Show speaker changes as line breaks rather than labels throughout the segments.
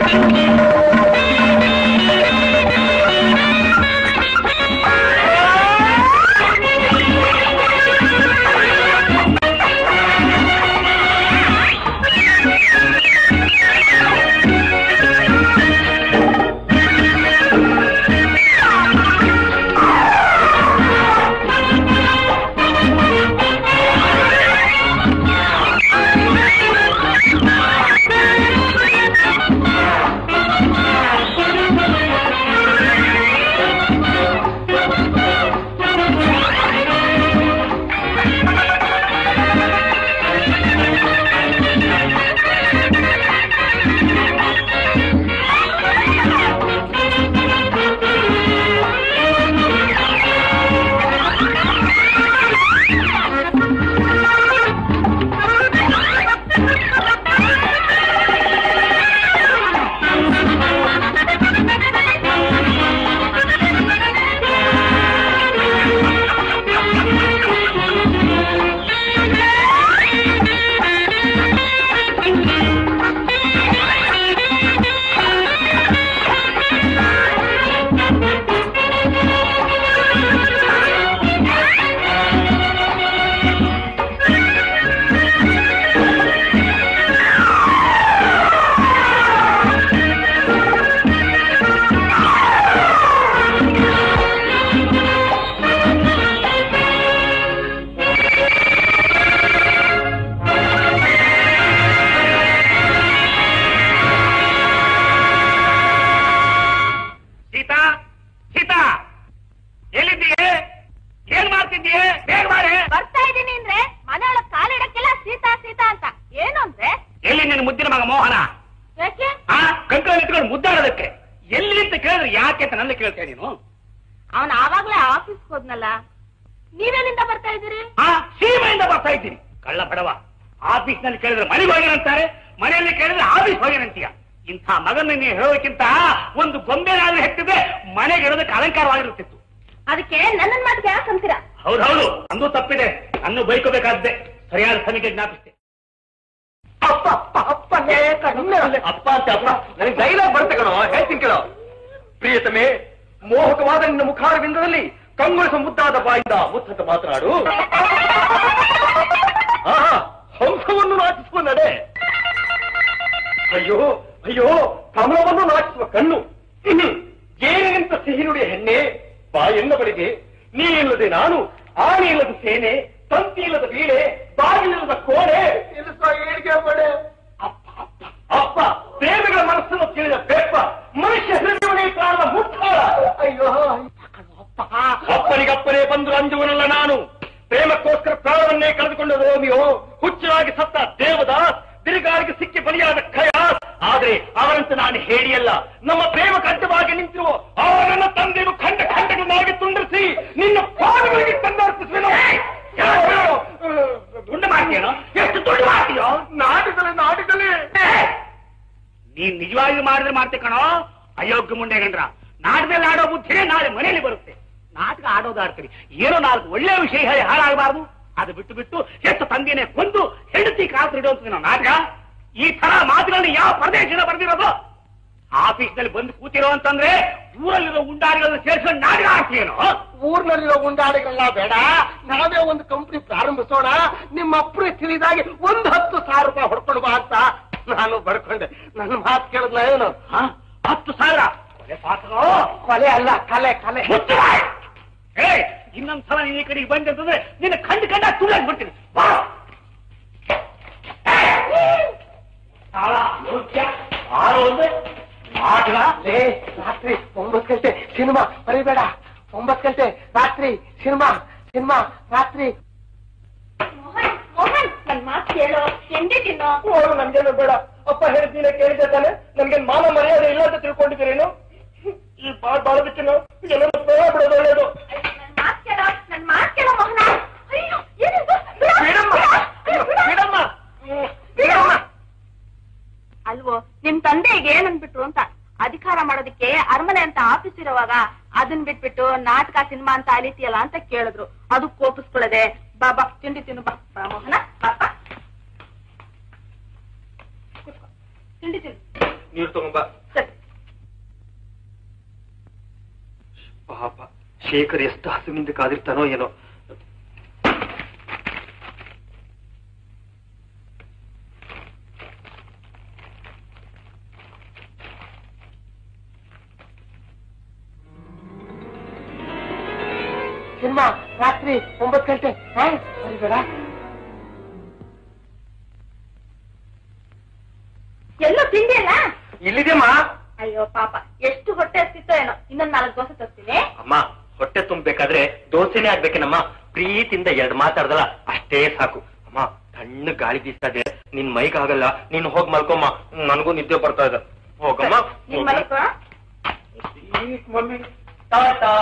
ಸೀತಾ ಸೀತಾ ಎಲ್ಲಿದ್ದೀಯೆ ಏನ್ ಮಾಡ್ತಿದ್ದೀಯೆ ಬೇಗ ಮಾಡೆ
ಬರ್ತಾ ಇದ್ದೀನಿ ಅಂದ್ರೆ ಮನೆಯೊಳಗ್ ಕಾಲಿಡಕ್ಕೆಲ್ಲ ಸೀತಾ ಸೀತಾ ಅಂತ ಏನು ಅಂದ್ರೆ
ಎಲ್ಲಿ ನಿನ್ನ ಮುದ್ದಿನ ಮಗ ಮೋಹನ
ಯಾಕೆ
ಆ ಕಂಕಳ ಇಟ್ಕೊಂಡು ಮುದ್ದಾಡೋದಕ್ಕೆ ಎಲ್ಲಿ ಅಂತ ಕೇಳಿದ್ರೆ ಯಾಕೆ ಅಂತ ನನ್ನ ಕೇಳ್ತೇನೆ ನೀನು
ಅವನ್ ಆವಾಗ್ಲೇ ಆಫೀಸ್ ಹೋದ್ನಲ್ಲ ನೀವೆಲ್ಲಿಂದ ಬರ್ತಾ ಇದ್ದೀರಿ
ಆ ಸೀಮೆಯಿಂದ ಬರ್ತಾ ಇದ್ದೀನಿ ಕಳ್ಳ ಬಡವ ಆಫೀಸ್ ನಲ್ಲಿ ಕೇಳಿದ್ರೆ ಮನೆಗೆ ಹೋಗ್ಯಾನಂತಾರೆ ಮನೆಯಲ್ಲಿ ಕೇಳಿದ್ರೆ ಆಫೀಸ್ ಹೋಗ್ಯಾನಂತೀಯ ಇಂಥ ಮಗನ ನೀವು ಹೇಳೋಕ್ಕಿಂತ ಒಂದು ಗೊಂಬೆನಾದ್ರೂ ಹೆತ್ತಿದ್ರೆ ಮನೆಗೆ ಇರೋದಕ್ಕೆ ಅಲಂಕಾರವಾಗಿರುತ್ತಿತ್ತು
ಅದಕ್ಕೆ ನನ್ನ ಮಾತಿಗೆ ಯಾಕೆ ಅಂತೀರಾ
ಹೌದೌದು ಅಂದು ತಪ್ಪಿದೆ ಅನ್ನು ಬೈಕೋಬೇಕಾದ್ದೆ ಸರಿಯಾದ ಸಮಯಕ್ಕೆ ಜ್ಞಾಪಿಸ್ತೆ
ಅಪ್ಪ ಅಪ್ಪ ಅಪ್ಪನೇ ಅಪ್ಪ ಅಂತ ಅಪ್ಪ ನನಗೆ ಡೈಲಾಗ್ ಬರುತ್ತೆ ಕಣೋ ಹೇಳ್ತೀನಿ ಕೇಳೋ ಪ್ರಿಯತಮೆ ಮೋಹಕವಾದ ನಿನ್ನ ಮುಖಾರವಿಂದದಲ್ಲಿ ಕಂಗೊಳಿಸ ಮುದ್ದಾದ ಬಾಯಿಂದ ಮುತ್ತಂತ ಮಾತನಾಡು ಆಹಾ ಹಂಸವನ್ನು ನಾಚಿಸುವ ನಡೆ ಅಯ್ಯೋ ಅಯ್ಯೋ ಕಮಲವನ್ನು ನಾಚಿಸುವ ಕಣ್ಣು ಏನಿಗಿಂತ ಸಿಹಿ ನುಡಿಯ ಹೆಣ್ಣೆ ಬಾ ಎನ್ನ ಬಳಿಗೆ ನೀ ಇಲ್ಲದೆ ನಾನು ಆನೆ ಇಲ್ಲದ ಸೇನೆ ತಂತಿ ಇಲ್ಲದ ವೀಣೆ ಬಾಗಿಲಿಲ್ಲದ ಕೋಣೆ ಏಳಿಗೆ ಪಡೆ ಅಪ್ಪ ಪ್ರೇಮಿಗಳ ಮನಸ್ಸನ್ನು ತಿಳಿದ ಬೆಪ್ಪ ಮನುಷ್ಯ ಹೃದಯವನ್ನೇ ಕಾಣದ ಮುಟ್ಟಾಳ ಅಯ್ಯೋ ಅಪ್ಪನಿಗಪ್ಪನೇ ಬಂದು ಅಂಜುವನಲ್ಲ ನಾನು ಪ್ರೇಮಕ್ಕೋಸ್ಕರ ಪ್ರಾಣವನ್ನೇ ಕಳೆದುಕೊಂಡ ರೋಮಿಯೋ ಹುಚ್ಚರಾಗಿ ಸತ್ತ ದೇವದಾಸ್ ತಿರುಗಾರಿಗೆ ಸಿಕ್ಕಿ ಬಲಿಯಾದ ಖಯಾಸ್ ಆದ್ರೆ ಅವರಂತೆ ನಾನು ಹೇಳಿಯಲ್ಲ ನಮ್ಮ ಪ್ರೇಮ ಕಡ್ಡವಾಗಿ ನಿಂತಿರುವ ಅವರನ್ನ ತಂದೆಯನ್ನು ಖಂಡ ಖಂಡಗಳನ್ನಾಗಿ ತುಂಡರಿಸಿ ನಿನ್ನ ಪಾದಗಳಿಗೆ ತಂದರ್ಪಿಸುವೆನು
ದುಂಡು ಮಾಡ್ತೀಯೋ ಎಷ್ಟು ದುಡ್ಡು ಮಾಡ್ತೀಯೋ
ನಾಟಕಲೇ ನಾಟಕಲೇ
ನೀನ್ ನಿಜವಾಗಿ ಮಾಡಿದ್ರೆ ಮಾಡ್ತೆ ಕಣೋ ಅಯೋಗ್ಯ ಮುಂಡೆ ಗಂಡ್ರ ನಾಟಕದಲ್ಲಿ ಆಡೋ ಬುದ್ಧಿನೇ ನಾಳೆ ಮನೆಯಲ್ಲಿ ಬರುತ್ತೆ ನಾಟಕ ಆಡೋದು ಆಡ್ತೀರಿ ಏನೋ ನಾಲ್ಕು ಒಳ್ಳೆ ವಿಷಯ ಹೇಳಿ ಹಾಳಾಗಬಾರ್ದು ಅದು ಬಿಟ್ಟು ಬಿಟ್ಟು ಎಷ್ಟು ತಂದೆನೇ ಕೊಂದು ಹೆಂಡತಿ ಕಾತು ಇಡುವಂತ ನಾವು ನಾಟಕ ಈ ತರ ಮಾತುಗಳನ್ನ ಯಾವ ಪ್ರದೇಶದ ಬರ್ದಿರೋದು ಆಫೀಸ್ ನಲ್ಲಿ ಬಂದು ಕೂತಿರೋ ಅಂತಂದ್ರೆ ಊರಲ್ಲಿರೋ ಉಂಡಾರಿಗಳನ್ನ ಸೇರಿಸ್ಕೊಂಡು ನಾಟಕ ಆಡ್ತೀಯೇನೋ
ಊರ್ನಲ್ಲಿರೋ ಗುಂಡಾಳಿಗಳನ್ನ ಬೇಡ ನಾವೇ ಒಂದು ಕಂಪನಿ ಪ್ರಾರಂಭಿಸೋಣ ನಿಮ್ಮ ಅಪ್ಪನೇ ತಿಳಿದಾಗಿ ಒಂದು ಹತ್ತು ಸಾವಿರ ರೂಪಾಯಿ ಹೊಡ್ಕೊಂಡು ಬಾ ಅಂತ ನಾನು ಬರ್ಕೊಂಡೆ ನನ್ನ ಮಾತು ಕೇಳಿದ್ನ ಏನು
ಹ? ಹತ್ತು ಸಾವಿರ ಕೊಲೆ ಪಾತ್ರನೋ?
ಕೊಲೆ ಅಲ್ಲ ಕಲೆ ಕಲೆ
ಮುಚ್ಚು ಬಾಯ್! ಏ ಇನ್ನೊಂದ್ಸಲ ನೀನ್ ಈ ಕಡೆಗೆ ಬಂದೆ ಅಂತಂದ್ರೆ ನಿನ್ನ ಕಂಡು ಕಂಡ ತುಳ್ಳಾಗಿ ಬಿಡ್ತೀನಿ ಬಾ ತಾಳ, ನೃತ್ಯ, ಆರು ಒಂದೇ, ನಾಟಕ
ಲೇ ರಾತ್ರಿ ಒಂಬತ್ತು ಗಂಟೆ ಸಿನಿಮಾ ಬರೀಬೇಡ ಒಂಬತ್ತು ಗಂಟೆ ರಾತ್ರಿ ಸಿನಿಮಾ ಸಿನಿಮಾ ರಾತ್ರಿ
ಮೋಹನ್ ಮೋಹನ್ ನನ್ ಮಾತು ಕೇಳೋ ತಿಂಡಿ ತಿನ್ನೋ
ಓಡು ನನ್ಗೇನು ಬೇಡ ಅಪ್ಪ ಹೇಳ್ತೀನಿ ಕೇಳಿದೆ ತಾನೆ ನನ್ಗೇನ್ ಮಾನ ಮರ್ಯಾದೆ ಇಲ್ಲ ಅಂತ ತಿಳ್ಕೊಂಡಿದ್ದೀರೇನು ಈ ಪಾಟ್ ಬಾಳೋದಕ್ಕೆ ಎಲ್ಲರೂ ಬೇಡ ಬಿಡೋದು ಒಳ್ಳೇದು
ನನ್ ಮಾತು ಕೇಳೋ ನನ್ ಮಾತು ಕೇಳೋ ಮೋಹನ ಅಯ್ಯೋ ಏನಿದು
ಬಿಡಮ್ಮ ಅಯ್ಯೋ, ಬಿಡಮ್ಮ ಹ್ಮ್, ಬಿಡಮ್ಮ
ಅಲ್ವೋ ನಿಮ್ ತಂದೆಗೆ ಏನ್ ಅನ್ಬಿಟ್ರು ಅಂತ ಅಧಿಕಾರ ಮಾಡೋದಕ್ಕೆ ಅರಮನೆ ಅಂತ ಆಫೀಸ್ ಇರುವಾಗ ಅದನ್ ಬಿಟ್ಬಿಟ್ಟು ನಾಟಕ ಸಿನಿಮಾ ಅಂತ ಅಲಿತಿಯಲ್ಲ ಅಂತ ಕೇಳಿದ್ರು ಅದು ಕೋಪಿಸ್ಕೊಳ್ಳದೆ ಬಾಬಾ ತಿಂಡಿ ತಿನ್ನು ಬಾ ಬಾ ಮೋಹನ ಬಾಪ ತಿಂಡಿ ತಿನ್ನು
ನೀರು ತಗೊಂಬ ಶೇಖರ್ ಎಷ್ಟು ಹಸುವಿನಿಂದ ಕಾದಿರ್ತಾನೋ ಏನೋ
ಸಿನಿಮಾ ರಾತ್ರಿ ಒಂಬತ್ತು ಗಂಟೆ ಹಾ ಬೇಡ
ಎಲ್ಲೋ ತಿಂಡಿ ಅಲ್ಲ
ಇಲ್ಲಿದೆಮ್ಮ
ಅಯ್ಯೋ ಪಾಪ ಎಷ್ಟು ಹೊಟ್ಟೆ ಹಸ್ತಿತ್ತೋ ಏನೋ ಇನ್ನೊಂದ್ ನಾಲ್ಕು ದೋಸೆ ತರ್ತೀನಿ
ಅಮ್ಮ ಹೊಟ್ಟೆ ತುಂಬಬೇಕಾದ್ರೆ ದೋಸೆನೇ ಆಗ್ಬೇಕೇನಮ್ಮ ಪ್ರೀತಿಯಿಂದ ಎರಡ್ ಮಾತಾಡ್ದಲ್ಲ ಅಷ್ಟೇ ಸಾಕು ಅಮ್ಮ ತಣ್ಣ ಗಾಳಿ ಬೀಸ್ತಾ ಇದೆ ನಿನ್ ಮೈಗಾಗಲ್ಲ ನೀನ್ ಹೋಗ್ ಮಲ್ಕೊಮ್ಮ ನನಗೂ ನಿದ್ದೆ ಬರ್ತಾ ಇದೆ ಹೋಗಮ್ಮ
ನೀನ್ ಮಲಕೋ
ಮಮ್ಮಿ ಟಾಟಾ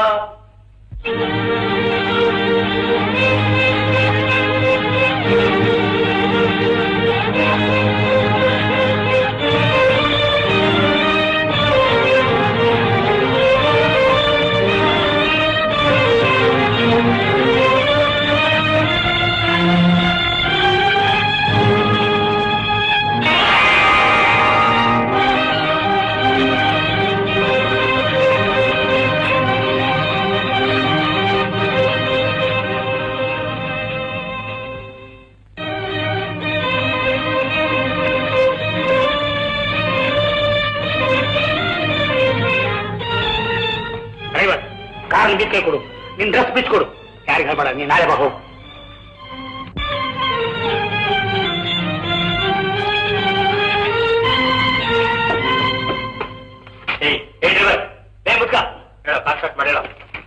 ಡ್ರೈವರ್ ಕಾರ್ ಬಿಚ್ಚೆ ಕೊಡು ನಿನ್ ಡ್ರೆಸ್ ಬಿಚ್ಕೊಡು ಯಾರಿಗೆ ಹೇಳ್ಬೇಡ ನೀನ್ ನಾಳೆ ಬಾ ಹೋಗು
ಏಯ್ ಏ ಡ್ರೈವರ್ ಏ ಮುದ್ಕ ಹೇಳ ಕಾರ್ ಸ್ಟಾರ್ಟ್ ಮಾಡಿ ಹೇಳ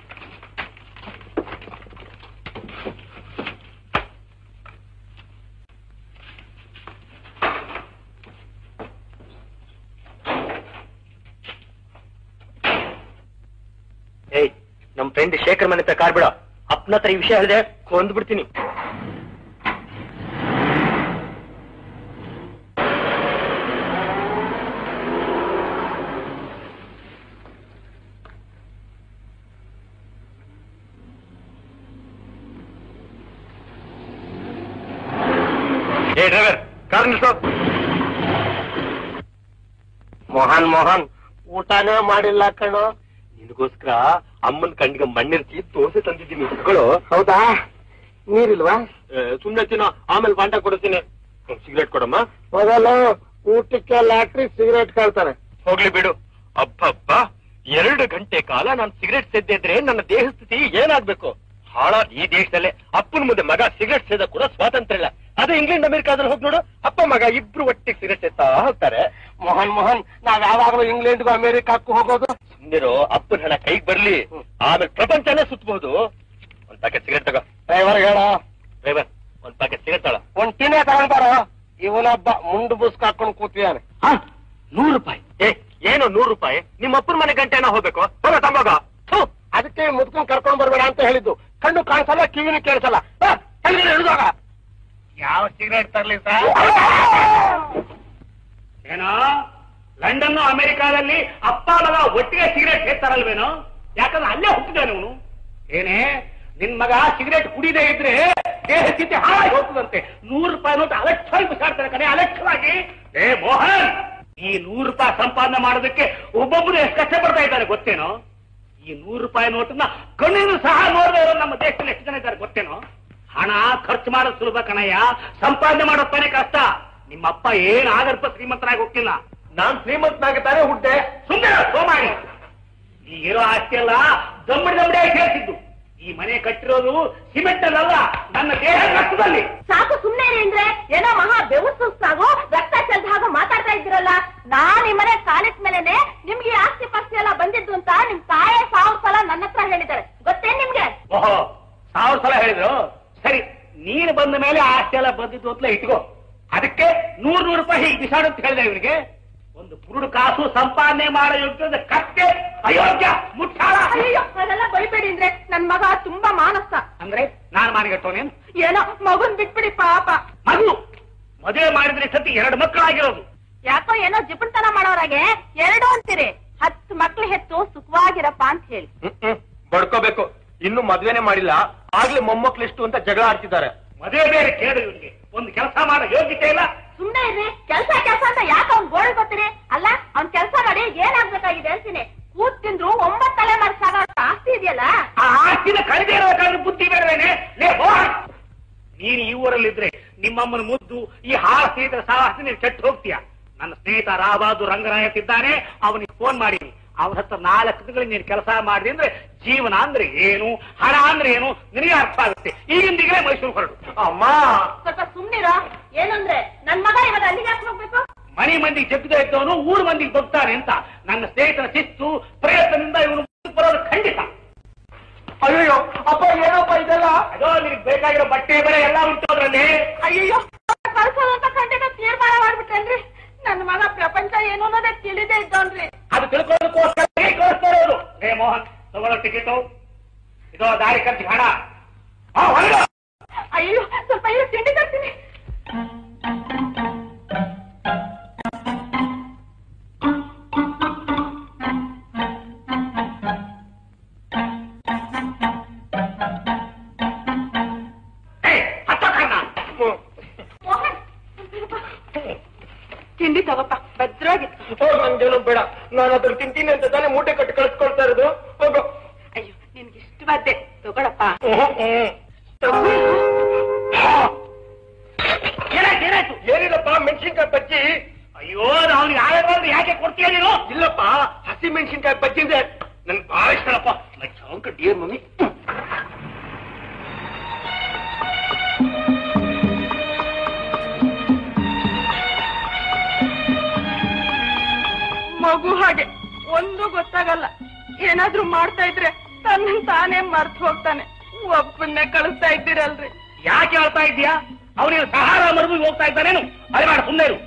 ಏಯ್ ನಮ್ ಫ್ರೆಂಡ್ ಶೇಖರ್ ಮನೆ ಹತ್ರ ಕಾರ್ ಬಿಡ ಅಪ್ಪನ ಹತ್ರ ಈ ವಿಷಯ ಹೇಳಿದೆ ಕೊಂದ್ ಬಿಡ್ತೀನಿ ಏ ಡ್ರೈವರ್ ಕಾರ್ ನಿಲ್ಸೋ ಮೋಹನ್ ಮೋಹನ್
ಊಟನೇ ಮಾಡಿಲ್ಲ ಕಣೋ
ನಿನಗೋಸ್ಕರ ಅಮ್ಮನ ಕಣ್ಣಿಗೆ ಮಣ್ಣಿರ್ತಿ ದೋಸೆ ತಂದಿದ್ದೀನಿ ತಗೊಳ್ಳೋ
ಹೌದಾ ನೀರಿಲ್ವಾ
ಸುಮ್ನೆ ತಿನ್ನೋ ಆಮೇಲೆ ಬಾಂಟ ಕೊಡ್ತೀನಿ ಸಿಗರೇಟ್ ಕೊಡಮ್ಮ
ಮೊದಲು ಊಟಕ್ಕೆ ಲಾಟ್ರಿ ಸಿಗರೇಟ್ ಕೇಳ್ತಾರೆ
ಹೋಗ್ಲಿ ಬಿಡು ಅಬ್ಬಬ್ಬ ಎರಡು ಗಂಟೆ ಕಾಲ ನಾನು ಸಿಗರೇಟ್ ಸೇದ್ದೆ ಇದ್ರೆ ನನ್ನ ದೇಹ ಸ್ಥಿತಿ ಏನಾಗ್ಬೇಕು ಹಾಳ ಈ ದೇಶದಲ್ಲೇ ಅಪ್ಪನ ಮುಂದೆ ಮಗ ಸಿಗರೇಟ್ ಸೇದ ಕೂಡ ಸ್ವಾತಂತ್ರ್ಯ ಇಲ್ಲ ಅದೇ ಇಂಗ್ಲೆಂಡ್ ಅಮೆರಿಕಾದಲ್ಲಿ ಹೋಗಿ ನೋಡು ಅಪ್ಪ ಮಗ ಇಬ್ರು ಒಟ್ಟಿಗೆ ಸಿಗರೇಟ್ ಸೇತಾ ಹೋಗ್ತಾರೆ
ಮೋಹನ್ ಮೋಹನ್ ನಾವ್ ಯಾವಾಗಲೂ ಇಂಗ್ಲೆಂಡ್ಗೂ ಅಮೆರಿಕಕ್ಕೂ ಹೋಗೋದು
ಸುಮ್ನಿರೋ ಅಪ್ಪನ ಹಣ ಕೈಗೆ ಬರ್ಲಿ ಆಮೇಲೆ ಪ್ರಪಂಚನೇ ಸುತ್ತಬಹುದು ಒಂದ್ ಪ್ಯಾಕೆಟ್ ಸಿಗರೇಟ್ ತಗೋ
ಡ್ರೈವರ್ ಹೇಳ
ಡ್ರೈವರ್ ಒಂದ್ ಪ್ಯಾಕೆಟ್ ಸಿಗರೇಟ್ ತಗೊಳ
ಒಂದ್ ಟಿನೇ ತಗೊಂಡ್ಬಾರ ಇವನೊಬ್ಬ ಮುಂಡು ಬುಸ್ಕ್ ಹಾಕೊಂಡು ಕೂತಿದ್ದಾನೆ
ನೂರು ರೂಪಾಯಿ
ಏ ಏನು ನೂರು ರೂಪಾಯಿ ನಿಮ್ಮ ಅಪ್ಪನ ಮನೆ ಗಂಟೆನ ಹೋಗ್ಬೇಕು ಹೋಗ ತಂಬೋಗ
ಅದಕ್ಕೆ ಮುದ್ಕೊಂಡ್ ಕರ್ಕೊಂಡ್ ಬರ್ಬೇಡ ಅಂತ ಹೇಳಿದ್ದು ಕಣ್ಣು ಕಾಣಿಸಲ್ಲ ಕಿವಿನೂ ಕೇಳಿಸಲ್ಲ ಹಿಡಿದಾಗ
ಯಾವ ಸಿಗರೇಟ್ ತರ್ಲಿ ಸರ್ ಏನೋ ಲಂಡನ್ ಅಮೆರಿಕಾದಲ್ಲಿ ಅಪ್ಪ ಮಗ ಒಟ್ಟಿಗೆ ಸಿಗರೇಟ್ ಸೇರ್ತಾರಲ್ವೇನೋ ಯಾಕಂದ್ರೆ ಅಲ್ಲೇ ಹುಟ್ಟಿದಾನೆ ಅವನು ಏನೇ ನಿನ್ ಮಗ ಸಿಗರೇಟ್ ಕುಡಿದೇ ಇದ್ರೆ ದೇಹ ಸ್ಥಿತಿ ಹಾಳಾಗಿ ಹೋಗ್ತದಂತೆ ನೂರು ರೂಪಾಯಿ ನೋಟ್ ಅಲಕ್ಷ್ಯವಾಗಿ ಬಿಸಾಡ್ತಾರೆ ಕಡೆ ಅಲಕ್ಷ್ಯವಾಗಿ ಏ ಮೋಹನ್ ಈ ನೂರು ರೂಪಾಯಿ ಸಂಪಾದನೆ ಮಾಡೋದಕ್ಕೆ ಒಬ್ಬೊಬ್ಬರು ಎಷ್ಟು ಕಷ್ಟ ಪಡ್ತಾ ಇದ್ದಾರೆ ಗೊತ್ತೇನೋ ಈ ನೂರು ರೂಪಾಯಿ ನೋಟನ್ನ ಕಣ್ಣಿನ ಸಹ ನೋಡದೆ ಇರೋ ನಮ್ಮ ದೇಶದಲ್ಲಿ ಎಷ್ಟು ಜನ ಇದ್ದಾರೆ ಗೊತ್ತೇನೋ ಹಣ ಖರ್ಚು ಮಾಡೋದು ಸುಲಭ ಕಣಯ್ಯ ಸಂಪಾದನೆ ಮಾಡೋದ್ ತಾನೇ ಕಷ್ಟ ನಿಮ್ಮಪ್ಪ ಏನ್ ಆಗರ್ಭ ಶ್ರೀಮಂತರಾಗಿ ಹೋಗ್ತಿಲ್ಲ
ನಾನ್ ಶ್ರೀಮಂತನಾಗುತ್ತಾನೆ ಹುಟ್ಟೆ
ಸುಂದರ ಸೋಮಾರಿ ಈಗಿರೋ ಆಸ್ತಿ ಎಲ್ಲ ದಮ್ಮಡಿ ದಮ್ಮಡಿಯಾಗಿ ಸೇರಿಸಿದ್ದು ಈ ಮನೆ ಕಟ್ಟಿರೋದು ಸಿಮೆಂಟ್ ಅಲ್ಲ ನನ್ನ ದೇಹ ರಕ್ತದಲ್ಲಿ
ಸಾಕು ಸುಮ್ನೆ ಇರಿ ಅಂದ್ರೆ ಏನೋ ಮಹಾ ಬೆವು ಸುಸ್ತಾಗೋ ರಕ್ತ ಚೆಲ್ದ ಹಾಗೆ ಮಾತಾಡ್ತಾ ಇದ್ದೀರಲ್ಲ ನಾನ್ ಈ ಮನೆ ಕಾಲಿಟ್ ಮೇಲೆನೆ ನಿಮ್ಗೆ ಈ ಆಸ್ತಿ ಪಾಸ್ತಿ ಎಲ್ಲ ಬಂದಿದ್ದು ಅಂತ ನಿಮ್ ತಾಯೇ ಸಾವಿರ ಸಲ ನನ್ನ ಹತ್ರ ಹೇಳಿದ್ದಾರೆ ಗೊತ್ತೇನ್ ನಿಮ್ಗೆ
ಓಹೋ ಸಾವಿರ ಸಲ ಹೇಳಿದ್ರು ಸರಿ ನೀನು ಬಂದ ಮೇಲೆ ಆಸ್ತಿ ಎಲ್ಲ ಬಂದಿದ್ದು ಅಂತಲೇ ಇಟ್ಕೋ ಅದಕ್ಕೆ ನೂರ್ ನೂರು ರೂಪಾಯಿ ಹೀಗೆ ಬಿಸಾಡು ಅಂತ ಹೇಳಿದೆ ಇವನಿಗೆ ಒಂದು ಪುರುಡು ಕಾಸು ಸಂಪಾದನೆ ಮಾಡೋ ಯೋಗ್ಯದ ಕತ್ತೆ ಅಯೋಗ್ಯ ಮುಟ್ಟಾಳ
ಅಯ್ಯೋ ಅದೆಲ್ಲ ಬೈಬೇಡಿ ಅಂದ್ರೆ ನನ್ ಮಗ ತುಂಬಾ ಮಾನಸ
ಅಂದ್ರೆ ನಾನು ಮಾನಿಗಟ್ಟೋನೇನು
ಏನೋ ಮಗುನ್ ಬಿಟ್ಬಿಡಿ ಪಾಪ
ಮಗು ಮದುವೆ ಮಾಡಿದ್ರೆ ಸತಿ ಎರಡು ಮಕ್ಕಳಾಗಿರೋದು
ಯಾಕೋ ಏನೋ ಜಿಪುಣ್ತನ ಮಾಡೋರಾಗೆ ಎರಡು ಅಂತೀರಿ ಹತ್ತು ಮಕ್ಳು ಹೆತ್ತು ಸುಖವಾಗಿರಪ್ಪ ಅಂತ ಹೇಳಿ
ಬಡ್ಕೋಬೇಕು ಇನ್ನು ಮದ್ವೆನೆ ಮಾಡಿಲ್ಲ ಆಗ್ಲೇ ಮೊಮ್ಮಕ್ಳು ಎಷ್ಟು ಅಂತ ಜಗಳ ಆಡ್ತಿದ್ದಾರೆ
ಮದುವೆ ಬೇರೆ ಕೇಳು ಇವನಿಗೆ ಒಂದು ಕೆಲಸ ಮಾಡೋ ಯೋಗ್ಯತೆ ಇಲ್ಲ
ಸುಮ್ನೆ ಇರ್ರಿ ಕೆಲ್ಸ ಕೆಲ್ಸ ಅಂತ ಯಾಕೆ ಅವ್ನ್ ಗೋಳ್ ಗೊತ್ತೀರಿ ಅಲ್ಲ ಅವ್ನ್ ಕೆಲ್ಸ ಮಾಡಿ ಏನಾಗ್ಬೇಕಾಗಿದೆ ಅಂತೀನಿ ಕೂತ್ ತಿಂದ್ರು ಒಂಬತ್ತು ತಲೆಮಾರು ಸಾಗ ಆಸ್ತಿ ಇದೆಯಲ್ಲ
ಆ ಅಲಹಾಬಾದ್ ರಂಗನಾಯಕ್ ಇದ್ದಾನೆ ಅವನಿಗೆ ಫೋನ್ ಮಾಡೀನಿ ಅವನ ಹತ್ರ ನಾಲ್ಕು ತಿಂಗಳು ನೀನು ಕೆಲಸ ಮಾಡಿದೆ ಅಂದ್ರೆ ಜೀವನ ಅಂದ್ರೆ ಏನು ಹಣ ಅಂದ್ರೆ ಏನು ನಿನಗೆ ಅರ್ಥ ಆಗುತ್ತೆ ಈಗಿಂದೀಗಲೇ ಮೈಸೂರು ಹೊರಡು
ಅಮ್ಮ
ಸ್ವಲ್ಪ ಸುಮ್ನಿರ ಏನಂದ್ರೆ ನನ್ ಮಗ ಇವಾಗ ಅಲ್ಲಿಗೆ ಯಾಕೆ ಹೋಗ್ಬೇಕು
ಮನೆ ಮಂದಿಗೆ ಜಗ್ಗದ ಇದ್ದವನು ಊರು ಮಂದಿಗೆ ಬಗ್ತಾನೆ ಅಂತ ನನ್ನ ಸ್ನೇಹಿತನ ಶಿಸ್ತು ಪ್ರಯತ್ನದಿಂದ ಇವನು ಮುಂದಕ್ಕೆ ಬರೋದು ಖಂಡಿತ
ಅಯ್ಯೋ ಅಪ್ಪ ಏನಪ್ಪ ಇದೆಲ್ಲ
ಅದೋ ನಿನಗೆ ಬೇಕಾಗಿರೋ ಬಟ್ಟೆ ಬೆಲೆ ಎಲ್ಲ ಉಂಟು ಅದ್ರಲ್ಲಿ
ಅಯ್ಯೋ ಕಳ್ಸೋದು ಅಂತ ಖಂಡಿತ ತೀರ್ಮಾನ ಮಾಡ್ಬಿಟ್ಟೇನ್ರಿ ನನ್ನ ಮಗ ಪ್ರಪಂಚ ಏನು ಅನ್ನೋದೇ ತಿಳಿದೇ ಇದ್ದೋನ್ರಿ
ಅದು ತಿಳ್ಕೊಳ್ಳೋದಕ್ಕೋಸ್ಕರ ಕಳಿಸ್ತಾ ಇರೋದು ರೇ ಮೋಹನ್ ತಗೊಳ್ಳೋ ಟಿಕೆಟು ಇದೋ ದಾರಿ ಖರ್ಚು ಹಣ ಹಾ ಹೊರಡು
ಅಯ್ಯೋ ಸ್ವಲ್ಪ ಇರು ತಿಂಡಿ ತರ್ತೀನಿ
ಏ, ಹತ್ತೋ ಕರ್ಣ.
ಮೋಹನ್ ತಿಂಡಿ ತಗೋಪ್ಪ ಭದ್ರಾಗಿತ್ತು
ಹೋಗ್ ನನ್ಗೇನು ಬೇಡ ನಾನು ಅದ್ರ ತಿಂತೀನಿ ಅಂತ ತಾನೇ ಮೂಟೆ ಕಟ್ಟಿ ಕಳಿಸ್ಕೊಳ್ತಾ ಇರೋದು ಹೋಗು
ಅಯ್ಯೋ ನಿನ್ಗೆ ಇಷ್ಟವಾದ್ದೆ ತಗೊಳಪ್ಪ
ಹ್ಮ್, ಹ್ಮ್.
ಏನಾಯ್ತು ಏನಾಯ್ತು
ಏನಿಲ್ಲಪ್ಪ ಮೆಣಸಿನ್ಕಾಯಿ ಬಜ್ಜಿ
ಅಯ್ಯೋ ನಾವು ಯಾವ್ಯಾವ ಯಾಕೆ ಕೊಡ್ತೀಯ ನೀನು
ಇಲ್ಲಪ್ಪ ಹಸಿ ಮೆಣಸಿನ್ಕಾಯಿ ಬಜ್ಜಿ ಇದೆ ನನ್ಗೆ ಬಹಳ ಇಷ್ಟಪ್ಪ ಚೌಂಕ ಡಿಯರ್ ಮಮ್ಮಿ
ಮಗು ಹಾಗೆ ಒಂದು ಗೊತ್ತಾಗಲ್ಲ ಏನಾದ್ರೂ ಮಾಡ್ತಾ ಇದ್ರೆ ತನ್ನ ತಾನೇ ಮರ್ತ್ ಹೋಗ್ತಾನೆ ಒಬ್ಬನ್ನೇ ಕಳಿಸ್ತಾ ಇದ್ದೀರಲ್ರಿ
ಯಾಕೆ ಹೇಳ್ತಾ ಇದ್ದೀಯಾ ಅವನಿಗೆ ಸಹಾರ ಮರುಭೂಮಿಗೆ ಹೋಗ್ತಾ ಇದ್ದಾನೇನು ಅಲ್ಲಿ ಮಾಡ ಸುಮ್ಮನೆ ಇರು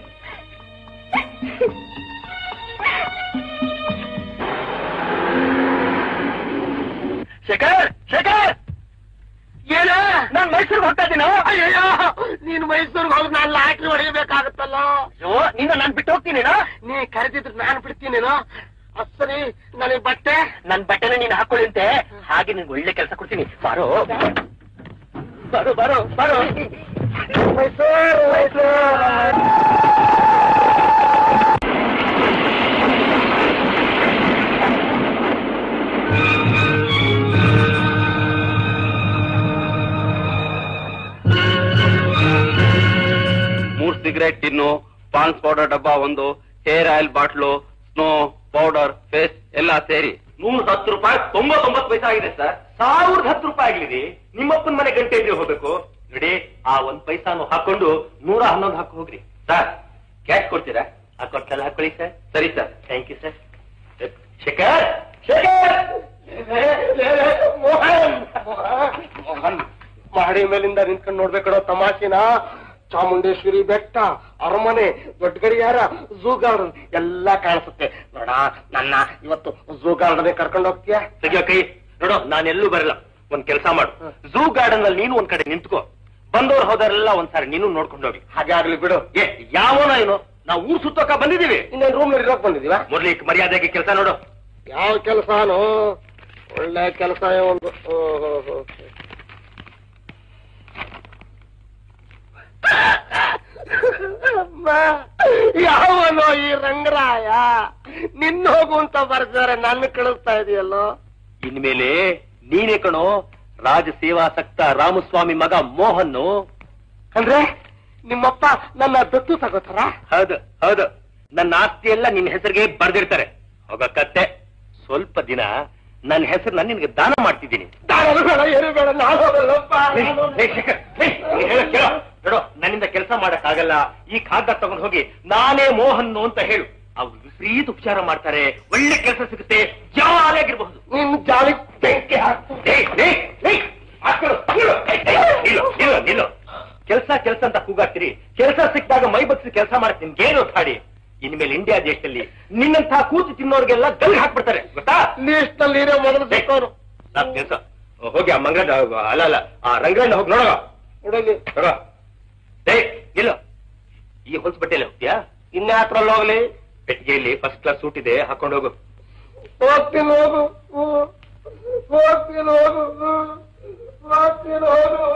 ಶೇಖರ್ ಶೇಖರ್ ಏನ ನಾನ್ ಮೈಸೂರಿಗೆ ಹೋಗ್ತಾ ಇದ್ದೀನ ಅಯ್ಯಯ್ಯೋ ನೀನ್ ಮೈಸೂರಿಗೆ ಹೋಗಿ ನಾನು ಲಾಟ್ರಿ ಹೊಡೆಯಬೇಕಾಗತ್ತಲ್ಲ ಅಯ್ಯೋ ನಿನ್ನ ನಾನ್ ಬಿಟ್ಟು ಹೋಗ್ತೀನೇನೋ ನೀ ಕರೆದಿದ್ರು ನಾನು ಬಿಡ್ತೀನೇನೋ ಅದ್ ಸರಿ ನನಗೆ ಬಟ್ಟೆ ನನ್ ಬಟ್ಟೆನ ನೀನ್ ಹಾಕೊಳ್ಳಿ ಅಂತೆ ಹಾಗೆ ನಿನ್ಗೆ ಒಳ್ಳೆ ಕೆಲಸ ಕೊಡ್ತೀನಿ ಬಾರೋ ಬಾರೋ ಬಾರೋ ಬಾರೋ ಮೈಸೂರು ಮೈಸೂರು
ಮೂರ್ ಸಿಗರೇಟ್ ಟಿನ್ನು ಪಾನ್ಸ್ ಪೌಡರ್ ಡಬ್ಬ ಒಂದು hair oil bottle snow powder face ಎಲ್ಲ ಸೇರಿ
ನೂರ ಹತ್ತು ರೂಪಾಯಿ ತೊಂಬತ್ತೊಂಬತ್ತು ಪೈಸೆ ಆಗಿದೆ ಸರ್ ಸಾವಿರದ ಹತ್ತು ರೂಪಾಯಿ ಆಗ್ಲಿದೆ ನಿಮ್ಮಪ್ಪನ ಮನೆ ಗಂಟೆ ಇದ್ರೆ ಹೋಗ್ಬೇಕು ನೋಡಿ ಆ ಒಂದ್ ಪೈಸಾನು ಹಾಕೊಂಡು ನೂರ ಹನ್ನೊಂದು ಹಾಕಿ ಹೋಗ್ರಿ ಸರ್ ಕ್ಯಾಶ್ ಕೊಡ್ತೀರಾ ಆ ಕೊಟ್ಟಲ್ಲ ಹಾಕೊಳ್ಳಿ ಸರ್ ಸರಿ sir thank you sir Shekhar Shekhar Mohan Mohan ಮಾಡಿ ಮೇಲಿಂದ ನಿಂತ್ಕೊಂಡು ನೋಡ್ಬೇಕಡೋ ತಮಾಷೆನ ಚಾಮುಂಡೇಶ್ವರಿ ಬೆಟ್ಟ ಅರಮನೆ ದೊಡ್ಡ ಗಡಿಯಾರ ಝೂ ಗಾರ್ಡನ್ ಎಲ್ಲ ಕಾಣಿಸುತ್ತೆ ನೋಡ ನನ್ನ ಇವತ್ತು ಝೂ ಗಾರ್ಡನ್ ಕರ್ಕೊಂಡು ಹೋಗ್ತೀಯಾ ತೆಗಿಯೋ ಕೈ ನೋಡು ನಾನೆಲ್ಲೂ ಬರಲ್ಲ ಒಂದ್ ಕೆಲಸ ಮಾಡು ಝೂ ಗಾರ್ಡನ್ ಅಲ್ಲಿ ನೀನು ಒಂದ್ ಕಡೆ ನಿಂತ್ಕೋ ಬಂದವ್ರು ಹೋದರೆಲ್ಲ ಒಂದ್ಸಾರಿ ನೀನು ನೋಡ್ಕೊಂಡು ಹೋಗಿ ಹಾಗೆ ಆಗ್ಲಿ ಬಿಡು ಏ ಯಾವನ ಏನು ನಾವು ಊರ್ ಸುತ್ತೋಕ ಬಂದಿದೀವಿ ಇನ್ನೇನು ರೂಮ್ ನಲ್ಲಿ ಇರೋಕ್ ಬಂದಿದೀವ ಮುರಳಿ ಮರ್ಯಾದೆಗೆ ಕೆಲಸ ನೋಡು ಯಾವ ಕೆಲಸನೋ ಒಳ್ಳೆ ಕೆಲಸ ಒಂದು ಯಾವನೋ ಈ ರಂಗರಾಯ ನಿನ್ನ ಹೋಗು ಅಂತ ಬರ್ತಾರೆ ನನ್ನ ಕಳಿಸ್ತಾ ಇದೆಯಲ್ಲೋ ಇನ್ಮೇಲೆ ನೀನೇ ಕಣೋ ರಾಜ ಸೇವಾಸಕ್ತ ರಾಮಸ್ವಾಮಿ ಮಗ ಮೋಹನ್ನು ಅಂದ್ರೆ ನಿಮ್ಮಪ್ಪ ನನ್ನ ದತ್ತು ತಗೋತಾರ ಹೌದು ಹೌದು ನನ್ನ ಆಸ್ತಿ ಎಲ್ಲ ನಿನ್ನ ಹೆಸರಿಗೆ ಬರ್ದಿರ್ತಾರೆ ಹೋಗ ಕತ್ತೆ ಸ್ವಲ್ಪ ದಿನ ನನ್ನ ಹೆಸರು ನಾನು ನಿನಗೆ ದಾನ ಮಾಡ್ತಿದ್ದೀನಿ ದಾನ ಬೇಡ ಏನು ಬೇಡ ನಾನು ನೋಡು ನನ್ನಿಂದ ಕೆಲಸ ಮಾಡಕ್ ಆಗಲ್ಲ ಈ ಕಾಗದ ತಗೊಂಡು ಹೋಗಿ ನಾನೇ ಮೋಹನ್ನು ಅಂತ ಹೇಳು ಅವ್ರು ವಿಪರೀತ ಉಪಚಾರ ಮಾಡ್ತಾರೆ ಒಳ್ಳೆ ಕೆಲಸ ಸಿಗುತ್ತೆ ಜಾಲಿ ಆಗಿರಬಹುದು ನಿನ್ ಜಾಲಿ ಬೆಂಕಿ ಕೆಲಸ ಕೆಲಸ ಅಂತ ಕೂಗಾಡ್ತೀರಿ ಕೆಲಸ ಸಿಕ್ಕಿದಾಗ ಮೈ ಬಗ್ಸಿ ಕೆಲಸ ಮಾಡ್ತೀನಿ ಏನು ಹಾಡಿ ಇನ್ಮೇಲೆ ಇಂಡಿಯಾ ದೇಶದಲ್ಲಿ ನಿನ್ನಂತಹ ಕೂತು ತಿನ್ನೋರ್ಗೆಲ್ಲ ಗಲ್ ಹಾಕ್ಬಿಡ್ತಾರೆ ಗೊತ್ತಾ ಲಿಸ್ಟ್ ನೀರೇ ಮೊದಲು ಸಿಕ್ಕೋರು ಕೆಲಸ ಹೋಗಿ ಆ ಮಂಗಡ ಅಲ್ಲ ಅಲ್ಲ ಆ ರಂಗಣ್ಣ ಹೋಗಿ ನೋಡೋ ನೋಡಲಿ ನೋಡ ಏ ಇಲ್ಲ ಈ ಹೊಲ್ಸ್ ಬಟ್ಟೆಯಲ್ಲಿ ಹೋಗ್ತೀಯಾ ಇನ್ಯಾತ್ರಲ್ಲಿ ಹೋಗ್ಲಿ ಪೆಟ್ಟಿಗೆಯಲ್ಲಿ ಫಸ್ಟ್ ಕ್ಲಾಸ್ ಸೂಟ್ ಇದೆ ಹಾಕೊಂಡು ಹೋಗು ಹೋಗ್ತೀನಿ ಹೋಗು ಹೋಗ್ತೀನಿ ಹೋಗು ಹೋಗ್ತೀನಿ ಹೋಗು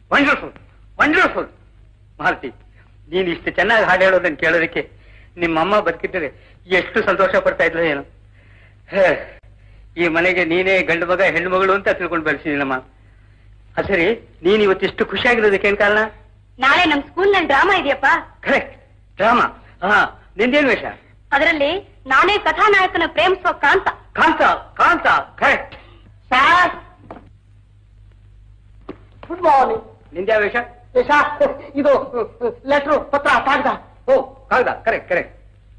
ವಂಡರ್ಫುಲ್ ವಂಡರ್ಫುಲ್ ಮಾರುತಿ ನೀನು ಇಷ್ಟು ಚೆನ್ನಾಗಿ ಹಾಡು ಹೇಳೋದನ್ನ ಕೇಳೋದಕ್ಕೆ ನಿಮ್ಮಮ್ಮ ಬದುಕಿದ್ದರೆ ಎಷ್ಟು ಸಂತೋಷ ಪಡ್ತಾ ಇದ್ರು ಏನು ಹೇ, ಈ ಮನೆಗೆ ನೀನೇ ಗಂಡು ಮಗ ಹೆಣ್ಣು ಮಗಳು ಅಂತ ತಿಳ್ಕೊಂಡು ಬೆಳೆಸಿದೀನಮ್ಮ ಆ ಸರಿ ನೀನ್ ಇವತ್ತಿಷ್ಟು ಖುಷಿಯಾಗಿರೋದಕ್ಕೆ ಏನ್ ಕಾರಣ
ನಾಳೆ ನಮ್ ಸ್ಕೂಲ್ ನಲ್ಲಿ ಡ್ರಾಮಾ ಇದೆಯಪ್ಪ
ಕರೆಕ್ಟ್ ಡ್ರಾಮಾ ಹಾ ನಿಂದೇನ್ ವೇಷ
ಅದರಲ್ಲಿ ನಾನೇ ಕಥಾನಾಯಕನ ಪ್ರೇಮಿಸೋ ಕಾಂತ
ಕಾಂತ ಕಾಂತ ಕರೆಕ್ಟ್
ಸರ್ ಗುಡ್ ಮಾರ್ನಿಂಗ್
ನಿಂದ್ಯಾ ವೇಷ
ಸರ್ ಇದು ಲೆಟ್ರು ಪತ್ರ ಕಾಗದ
ಓ ಕಾಗದ ಕರೆಕ್ಟ್ ಕರೆಕ್ಟ್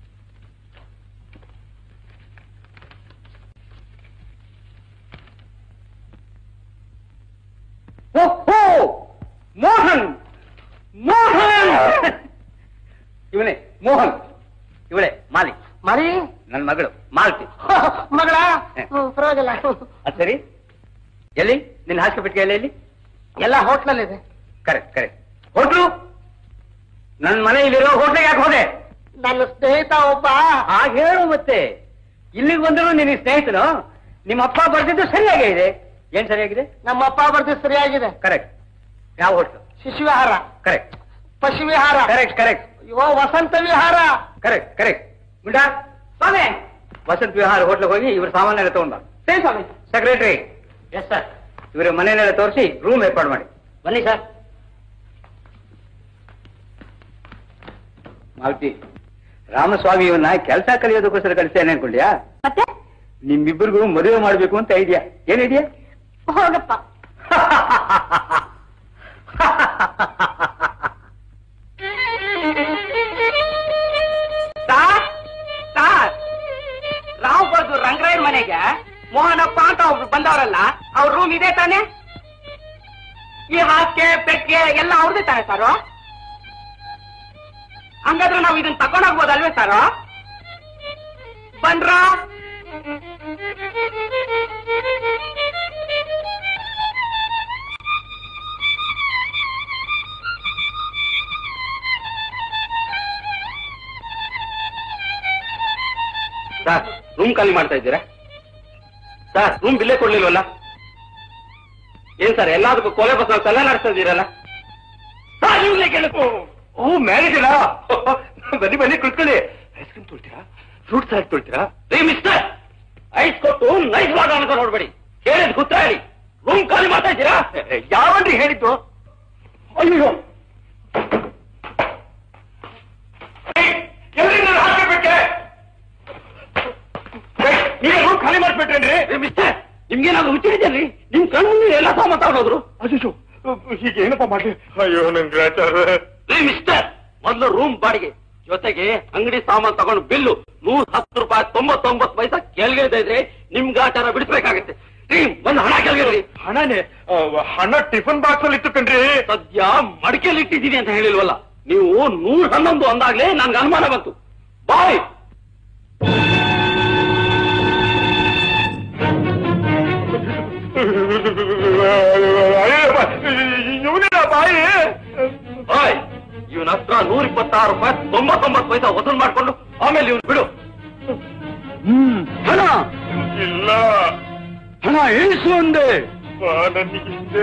ಓಹೋ ಮೋಹನ್ ಮೋಹನ್ ಇವನೇ ಮೋಹನ್ ಇವಳೆ ಮಾಲಿ
ಮರಿ
ನನ್ನ ಮಗಳು ಮಾಲ್ತಿ
ಮಗಳ ಹ್ಮ್, ಪರವಾಗಿಲ್ಲ
ಅದು ಸರಿ ಎಲ್ಲಿ ನಿನ್ನ ಹಾಸಿಗೆ ಪೆಟ್ಟಿಗೆ ಎಲ್ಲ ಎಲ್ಲಿ
ಎಲ್ಲ ಹೋಟ್ಲಲ್ಲಿದೆ
ಕರೆಕ್ಟ್ ಕರೆಕ್ಟ್ ಹೋಟ್ಲು ನನ್ನ ಮನೆಯಲ್ಲಿರೋ ಹೋಟ್ಲಿಗೆ ಯಾಕೆ ಹೋದೆ
ನನ್ನ ಸ್ನೇಹಿತ ಒಬ್ಬ
ಹಾಗೆ ಹೇಳು ಮತ್ತೆ ಇಲ್ಲಿಗೆ ಬಂದ್ರು ನಿನ್ನ ಸ್ನೇಹಿತನು ನಿಮ್ಮ ಅಪ್ಪ ಬರ್ದಿದ್ದು ಸರಿಯಾಗೇ ಇದೆ ಏನ್ ಸರಿಯಾಗಿದೆ
ನಮ್ಮ ಅಪ್ಪ ಬರ್ದು ಸರಿಯಾಗಿದೆ
ಕರೆಕ್ಟ್ ಯಾವ ಹೋಟ್ಲು
ಶಿಶುವಿಹಾರ
ಕರೆಕ್ಟ್
ಪಶು ವಿಹಾರ
ಕರೆಕ್ಟ್ ಕರೆಕ್ಟ್
ಅಯ್ಯೋ ವಸಂತ ವಿಹಾರ
ಕರೆಕ್ಟ್ ಕರೆಕ್ಟ್ ಗುಂಡಾ ಸ್ವಾಮಿ ವಸಂತ ವಿಹಾರ ಹೋಟ್ಲಿಗೆ ಹೋಗಿ ಇವ್ರ ಸಾಮಾನೆಲ್ಲ ತಗೊಂಡ್ ಬಾ
ಸರಿ ಸ್ವಾಮಿ
ಸೆಕ್ರೆಟರಿ ಎಸ್ ಸರ್ ಇವರ ಮನೆಯನ್ನೆಲ್ಲ ತೋರಿಸಿ ರೂಮ್ ಏರ್ಪಾಡು ಮಾಡಿ ಬನ್ನಿ ಸರ್ ಮಾಲ್ತಿ ರಾಮಸ್ವಾಮಿ ಇವನ್ನ ಕೆಲಸ ಕಲಿಯೋದಕ್ಕೋಸ್ಕರ ಕಳಿಸ್ತೇನೆ ಅನ್ಕೊಂಡ್ಯಾ
ಮತ್ತೆ
ನಿಮ್ಮಿಬ್ಬರಿಗೂ ಮದುವೆ ಮಾಡ್ಬೇಕು ಅಂತ ಇದೆಯಾ ಏನ್ ಇದೆಯಾ
ಹೋಗಪ್ಪ
ಸಾರ್ ಸಾರ್ ರಾವ್ ಬರ್ದು ರಂಗರಾಯರ್ ಮನೆಗೆ ಮೋಹನಪ್ಪ ಅಂತ ಒಬ್ರು ಬಂದವರಲ್ಲ ಅವ್ರ ರೂಮ್ ಇದೆ ತಾನೆ ಈ ಹಾಸಿಗೆ ಪೆಟ್ಟಿಗೆ ಎಲ್ಲ ಅವ್ರದೇ ತಾನೆ ಸಾರು ಹಂಗಾದ್ರೆ ನಾವು ಇದನ್ನ ತಗೊಂಡೋಗ್ಬೋದಲ್ವೇ ಸಾರು ಬಂದ್ರ ಸರ್ ರೂಮ್ ಖಾಲಿ ಮಾಡ್ತಾ ಇದ್ದೀರಾ ಸರ್ ರೂಮ್ ಬಿಲ್ಲೇ ಕೊಡ್ಲಿಲ್ವಲ್ಲ ಏನ್ ಸರ್ ಎಲ್ಲದಕ್ಕೂ ಕೊಲೆ ಬಸ್ ತಲೆ ನಡೆಸ್ತಾ ಇದ್ದೀರಲ್ಲ ಸರ್ ಇವ್ನೇ ಕೇಳಕು ಓ ಮ್ಯಾನೇಜರ ಬನ್ನಿ ಬನ್ನಿ ಕುತ್ಕೊಳ್ಳಿ ಐಸ್ ಕ್ರೀಮ್ ತೊಳ್ತೀರಾ ಫ್ರೂಟ್ ಸಲಾಡ್ ತೊಳ್ತೀರಾ ರೀ ಮಿಸ್ಟರ್ ಐಸ್ ಕೊಟ್ಟು ನೈಸ್ ವಾಟ ಅಂತ ನೋಡ್ಬೇಡಿ ಹೇಳಿದ್ ಗೊತ್ತಾ ಹೇಳಿ ರೂಮ್ ಖಾಲಿ ಮಾಡ್ತಾ ಇದ್ದೀರಾ ಯಾವನ್ರಿ ಹೇಳಿದ್ದು ಅಯ್ಯೋ ಎಲ್ರಿ ನಾನು ಹಾಕಬೇಕೆ ನೀವೇ ರೂಮ್ ಖಾಲಿ ಮಾಡ್ಬಿಟ್ರೇನ್ರಿ ಮಿಸ್ಟರ್ ನಿಮ್ಗೇನಾದ್ರು ಹುಚ್ಚಿಡಿದ್ಯಲ್ಲಿ ನಿಮ್ ಕಣ್ಣು ಮುಂದೆ ಎಲ್ಲ ಸಾಮಾನ್ ತಗೊಂಡೋದ್ರು
ಅಯ್ಯೋ ಈಗ ಏನಪ್ಪ ಮಾಡ್ಲಿ ಅಯ್ಯೋ ನನ್ ಗ್ರಾಚಾರ
ರೀ ಮಿಸ್ಟರ್ ಮೊದಲು ರೂಮ್ ಬಾಡಿಗೆ ಜೊತೆಗೆ ಅಂಗಡಿ ಸಾಮಾನ್ ತಗೊಂಡು ಬಿಲ್ಲು ನೂರ ಹತ್ತು ರೂಪಾಯಿ ತೊಂಬತ್ತೊಂಬತ್ತು ಪೈಸಾ ಕೆಳಗಿಳಿದ ಇದ್ರೆ ನಿಮ್ ಗಾಚಾರ ಬಿಡಿಸ್ಬೇಕಾಗತ್ತೆ ರೀ ಒಂದು ಹಣ ಕೆಳಗಿರಿ
ಹಣನೇ ಆ, ಹಣ ಟಿಫನ್ ಬಾಕ್ಸ್ ಅಲ್ಲಿ ಇತ್ತು ಕಣ್ರಿ
ಸದ್ಯ ಮಡಿಕೆಯಲ್ಲಿ ಇಟ್ಟಿದ್ದೀನಿ ಅಂತ ಹೇಳಿಲ್ವಲ್ಲ ನೀವು ನೂರ ಹನ್ನೊಂದು ಅಂದಾಗ್ಲೇ ನನ್ಗೆ ಅನುಮಾನ ಬಂತು ಬಾಯ್
ಇವನಿನ ಬಾಯಿ
ಬಾಯ್ ಇವನ ಹತ್ರ ನೂರ ಇಪ್ಪತ್ತಾರು ರೂಪಾಯಿ ತೊಂಬತ್ತೊಂಬತ್ತು ಪೈಸಾ ವಸೂಲ್ ಮಾಡ್ಕೊಂಡು ಆಮೇಲೆ ಇವನು ಬಿಡು ಹಣ
ಇಲ್ಲ
ಹಣ ಏಸು ಅಂದೆ
ಬಾ ನನಗಿಂದೆ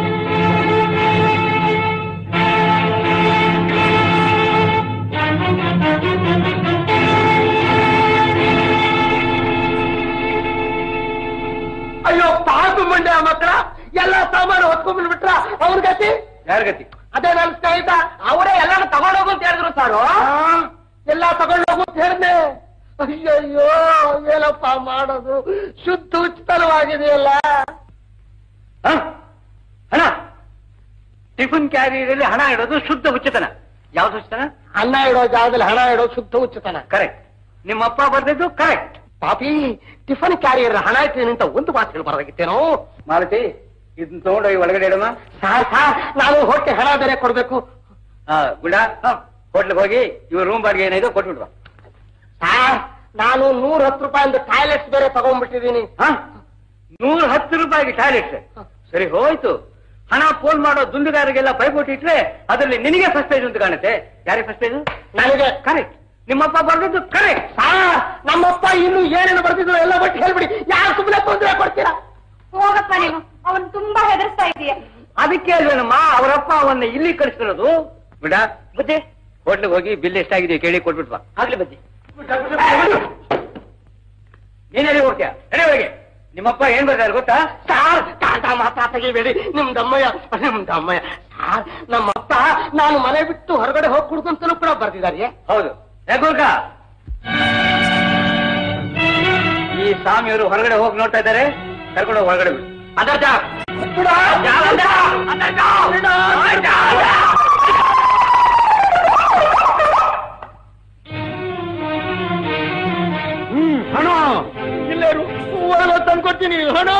ಅಯ್ಯೋ ಪಾಪು ಮಂಡ್ಯ ಮಕ್ಕಳ ಎಲ್ಲ ಸಾಮಾನು ಹೊತ್ಕೊಂಡ್ಬಿಟ್ಟು ಬಿಟ್ರ ಅವ್ರ ಗತಿ
ಯಾರ ಗತಿ
ಅದೇ ನನ್ನ ಸ್ನೇಹಿತ ಅವರೇ ಎಲ್ಲಾನು ತಗೊಂಡೋಗು ಅಂತ ಹೇಳಿದ್ರು ಸಾರು ಎಲ್ಲ ತಗೊಂಡೋಗು ಅಂತ ಹೇಳಿದೆ ಅಯ್ಯಯ್ಯೋ ಏನಪ್ಪ ಮಾಡೋದು ಶುದ್ಧ ಉಚಿತವಾಗಿದೆಯಲ್ಲ
ಹ? ಹಣ ಟಿಫನ್ ಕ್ಯಾರಿಯರಲ್ಲಿ ಹಣ ಇಡೋದು ಶುದ್ಧ ಉಚಿತನ ಯಾವ್ದು ಉಚಿತನ
ಅನ್ನ ಇಡೋ ಜಾಗದಲ್ಲಿ ಹಣ ಇಡೋ ಶುದ್ಧ ಉಚಿತನ
ಕರೆಕ್ಟ್ ನಿಮ್ಮಪ್ಪ ಬರ್ದಿದ್ದು ಕರೆಕ್ಟ್
ಪಾಪಿ ಟಿಫನ್ ಕ್ಯಾರಿಯರ್ ಹಣ ಇಟ್ಟಿದ್ದೀನಿ ಅಂತ ಒಂದು ಮಾತು ಹೇಳ್ಬಾರ್ದಾಗಿತ್ತೇನೋ
ಮಾಲತಿ ಇದನ್ನ ತಗೊಂಡೋಗಿ ಒಳಗಡೆ ಇಡಮ್ಮ
ಸಾರ್ ಸಾರ್ ನಾನು ಹೊಟ್ಟೆ ಹಣ ಬೇರೆ ಕೊಡ್ಬೇಕು
ಹಾ ಗುಡ ಹೋಟ್ಲಿಗೆ ಹೋಗಿ ಇವ್ರ ರೂಮ್ ಬಾಡಿಗೆ ಏನಿದೆ ಕೊಟ್ಬಿಡ್ವ
ಸಾರ್ ನಾನು ನೂರ ಹತ್ತು ರೂಪಾಯಿಂದ ಟಾಯ್ಲೆಟ್ಸ್ ಬೇರೆ ತಗೊಂಡ್ಬಿಟ್ಟಿದ್ದೀನಿ
ಹಾ ನೂರ ಹತ್ತು ರೂಪಾಯಿಗೆ ಟಾಯ್ಲೆಟ್ ಸರಿ ಹೋಯ್ತು ಹಣ ಫೋನ್ ಮಾಡೋ ದುಂದುಗಾರಿಗೆಲ್ಲ ಪೈಪೋಟಿ ಇಟ್ರೆ ಅದರಲ್ಲಿ ನಿನಗೆ ಫಸ್ಟ್ ಪ್ರೈಸ್ ಅಂತ ಕಾಣುತ್ತೆ ಯಾರಿಗೆ ಫಸ್ಟ್ ಪ್ರೈಸ್
ನನಗೆ
ಕರೆಕ್ಟ್ ನಿಮ್ಮಪ್ಪ ಬರ್ದಿದ್ದು ಕರೆಕ್ಟ್
ಸಾರ್ ನಮ್ಮಪ್ಪ ಇನ್ನು ಏನೇನು ಬರ್ತಿದ್ರು ಎಲ್ಲ ಬಿಟ್ಟು ಹೇಳ್ಬಿಡಿ ಯಾರು ಸುಮ್ಮನೆ ತೊಂದರೆ ಕೊಡ್ತೀರಾ
ಹೋಗಪ್ಪ ನೀನು ಅವನ್ ತುಂಬಾ ಹೆದರ್ಸ್ತಾ ಇದೀಯ
ಅದಕ್ಕೆ ಅಲ್ವೇನಮ್ಮ ಅವರಪ್ಪ ಅವನ್ನ ಇಲ್ಲಿ ಕಳಿಸ್ತಿರೋದು ಬಿಡ ಬುದ್ಧಿ ಹೋಟ್ಲಿಗೆ ಹೋಗಿ ಬಿಲ್ ಎಷ್ಟಾಗಿದೆ ಕೇಳಿ ಕೊಟ್ಬಿಟ್ ಬಾ ಆಗ್ಲಿ ಬಜ್ಜಿ ನೀನೆಲ್ಲಿ ಹೋಗ್ತೀಯ ನಡಿ ಹೋಗಿ ನಿಮ್ಮಪ್ಪ ಏನ್ ಬರ್ತಾರೆ ಗೊತ್ತಾ
ಸಾರ್ ತಾತ ಮಾತಾ ತೆಗಿಬೇಡಿ ನಿಮ್ ದಮ್ಮಯ್ಯ ನಿಮ್ ದಮ್ಮಯ್ಯ ಸಾರ್ ನಮ್ಮಪ್ಪ ನಾನು ಮನೆ ಬಿಟ್ಟು ಹೊರಗಡೆ ಹೋಗಿ ಕುಡ್ಕೊಂತಲೂ ಕೂಡ ಬರ್ತಿದ್ದಾರೆ
ಹೌದು ಯಾಕೋಲ್ಕ ಈ ಸ್ವಾಮಿಯವರು ಹೊರಗಡೆ ಹೋಗಿ ನೋಡ್ತಾ ಇದ್ದಾರೆ ಕರ್ಕೊಂಡು ಹೋಗಿ ಹೊರಗಡೆ ಬಿಡು ಅದರ್ಜ
ಹ್ಮ್ ಹಣ ಇಲ್ಲೇರು ಒಳಗೆ ತಂದ್ಕೊಡ್ತೀನಿ ಹಣ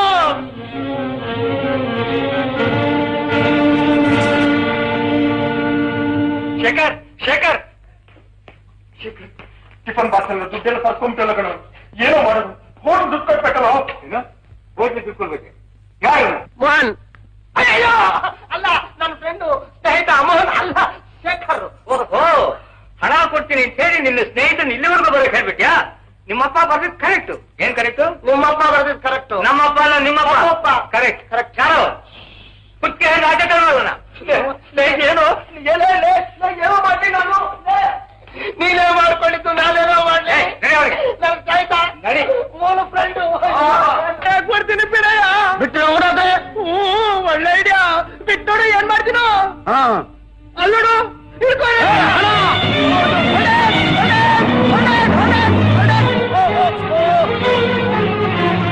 ಶೇಖರ್ ಶೇಖರ್ ಶೇಖರ್ ಟಿಫನ್ ಬಾಕ್ಸ್ ಎಲ್ಲ ದುಡ್ಡೆಲ್ಲ ತರ್ಕೊಂಬಿಟ್ಟಲ್ಲ ಕಣ ಏನೋ ಮಾಡೋದು ಹೋಗಿ ದುಡ್ಡು ಕೊಡ್ಬೇಕಲ್ಲ ಏನ ಹೋಗಿ ದುಡ್ಡು ಕೊಡ್ಬೇಕು ಯಾರು
ಮೋಹನ್ ಅಯ್ಯೋ ಅಲ್ಲ ನನ್ನ ಫ್ರೆಂಡು ಸ್ನೇಹಿತ ಮೋಹನ್ ಅಲ್ಲ ಶೇಖರ್
ಓಹೋ ಹಣ ಕೊಡ್ತೀನಿ ಅಂತ ಹೇಳಿ ನಿನ್ನ ಸ್ನೇಹಿತನ ಇಲ್ಲಿವರೆಗೂ ಬರೋಕೆ ಹೇಳ್ಬಿಟ್ಯಾ ನಿಮ್ಮಪ್ಪ ಬರ್ದಿದ್ ಕರೆಕ್ಟ್ ಏನ್ ಕರೆಕ್ಟ್
ನಿಮ್ಮಪ್ಪ ಬರ್ದಿದ್ ಕರೆಕ್ಟ್
ನಮ್ಮಪ್ಪ ಅಲ್ಲ ನಿಮ್ಮಪ್ಪ
ನಮ್ಮಪ್ಪ.
ಕರೆಕ್ಟ್ ಕರೆಕ್ಟ್ ಯಾರು ಕುಕ್ಕೆ ಆಟ ಕಳ್ವಲ್ಲ
ಏನು ಏನೋ ಮಾಡ್ತೀನಿ ನಾನು ಲೇ, ನೀನೇ ಮಾಡ್ಕೊಂಡಿದ್ದು ನಾನೇನೋ ಮಾಡ್ಲಿ
ಏಯ್, ನಡಿ ಅವ್ರಿಗೆ.
ನನ್ನ ಸ್ನೇಹಿತ
ನಡಿ.
ಮೂಲ ಫ್ರೆಂಡು ಕೊಡ್ತೀನಿ ಬಿಡಯ್ಯ
ಬಿಟ್ಟು ಓಡೋದೆ
ಹ್ಞೂ ಒಳ್ಳೆ ಐಡಿಯಾ ಬಿಟ್ಟೋಡು ಏನ್ ಮಾಡ್ತೀನೋ ಅಲ್ಲೋಡು ಹಿಡ್ಕೊಳ್ಳಿ. ಹಣ. ಹೊಡೆ, ಹೊಡೆ, ಹೊಡೆ, ಹೊಡೆ, ಹೊಡೆ. ಓ, ಓ, ಓ.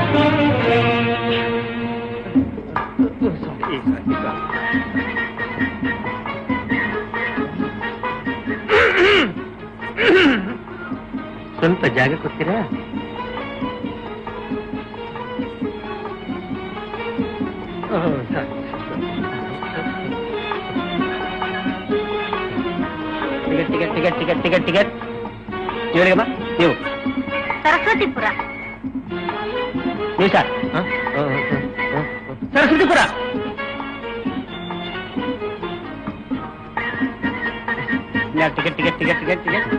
ಸ್ವಲ್ಪ ಜಾಗ ಕೊಡ್ತೀರಾ ticket ticket ticket ticket ticket ticket ಇವರಿಗಮ್ಮ ನೀವು
ಸರಸ್ವತಿಪುರ
ನೀವು sir Saraswathipura ticket ticket ticket ticket ticket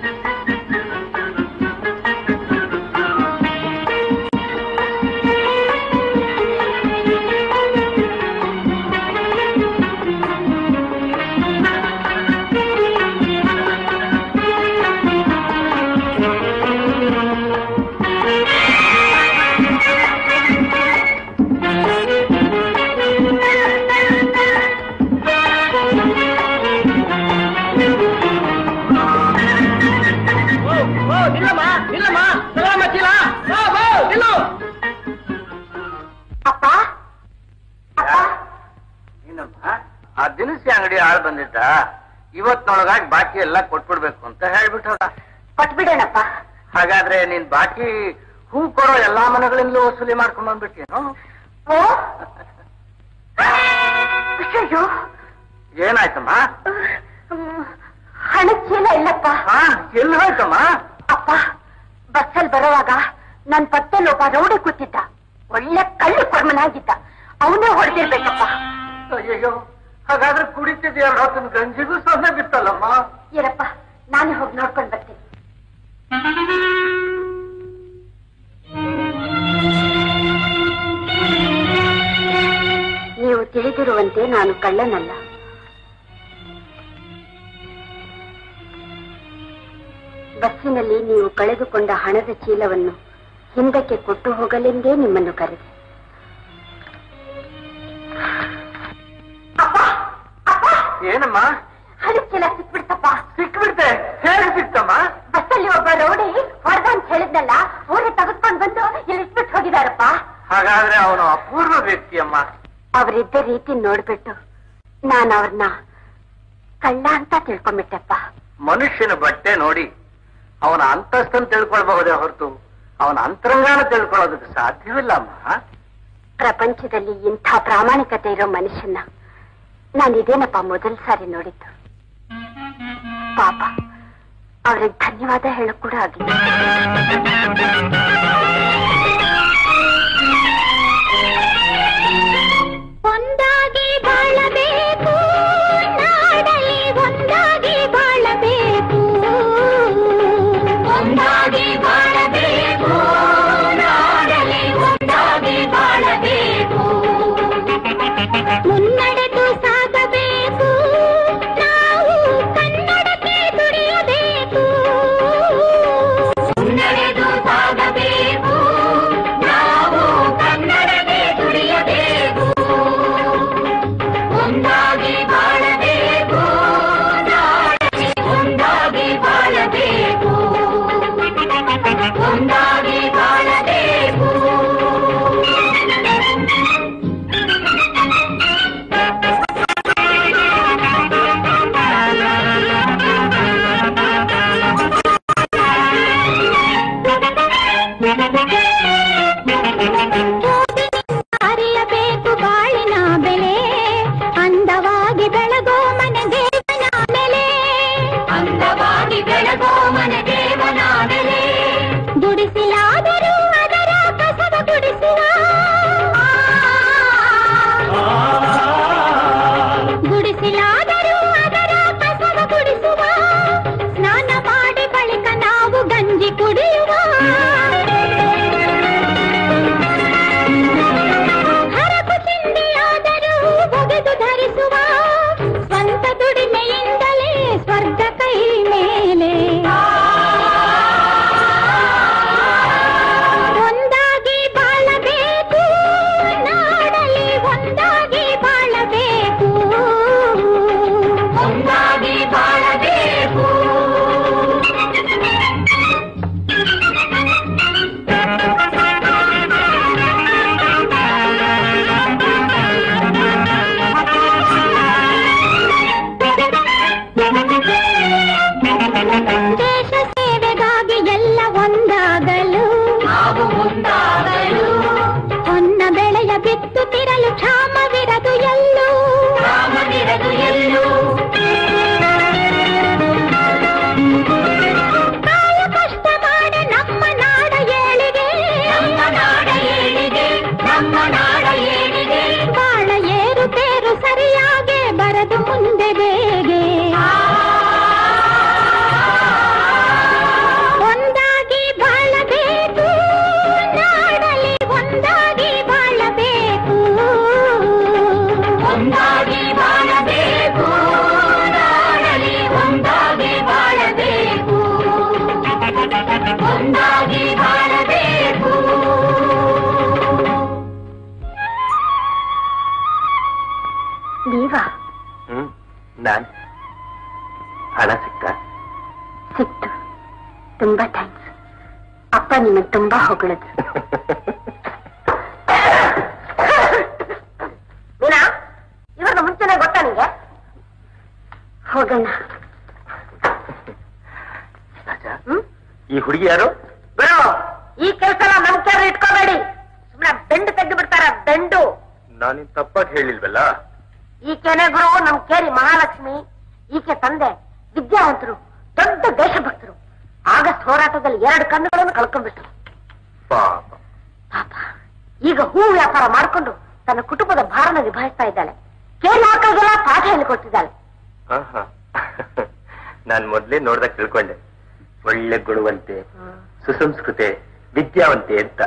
ಓ ನಿಲ್ಲಮ್ಮ ನಿಲ್ಲಮ್ಮ ಸಲಾಮ ಚೀಲ ಬಾ, ಬಾ, ನಿಲ್ಲು
ಅಪ್ಪ ಅಪ್ಪ
ಏನಮ್ಮ ಆ ದಿನಸಿ ಅಂಗಡಿ ಆಳ್ ಬಂದಿದ್ದ ಇವತ್ನೊಳಗಾಗಿ ಬಾಕಿ ಎಲ್ಲ ಕೊಟ್ಬಿಡ್ಬೇಕು ಅಂತ ಹೇಳ್ಬಿಟ್ಟು ಹೋದ
ಕೊಟ್ಬಿಡೋಣಪ್ಪ
ಹಾಗಾದ್ರೆ ನೀನ್ ಬಾಕಿ ಹೂ ಕೊಡೋ ಎಲ್ಲಾ ಮನೆಗಳಿಂದಲೂ ವಸೂಲಿ ಮಾಡ್ಕೊಂಡ್ ಬಂದ್ಬಿಟ್ಟೇನು
ಓ ಅಯ್ಯೋ
ಏನಾಯ್ತಮ್ಮ
ಹಣದ ಚೀಲ ಇಲ್ಲಪ್ಪ
ಹಾ ಎಲ್ಲಿ ಹೋಯ್ತಮ್ಮ
ಅಪ್ಪ ಬಸ್ಸಲ್ಲಿ ಬರುವಾಗ ನನ್ ಪಕ್ಕದಲ್ಲಿ ಒಬ್ಬ ರೌಡಿ ಕೂತಿದ್ದ ಒಳ್ಳೆ ಕಳ್ಳು ಕೊರ್ಮನಾಗಿದ್ದ ಅವನೇ ಹೊಡೆದಿರ್ಬೇಕಪ್ಪ
ಅಯ್ಯೋ ಹಾಗಾದ್ರೆ ಕುಡಿತಿದ್ ಎರಡು ಹೊತ್ತಿನ ಗಂಜಿಗೂ ಸೊನ್ನೆ ಬಿತ್ತಲ್ಲಮ್ಮ
ಏನಪ್ಪ ನಾನೇ ಹೋಗಿ ನೋಡ್ಕೊಂಡ್ ಬರ್ತೀನಿ ನೀವು ತಿಳಿದಿರುವಂತೆ ನಾನು ಕಳ್ಳನಲ್ಲ ಬಸ್ಸಿನಲ್ಲಿ ನೀವು ಕಳೆದುಕೊಂಡ ಹಣದ ಚೀಲವನ್ನು ಹಿಂದಕ್ಕೆ ಕೊಟ್ಟು ಹೋಗಲೆಂದೇ ನಿಮ್ಮನ್ನು ಕರೆದೆ
ಏನಮ್ಮ
ಹಣದ ಚೀಲ ಸಿಕ್ಬಿಡ್ತಪ್ಪ
ಸಿಕ್ಬಿಡ್ತೆ ಹೇಗೆ ಸಿಕ್ತಮ್ಮ
ಬಸ್ಸಲ್ಲಿ ಒಬ್ಬ ರೌಡಿ ಹೊಡೆದ ಅಂತ ಹೇಳಿದ್ನಲ್ಲ ಅವರೇ ತೆಗೆದುಕೊಂಡು ಬಂದು ಇಲ್ಲಿ ಇಟ್ಬಿಟ್ಟು ಹೋಗಿದಾರಪ್ಪ
ಹಾಗಾದ್ರೆ ಅವನು ಅಪೂರ್ವ ವ್ಯಕ್ತಿಯಮ್ಮ
ಅವರಿದ್ದ ರೀತಿ ನೋಡ್ಬಿಟ್ಟು ನಾನು ಅವ್ರನ್ನ ಕಳ್ಳ ಅಂತ ತಿಳ್ಕೊಂಡ್ಬಿಟ್ಟೆಪ್ಪ
ಮನುಷ್ಯನ ಬಟ್ಟೆ ನೋಡಿ ಅವನ ಅಂತಸ್ತನ್ನು ತಿಳ್ಕೊಳ್ಬಹುದೇ ಹೊರತು ಅವನ ಅಂತರಂಗಾನ ತಿಳ್ಕೊಳ್ಳೋದಕ್ಕೆ ಸಾಧ್ಯವಿಲ್ಲಮ್ಮ
ಪ್ರಪಂಚದಲ್ಲಿ ಇಂಥ ಪ್ರಾಮಾಣಿಕತೆ ಇರೋ ಮನುಷ್ಯನ ನಾನು ಇದೇನಪ್ಪ ಮೊದಲ ಸಾರಿ ನೋಡಿದ್ದು ಪಾಪ ಅವ್ರಿಗೆ ಧನ್ಯವಾದ ಹೇಳಕ್ ಕೂಡ ಆಗಿಲ್ಲ ಒಂದಾಗಿ ಬಾಳಬೇಕು ನಾಡಲಿ ಒಂದಾಗಿ ಬಾಳಬೇಕು ಒಂದಾಗಿ ಬಾಳಬೇಕು ನಾಡಲಿ ಒಂದಾಗಿ ಬಾಳಬೇಕು ಮುನ್ನಡೆದ
ಅಂದವಾಗಿ ಬೆಳಗೋ ಮನೆ ದೇವನ ನೆಲೆ ಅಂದವಾಗಿ ಬೆಳಗೋ ಮನೆ ದೇವನ ನೆಲೆ ಗುಡಿಸಿಲಾದರೂ ಅದರ ಕಸದ ಗುಡಿಸುವ ಗುಡಿಸಿಲಾದರೂ ಅದರ ಕಸದ ಗುಡಿಸುವ ಸ್ನಾನ ಮಾಡಿ ಬಳಿಕ ನಾವು ಗಂಜಿ ಕುಡಿಯುವ ಹರಕು ಚಿಂದಿಯಾದರೂ ಒಗೆದು ಧರಿಸುವ ಸ್ವಂತ ದುಡಿಮೆಯಿಂದಲೇ ಸ್ವರ್ಗ ಕೈ ಮೇಲೆ ಒಂದಾಗಿ ಬಾಳಬೇಕು ನಾಡಲಿ ಒಂದಾಗಿ ಬಾಳಬೇಕು ಒಂದಾಗಿ ಬಾಳಬೇಕು ದೇಶ ಸೇವೆಗಾಗಿ ಎಲ್ಲ ಒಂದಾಗಲು ನಾವು ಒಂದಾಗಲು ಹೊನ್ನ ಬೆಳೆಯ ಬಿತ್ತುತ್ತಿರಲು ಕ್ಷಾಮವಿರದು ಎಲ್ಲೂ ಕ್ಷಾಮವಿರದು ಎಲ್ಲೂ ಕಾಲು ಕಷ್ಟ ಮಾಡಿ ನಮ್ಮ ನಾಡ ಏಳಿಗೆ ನಮ್ಮ ನಾಡ ಏಳಿಗೆ ನಮ್ಮ ನಾಡ ಏಳಿಗೆ ಬಾಳ ಏರು ತೇರು ಸರಿಯಾಗಿ ಬರದು ಮುಂದೆ ಬೇಗೆ ಒಂದಾಗಿ ಬಾಳಬೇಕು ನಾಡಲಿ ಒಂದಾಗಿ ಬಾಳಬೇಕು ಒಂದಾಗಿ ಬಾಳಬೇಕು ನಾಡಲಿ ಒಂದಾಗಿ ಬಾಳಬೇಕು ಒಂದಾಗಿ ಬಾಳಬೇಕು ನೀವಾ
ಹ್ಮ್ ನಾನ್ ಹಣ ಸಿಕ್ಕ
ಸಿಕ್ತು ತುಂಬಾ ಥ್ಯಾಂಕ್ಸ್ ಅಪ್ಪ ನಿಮಗೆ ತುಂಬಾ ಹೊಗಳಿದ್ರು ಮೀನಾ ಇವ್ರನ್ನ ಮುಂಚೆನೆ ಗೊತ್ತಾ ನಿಂಗೆ ಹೋಗೋಣ ಹ್ಮ್
ಈ ಹುಡುಗಿ ಯಾರು
ಬಿಡು ಈ ಕೆಲಸ ನಮ್ ಕೇಳಿ ಇಟ್ಕೋಬೇಡಿ ಸುಮ್ಮನೆ ಬೆಂಡು ತೆಗೆದು ಬಿಡ್ತಾರ ಬೆಂಡು
ನಾನಿನ್ ತಪ್ಪಾಗಿ ಹೇಳಿಲ್ವಲ್ಲ
ಈಕೆನೆ ಗುರು ನಮ್ ಕೇರಿ ಮಹಾಲಕ್ಷ್ಮಿ ಈಕೆ ತಂದೆ ವಿದ್ಯಾವಂತರು ದೊಡ್ಡ ದೇಶಭಕ್ತರು ಆಗಸ್ಟ್ ಹೋರಾಟದಲ್ಲಿ ಎರಡು ಕಣ್ಣುಗಳನ್ನು ಕಳ್ಕೊಂಡ್ಬಿಟ್ರು
ಪಾಪ
ಪಾಪ ಈಗ ಹೂ ವ್ಯಾಪಾರ ಮಾಡ್ಕೊಂಡು ತನ್ನ ಕುಟುಂಬದ ಭಾರನ ನಿಭಾಯಿಸ್ತಾ ಇದ್ದಾಳೆ ಕೇರಿ ಮಕ್ಕಳಿಗೆಲ್ಲ ಪಾಠ ಹೇಳಿಕೊಡ್ತಿದ್ದಾಳೆ
ಆಹಾ. ನಾನ್ ಮೊದ್ಲೇ ನೋಡ್ದಾಗ ತಿಳ್ಕೊಂಡೆ ಒಳ್ಳೆ ಗುಣವಂತೆ ಸುಸಂಸ್ಕೃತೆ ವಿದ್ಯಾವಂತೆ ಅಂತ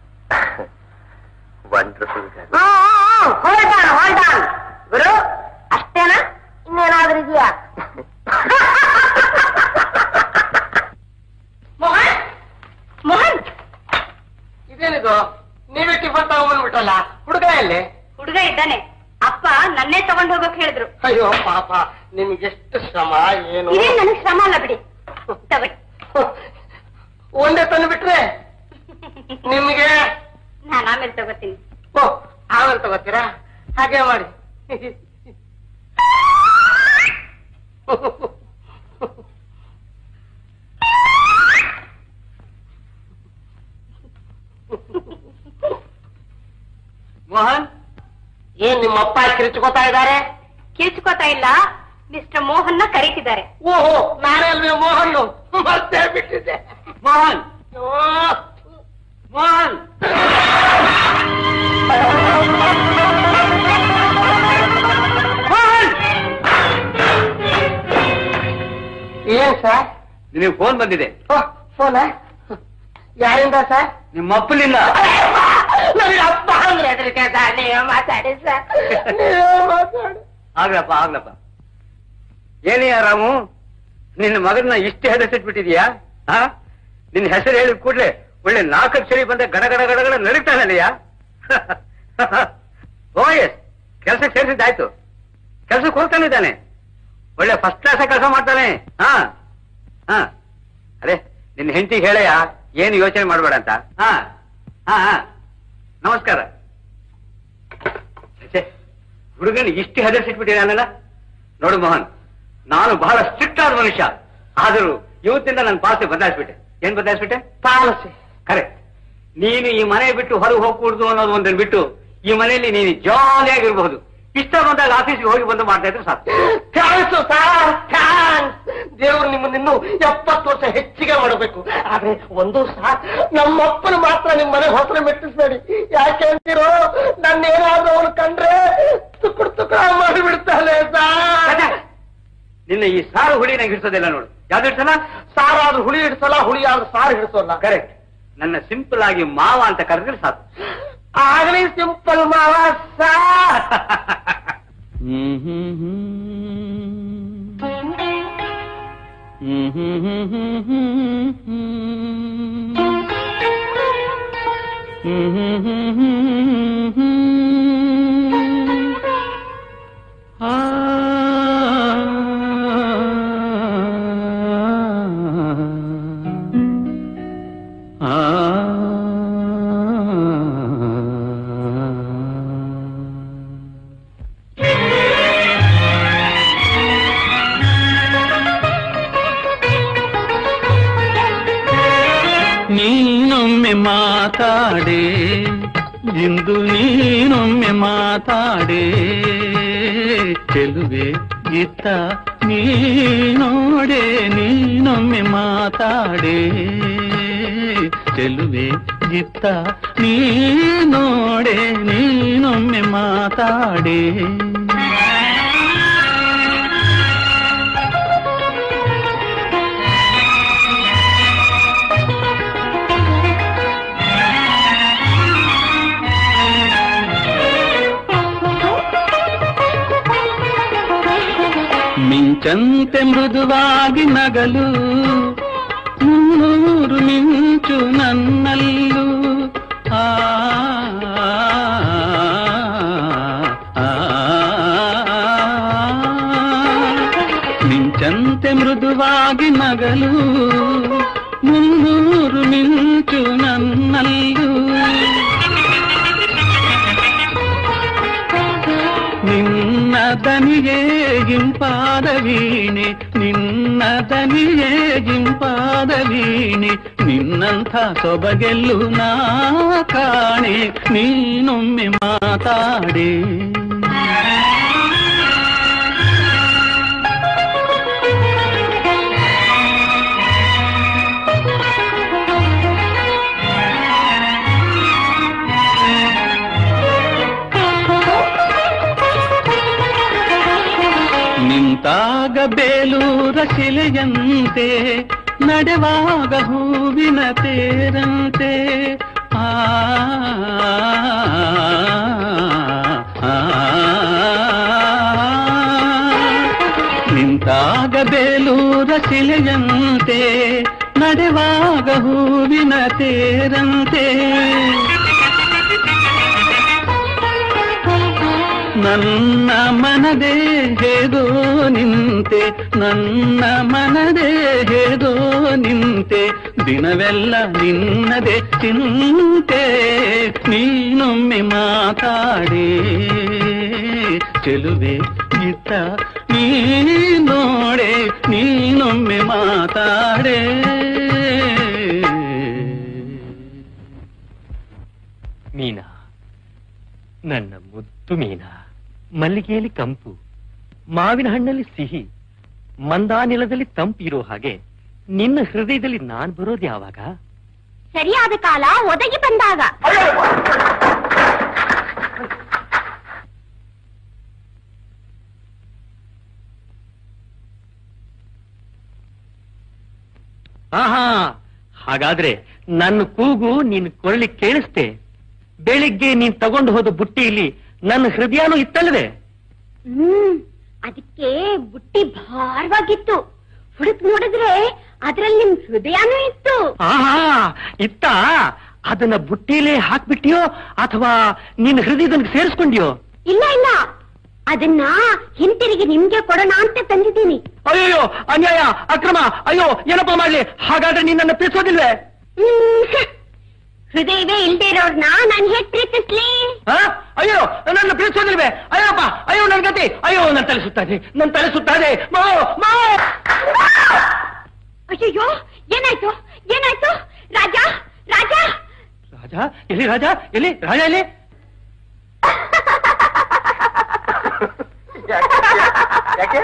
ವಂಡರ್ಫುಲ್
ಹೋಲ್ಡಾನ್ ಹೋಲ್ಡಾನ್ ಗುರು ಅಷ್ಟೇನಾ ಇನ್ನೇನಾದ್ರೂ ಇದೆಯಾ ಮೋಹನ್ ಮೋಹನ್
ಇದೇನಿದು ನೀವೇ ಟಿಫನ್ ತಗೊಂಡ್ಬಂದ್ಬಿಟ್ರಲ್ಲ ಹುಡುಗ ಎಲ್ಲಿ
ಹುಡುಗ ಇದ್ದಾನೆ ಅಪ್ಪ ನನ್ನೇ ತಗೊಂಡ್ ಹೋಗಕ್ ಹೇಳಿದ್ರು
ಅಯ್ಯೋ ಪಾಪ ನಿಮ್ಗೆಷ್ಟು ಶ್ರಮ ಏನು
ಇದೇ ನನಗ್ ಶ್ರಮ ಅಲ್ಲ ಬಿಡಿ ತಗೊಳ್ಳಿ
ಒಂದೇ ತಂದು ಬಿಟ್ರೆ ನಿಮ್ಗೆ
ನಾನು ಆಮೇಲೆ ತಗೋತೀನಿ
ಓ ಆಮೇಲೆ ತಗೋತೀರಾ ಹಾಗೆ ಮಾಡಿ ಮೋಹನ್ ಏನ್ ನಿಮ್ಮ ಅಪ್ಪ ಕಿರಿಚ್ಕೋತಾ ಇದ್ದಾರೆ
ಕಿರ್ಚ್ಕೋತಾ ಇಲ್ಲ ಮಿಸ್ಟರ್ ಮೋಹನ್ನ ಕರೀತಿದ್ದಾರೆ
ಓಹೋ ನಾನೇ ಅಲ್ವೇ ಮೋಹನ್ ಮತ್ತೆ ಬಿಟ್ಟಿದ್ದೆ ಮೋಹನ್ ಮೋಹನ್ ಮೋಹನ್ ಏನ್ ಸರ್
ನಿನಗೆ ಫೋನ್ ಬಂದಿದೆ
ಫೋನ ಯಾರಿಂದ ಸರ್
ನಿಮ್ಮ ಅಪ್ಪನಿಂದ
ನನಗೆ ಅಪ್ಪ ಅಂದ್ರೆ ಹೆದರಿಕೆ ಸರ್ ನೀವು ಮಾತಾಡಿ ಸರ್ ನೀವು ಮಾತಾಡಿ
ಆಗ್ಲಪ್ಪ ಆಗ್ಲಪ್ಪ ಏನೇ ರಾಮು ನಿನ್ನ ಮಗನ್ನ ಇಷ್ಟೇ ಹೆದರ್ಸಿಟ್ಬಿಟ್ಟಿದ್ಯಾ ಹಾ ನಿನ್ನ ಹೆಸರು ಹೇಳಿದ ಕೂಡ್ಲೆ ಒಳ್ಳೆ ನಾಲ್ಕಕ್ಷರಿ ಬಂದ ಗಡ ಗಡ ಗಡ ಗಡ ನಡುಗ್ತಾನಲ್ಲಯ್ಯ ಓ ಎಸ್ ಕೆಲ್ಸಕ್ಕೆ ಸೇರಿಸಿದ್ದಾಯ್ತು ಕೆಲ್ಸಕ್ಕೆ ಹೋಗ್ತಾನಿದ್ದಾನೆ ಒಳ್ಳೆ ಫಸ್ಟ್ ಕ್ಲಾಸ್ ಕೆಲಸ ಮಾಡ್ತಾನೆ ಹಾ ಹಾ ಅದೇ ನಿನ್ನ ಹೆಂಡತಿ ಹೇಳಯ್ಯ ಏನು ಯೋಚನೆ ಮಾಡ್ಬೇಡ ಅಂತ ಹಾ ಹಾ ಹಾ ನಮಸ್ಕಾರ ಛೆ, ಹುಡುಗನ ಇಷ್ಟು ಹೆದರ್ಸಿಟ್ಬಿಟ್ಟಿದ್ದಾನಲ್ಲ ನೋಡು ಮೋಹನ್ ನಾನು ಬಹಳ ಸ್ಟ್ರಿಕ್ಟ್ ಆದ ಮನುಷ್ಯ ಆದರೂ ಇವತ್ತಿಂದ ನನ್ನ ಪಾಲಿಸಿ ಬದಲಾಯಿಸ್ಬಿಟ್ಟೆ ಏನ್ ಬದಲಾಯಿಸ್ಬಿಟ್ಟೆ
ಪಾಲಿಸಿ
ಕರೆಕ್ಟ್ ನೀನು ಈ ಮನೆ ಬಿಟ್ಟು ಹೊರಗೆ ಹೋಗ್ಕೂಡ್ದು ಅನ್ನೋದು ಒಂದನ್ನು ಬಿಟ್ಟು ಈ ಮನೆಯಲ್ಲಿ ನೀನು ಜಾಲಿಯಾಗಿರ್ಬಹುದು ಇಷ್ಟ ಬಂದಾಗ ಆಫೀಸ್ಗೆ ಹೋಗಿ ಬಂದು ಮಾಡ್ತಾ ಇದ್ರೆ ಸಾಕು
ಥ್ಯಾಂಕ್ಸ್ ಸರ್ ಥ್ಯಾಂಕ್ಸ್ ದೇವರು ನಿಮ್ಮನ್ನ ಇನ್ನೂ ಎಪ್ಪತ್ತು ವರ್ಷ ಹೆಚ್ಚಿಗೆ ಮಾಡಬೇಕು ಆದ್ರೆ ಒಂದು ಸಾರ್ ನಮ್ಮಪ್ಪನ ಮಾತ್ರ ನಿಮ್ ಮನೆ ಹೊಸರು ಮೆಟ್ಟಿಸ್ಬೇಡಿ ಯಾಕೆ ಅಂತೀರೋ ನನ್ನ ಏನಾದ್ರೂ ಅವನು ಕಂಡ್ರೆ ತುಕ್ಕುಡ್ ತುಕ್ಕಡ ಮಾಡಿಬಿಡ್ತಾನೆ ಸಾರ್
ನಿನ್ನ ಈ ಸಾರು ಹುಳಿ ನಂಗೆ ಹಿಡಿಸೋದಿಲ್ಲ ನೋಡು ಯಾವ್ದು ಹಿಡ್ಸಲ್ಲ
ಸಾರಾದ್ರೂ ಹುಳಿ ಹಿಡಿಸಲ್ಲ ಹುಳಿ ಆದ್ರೂ ಸಾರು ಹಿಡಿಸೋಲ್ಲ
ಕರೆಕ್ಟ್ ನನ್ನ ಸಿಂಪಲ್ ಆಗಿ ಮಾವ ಅಂತ ಕರೆದ್ರೆ ಸಾಕು
ಆಗಲಿ ಸಿಂಪಲ್ ಮಾವ ಸಾರ್
ನೀನೊಮ್ಮೆ ಮಾತಾಡೆ ಇಂದು ನೀನೊಮ್ಮೆ ಮಾತಾಡೆ ಚೆಲುವೆ ಇತ್ತ ನೀನೋಡೆ ನೀನೊಮ್ಮೆ ಮಾತಾಡೆ ಚೆಲುವೆ ಇತ್ತ ನೀನೋಡೆ ನೀನೊಮ್ಮೆ ಮಾತಾಡೆ ಮಿಂಚಂತೆ ಮೃದುವಾಗಿ ನಗಲು ಮುನ್ನೂರು ಮಿಂಚು ನನ್ನಲ್ಲೂ ಆ ಆ, ಮಿಂಚಂತೆ ಮೃದುವಾಗಿ ನಗಲು ಮುನ್ನೂರು ಮಿಂಚು ನನ್ನಲ್ಲೂ ನಿನ್ನ ದನಿಯೇ ಇಂಪಾದ ವೀಣೆ ನಿನ್ನ ದನಿಯೇ ಇಂಪಾದ ವೀಣೆ ನಿನ್ನಂಥ ಸೊಬಗೆಲ್ಲು ನಾ ಕಾಣೆ ನೀನೊಮ್ಮೆ ಮಾತಾಡೆ ನಿಂತಾಗ ಬೇಲೂರ ಶಿಲೆಯಂತೆ ನಡೆವಾಗ ಹೂವಿನ ತೇರಂತೆ ಆ ಆ, ನಿಂತಾಗ ಬೇಲೂರ ಶಿಲೆಯಂತೆ ನಡೆವಾಗ ಹೂವಿನ ತೇರಂತೆ ನನ್ನ ಮನದೇ ಹೇಗೋ ನಿಂತೆ ನನ್ನ ಮನದೇ ಹೇಗೋ ನಿಂತೆ ದಿನವೆಲ್ಲ ನಿನ್ನದೇ ಚಿಂತೆ ನೀನೊಮ್ಮೆ ಮಾತಾಡೆ ಚೆಲುವೆ ಇತ್ತ ನೀನೋಡೆ ನೀನೊಮ್ಮೆ ಮಾತಾಡೆ
ಮೀನಾ ನನ್ನ ಮುದ್ದು ಮೀನಾ ಮಲ್ಲಿಗೆಯಲ್ಲಿ ಕಂಪು ಮಾವಿನ ಹಣ್ಣಲ್ಲಿ ಸಿಹಿ ಮಂದಾನಿಲದಲ್ಲಿ ತಂಪು ಇರೋ ಹಾಗೆ ನಿನ್ನ ಹೃದಯದಲ್ಲಿ ನಾನ್ ಬರೋದು ಯಾವಾಗ
ಸರಿಯಾದ ಕಾಲ ಒದಗಿ ಬಂದಾಗ
ಆಹಾ ಹಾಗಾದ್ರೆ ನನ್ನ ಕೂಗು ನಿನ್ ಕೊರಳಿ ಕೇಳಿಸ್ತೆ ಬೆಳಿಗ್ಗೆ ನೀನ್ ತಗೊಂಡು ಹೋದ ಬುಟ್ಟಿಯಲ್ಲಿ ನನ್ನ ಹೃದಯನೂ ಇತ್ತಲ್ವೇ
ಹ್ಮ್ ಅದಕ್ಕೆ ಬುಟ್ಟಿ ಭಾರವಾಗಿತ್ತು ಹುಡುಕ್ ನೋಡಿದ್ರೆ ಅದ್ರಲ್ಲಿ ನಿಮ್ ಹೃದಯನೂ ಇತ್ತು
ಆಹಾ ಇತ್ತ ಅದನ್ನ ಬುಟ್ಟಿಲೇ ಹಾಕ್ಬಿಟ್ಟಿಯೋ ಅಥವಾ ನಿನ್ನ ಹೃದಯದಲ್ಲಿ ಸೇರಿಸ್ಕೊಂಡಿಯೋ
ಇಲ್ಲ ಇಲ್ಲ ಅದನ್ನ ಹಿಂತಿರುಗಿ ನಿಮ್ಗೆ ಕೊಡೋಣ ಅಂತ ತಂದಿದ್ದೀನಿ
ಅಯ್ಯೋ ಅನ್ಯಾಯ ಅಕ್ರಮ ಅಯ್ಯೋ ಏನಪ್ಪ ಮಾಡ್ಲಿ ಹಾಗಾದ್ರೆ ನಿನ್ನನ್ನು ಪ್ರೀತಿಸೋದಿಲ್ವೇ
ಹ್ಮ್, ಹ್ಮ್. ಹೃದಯವೇ ಇಲ್ದೇ ಇರೋರ್ನ ನಾನ್ ಹೇಗ್ ಪ್ರೀತಿಸ್ಲಿ
ಆ? ಅಯ್ಯೋ ನನ್ನ ಪ್ರೀತಿಸೋದಿಲ್ವೇ ಅಯ್ಯಪ್ಪ ಅಯ್ಯೋ ನನ್ ಗತಿ ಅಯ್ಯೋ ನನ್ ತಲೆ ಸುತ್ತಾದೆ ನನ್ ತಲೆ ಸುತ್ತಾದೆ ಮಾವೋ ಮಾವೋ
ಅಯ್ಯೋ ಏನಾಯ್ತು ಏನಾಯ್ತು ರಾಜ ರಾಜ
ರಾಜ ಎಲ್ಲಿ ರಾಜ ಎಲ್ಲಿ ರಾಜ ಎಲ್ಲಿ
ಯಾಕೆ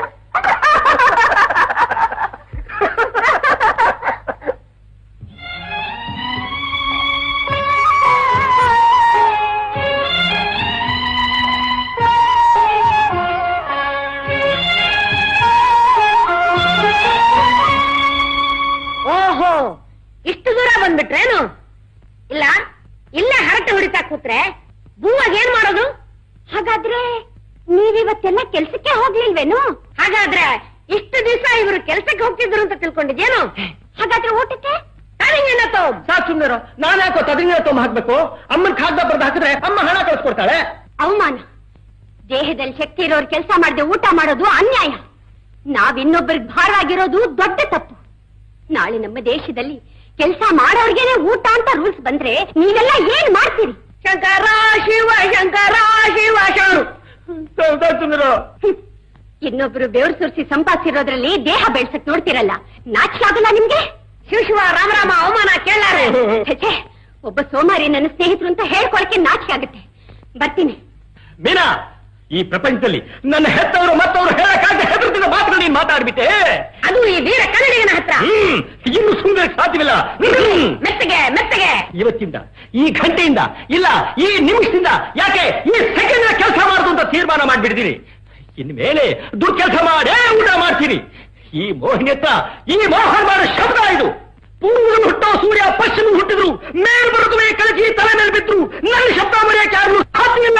ಓಹೋ ಇಷ್ಟು ದೂರ ಬಂದ್ಬಿಟ್ರೇನು ಇಲ್ಲ ಇಲ್ಲೇ ಹರಟೆ ಹೊಡಿತಾ ಕೂತ್ರೆ ಬೂವಾಗ ಏನ್ ಮಾಡೋದು ಹಾಗಾದ್ರೆ ನೀವಿವತ್ತೆಲ್ಲ ಕೆಲ್ಸಕ್ಕೆ ಹೋಗ್ಲಿಲ್ವೇನು ಹಾಗಾದ್ರೆ ಇಷ್ಟು ದಿವಸ ಇವರು ಕೆಲ್ಸಕ್ಕೆ ಹೋಗ್ತಿದ್ರು ಅಂತ ತಿಳ್ಕೊಂಡಿದ್ಯೇನು ಹಾಗಾದ್ರೆ ಊಟಕ್ಕೆ ತಾನಿಂಗೇನ ತೋಮ್
ಸಾಕ್ ಸುಮ್ಮನೆ ನಾನು ಯಾಕೋ ತದ್ರಿಂದ ತೊಂಬ ಹಾಕ್ಬೇಕು ಅಮ್ಮನ್ ಖಾದ್ದ ಬರ್ದು ಹಾಕಿದ್ರೆ ಅಮ್ಮ ಹಣ ಕಳ್ಸ್ಕೊಡ್ತಾಳೆ
ಅವಮಾನ ದೇಹದಲ್ಲಿ ಶಕ್ತಿ ಇರೋರು ಕೆಲಸ ಮಾಡದೆ ಊಟ ಮಾಡೋದು ಅನ್ಯಾಯ ನಾವ್ ಇನ್ನೊಬ್ಬರಿಗೆ ಭಾರವಾಗಿರೋದು ದೊಡ್ಡ ತಪ್ಪು ನಾಳೆ ನಮ್ಮ ದೇಶದಲ್ಲಿ ಕೆಲಸ ಮಾಡೋರ್ಗೆನೆ ಊಟ ಅಂತ ರೂಲ್ಸ್ ಬಂದ್ರೆ ನೀವೆಲ್ಲ ಏನ್ ಮಾಡ್ತೀರಿ ಶಂಕರ ಶಿವ ಶಂಕರ ಶಿವ ಶರಣು
ಸುಂದರ
ಹ್ಮ್. ಇನ್ನೊಬ್ರು ಬೆವರು ಸುರಿಸಿ ಸಂಪಾದಿಸಿರೋದ್ರಲ್ಲಿ ದೇಹ ಬೆಳ್ಸಕ್ ನೋಡ್ತಿರಲ್ಲ ನಾಚಿಕೆ ಆಗಲ್ಲ ನಿಮ್ಗೆ ಶಿವ ಶಿವ ರಾಮ ರಾಮ ಅವಮಾನ ಕೇಳಾರೆ ಛೆ, ಛೆ, ಒಬ್ಬ ಸೋಮಾರಿ ನನ್ನ ಸ್ನೇಹಿತರು ಅಂತ ಹೇಳ್ಕೊಳಕ್ಕೆ ನಾಚಿಕೆ ಆಗುತ್ತೆ ಬರ್ತೀನಿ
ಮೀನಾ ಈ ಪ್ರಪಂಚದಲ್ಲಿ ನನ್ನ ಹೆತ್ತವರು ಮತ್ತವರು ಹೇಳಕ್ಕಾಗದೆ ಹೆದರ್ತಿದ್ದ ಮಾತುಗಳು ನೀನ್ ಮಾತಾಡ್ಬಿಟ್ಟೆ
ಅದು ಈ ವೀರ ಕನ್ನಡಿಗನ ಹತ್ರ
ಹ್ಮ್ ಇನ್ನು ಸುಮ್ಮನೆ ಸಾಧ್ಯವಿಲ್ಲ ಹ್ಮ್.
ಮೆತ್ತಗೆ ಮೆತ್ತಗೆ
ಇವತ್ತಿಂದ ಈ ಗಂಟೆಯಿಂದ ಇಲ್ಲ ಈ ನಿಮಿಷದಿಂದ ಯಾಕೆ ಈ ಸೆಕೆಂಡ್ ಕೆಲಸ ಮಾಡುದು ಅಂತ ತೀರ್ಮಾನ ಮಾಡ್ಬಿಡ್ತೀನಿ ಇನ್ಮೇಲೆ ದುರ್ಕೆಲ್ಸ ಮಾಡೇ ಊಟ ಮಾಡ್ತೀನಿ ಈ ಮೋಹಿನಿ ಹತ್ರ ಈ ಮೋಹನ್ ಮಾಡೋ ಶಬ್ದ ಇದು ಪೂರ್ವ ಹುಟ್ಟೋ ಸೂರ್ಯ ಪಶ್ಚಿಮ ಹುಟ್ಟಿದ್ರು ಮೇಲ್ಬರುಗುವೆ ಕಳಚಿ ತಲೆ ಮೇಲೆ ಬಿದ್ರು ನನ್ನ ಶಬ್ದ ಮರೆಯಕ್ಕೆ ಯಾರು ಸಾಧ್ಯವಿಲ್ಲ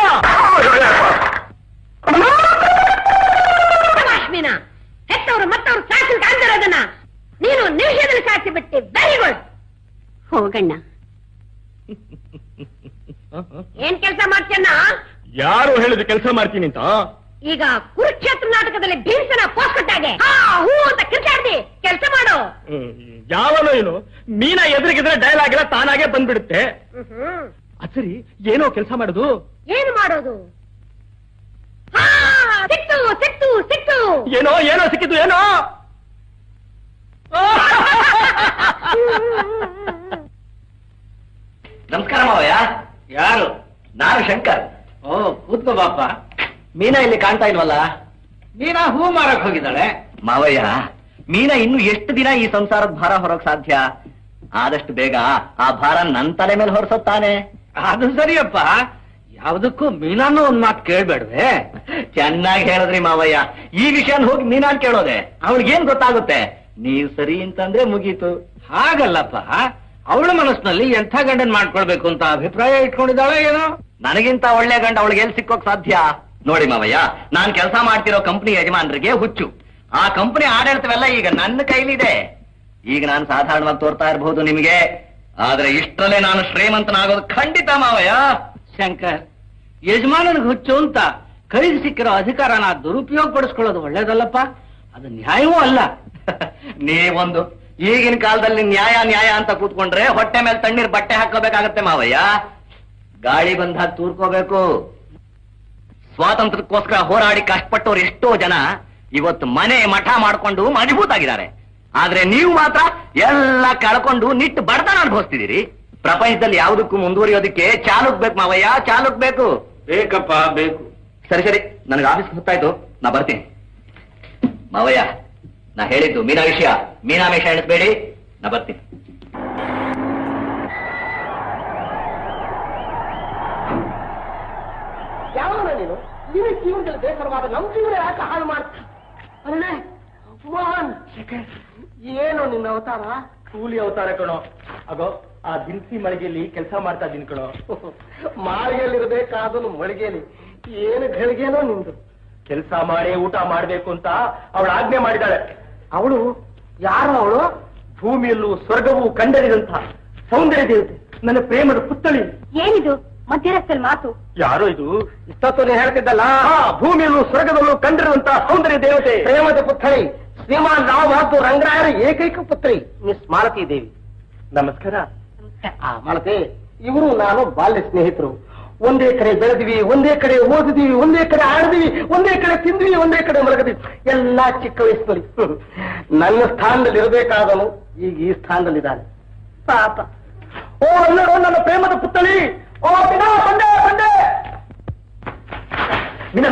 ಲಕ್ಷ್ಮೀನ ಹೆತ್ತವರು ಮತ್ತವ್ರು ಸಾಕ್ಷಿ ಕಾಣ್ತಿರೋದನ್ನ ನೀನು ನಿಮಿಷದಲ್ಲಿ ಸಾಕ್ಷಿ ಬಿಟ್ಟೆ ವೆರಿ ಗುಡ್ ಹೋಗಣ್ಣ ಏನ್ ಕೆಲಸ ಮಾಡ್ತೀಯಣ್ಣ
ಯಾರು ಹೇಳಿದ್ರು ಕೆಲಸ ಮಾಡ್ತೀನಿ ಅಂತ
ಈಗ ಕುರುಕ್ಷೇತ್ರ ನಾಟಕದಲ್ಲಿ ಭೀಮಸನ ಪೋಸ್ಟ್ ಕೊಟ್ಟಾಗೆ ಹಾ ಹೂ ಅಂತ ಕಿರ್ಚಾಡ್ದಿ ಕೆಲಸ ಮಾಡು
ಯಾವನೋ ಏನು ಮೀನಾ ಎದುರಿಗಿದ್ರೆ ಡೈಲಾಗ್ ಎಲ್ಲ ತಾನಾಗೆ ಬಂದ್ಬಿಡುತ್ತೆ
ಹ್ಮ್
ಅದ್ ಸರಿ ಏನೋ ಕೆಲಸ ಮಾಡೋದು
ಏನು ಮಾಡೋದು ಹಾ ಸಿಕ್ತು ಸಿಕ್ತು ಸಿಕ್ತು
ಏನೋ ಏನೋ ಸಿಕ್ಕಿದ್ದು ಏನೋ
ನಮಸ್ಕಾರ ಮಾವಯ್ಯ ಯಾರು ನಾನು ಶಂಕರ್ ಓ ಕೂತ್ಕೋ ಬಾಪ ಮೀನಾ ಇಲ್ಲಿ ಕಾಣ್ತಾ ಇಲ್ವಲ್ಲ ಮೀನಾ ಹೂ ಮಾರಕ್ ಹೋಗಿದ್ದಾಳೆ ಮಾವಯ್ಯ ಮೀನಾ ಇನ್ನು ಎಷ್ಟು ದಿನ ಈ ಸಂಸಾರದ ಭಾರ ಹೊರಕ್ ಸಾಧ್ಯ ಆದಷ್ಟು ಬೇಗ ಆ ಭಾರ ನನ್ ತಲೆ ಮೇಲೆ ಹೊರಸತ್ತಾನೆ ಅದು ಸರಿಯಪ್ಪ ಯಾವ್ದಕ್ಕೂ ಮೀನಾನು ಒಂದ್ ಮಾತು ಕೇಳ್ಬೇಡ್ವೆ ಚೆನ್ನಾಗಿ ಹೇಳಿದ್ರಿ ಮಾವಯ್ಯ ಈ ವಿಷಯನ ಹೋಗಿ ಮೀನಾನ್ ಕೇಳೋದೆ ಅವಳಿಗೇನ್ ಗೊತ್ತಾಗುತ್ತೆ ನೀವ್ ಸರಿ ಅಂತಂದ್ರೆ ಮುಗೀತು ಹಾಗಲ್ಲಪ್ಪ ಅವಳ ಮನಸ್ಸಿನಲ್ಲಿ ಎಂಥ ಗಂಡನ್ ಮಾಡ್ಕೊಳ್ಬೇಕು ಅಂತ ಅಭಿಪ್ರಾಯ ಇಟ್ಕೊಂಡಿದ್ದಾಳೆ ಏನೋ ನನಗಿಂತ ಒಳ್ಳೆ ಗಂಡ ಅವಳಿಗೆ ಎಲ್ಲಿ ಸಿಕ್ಕೋಕ್ ಸಾಧ್ಯ ನೋಡಿ ಮಾವಯ್ಯ ನಾನ್ ಕೆಲಸ ಮಾಡ್ತಿರೋ ಕಂಪನಿ ಯಜಮಾನರಿಗೆ ಹುಚ್ಚು ಆ ಕಂಪನಿ ಆಡಳಿತವೆಲ್ಲ ಈಗ ನನ್ನ ಕೈಲಿದೆ ಈಗ ನಾನು ಸಾಧಾರಣವಾಗಿ ತೋರ್ತಾ ಇರಬಹುದು ನಿಮಗೆ ಆದ್ರೆ ಇಷ್ಟರಲ್ಲೇ ನಾನು ಶ್ರೀಮಂತನಾಗೋದು ಖಂಡಿತ ಮಾವಯ್ಯ ಶಂಕರ್ ಯಜಮಾನನಿಗೆ ಹುಚ್ಚು ಅಂತ ಕೈಗೆ ಸಿಕ್ಕಿರೋ ಅಧಿಕಾರನ ದುರುಪಯೋಗ ಪಡಿಸ್ಕೊಳ್ಳೋದು ಒಳ್ಳೇದಲ್ಲಪ್ಪ ಅದು ನ್ಯಾಯವೂ ಅಲ್ಲ ನೀವೊಂದು ಈಗಿನ ಕಾಲದಲ್ಲಿ ನ್ಯಾಯ ನ್ಯಾಯ ಅಂತ ಕೂತ್ಕೊಂಡ್ರೆ ಹೊಟ್ಟೆ ಮೇಲೆ ತಣ್ಣೀರ್ ಬಟ್ಟೆ ಹಾಕೋಬೇಕಾಗತ್ತೆ ಮಾವಯ್ಯ ಗಾಳಿ ಬಂದಾಗ ತೂರ್ಕೋಬೇಕು ಸ್ವಾತಂತ್ರ್ಯಕ್ಕೋಸ್ಕರ ಹೋರಾಡಿ ಕಷ್ಟಪಟ್ಟವ್ರು ಎಷ್ಟೋ ಜನ ಇವತ್ತು ಮನೆ ಮಠ ಮಾಡ್ಕೊಂಡು ಮಜಬೂತಾಗಿದ್ದಾರೆ ಆದ್ರೆ ನೀವು ಮಾತ್ರ ಎಲ್ಲ ಕಳ್ಕೊಂಡು ನಿಟ್ಟು ಬಡತನ ಅನುಭವಿಸ್ತಿದ್ದೀರಿ ಪ್ರಪಂಚದಲ್ಲಿ ಯಾವುದಕ್ಕೂ ಮುಂದುವರಿಯೋದಕ್ಕೆ ಚಾಲುಕ್ ಬೇಕು ಮಾವಯ್ಯ ಚಾಲುಕ್ ಬೇಕು ಬೇಕಪ್ಪ ಬೇಕು ಸರಿ ಸರಿ ನನಗೆ ಆಫೀಸ್ ಗೊತ್ತಾಯ್ತು ನಾ ಬರ್ತೀನಿ ಮಾವಯ್ಯ ನಾ ಹೇಳಿದ್ದು ಮೀನಾ ವಿಷಯ ಮೀನಾ ವಿಷಯ ಎಣಿಸ್ಬೇಡಿ ನಾ ಬರ್ತೀನಿ
ಯಾವನ ನೀನು ನಿನ್ನ ಜೀವನದಲ್ಲಿ ಬೇಸರವಾದ ನಮ್ಮ ಜೀವನ ಯಾಕೆ ಹಾಳು ಮಾಡ್ತ ಅಲ್ಲೇ ಮೋಹನ್ ಏನು ನಿನ್ನ ಅವತಾರ
ಕೂಲಿ ಅವತಾರ ಕಣೋ ಅಗೋ ಆ ದಿನಸಿ ಮಳಿಗೆಯಲ್ಲಿ ಕೆಲಸ ಮಾಡ್ತಾ ಇದೀನಿ ಕಣೋ
ಮಾಳಿಗೆಯಲ್ಲಿರ್ಬೇಕಾದನು ಮಳಿಗೆಯಲ್ಲಿ ಏನು ಗಳಿಗೆನೋ ನಿಂದು
ಕೆಲಸ ಮಾಡಿ ಊಟ ಮಾಡ್ಬೇಕು ಅಂತ ಅವಳು ಆಜ್ಞೆ ಮಾಡಿದಾಳೆ
ಅವಳು ಯಾರು ಅವಳು
ಭೂಮಿಯಲ್ಲೂ ಸ್ವರ್ಗವೂ ಕಂಡರಿದಂತ ಸೌಂದರ್ಯ ದೇವತೆ ನನ್ನ ಪ್ರೇಮದ ಪುತ್ತಳಿ
ಏನಿದು ಮಧ್ಯರಸ್ತಲ್ಲಿ ಮಾತು
ಯಾರೋ ಇದು
ಇಷ್ಟೊತ್ತು ನೀ ಹೇಳ್ತಿದ್ದಲ್ಲ
ಆ ಭೂಮಿಯಲ್ಲೂ ಸ್ವರ್ಗದಲ್ಲೂ ಕಂಡಿರುವಂತ ಸೌಂದರ್ಯ ದೇವತೆ
ಪ್ರೇಮದ ಪುತ್ಥಳಿ ಶ್ರೀಮಾನ್ ರಾವ್ ಮತ್ತು ರಂಗರಾಯರ ಏಕೈಕ ಪುತ್ರಿ ಮಿಸ್ ಮಾಲತಿ ದೇವಿ
ನಮಸ್ಕಾರ
ಆ ಮಾಲತಿ ಇವರು ನಾನು ಬಾಲ್ಯ ಸ್ನೇಹಿತರು ಒಂದೇ ಕಡೆ ಬೆಳೆದಿವಿ ಒಂದೇ ಕಡೆ ಓದಿದ್ವಿ ಒಂದೇ ಕಡೆ ಆಡಿದ್ವಿ ಒಂದೇ ಕಡೆ ತಿಂದ್ವಿ ಒಂದೇ ಕಡೆ ಮಲಗದ್ವಿ ಎಲ್ಲಾ ಚಿಕ್ಕ ವಯಸ್ಸಿನಲ್ಲಿ ಹ್ಮ್. ನನ್ನ ಸ್ಥಾನದಲ್ಲಿ ಇರಬೇಕಾದನು ಈಗ ಈ ಸ್ಥಾನದಲ್ಲಿದ್ದಾನೆ ಪಾಪ
ಓ ಅಲ್ಲೋ ನನ್ನ ಪ್ರೇಮದ ಪುತ್ತಳಿ ಓ ಬಿನ ಬಂದೆ ಬಂದೆ ಮಿನ ಮಿನ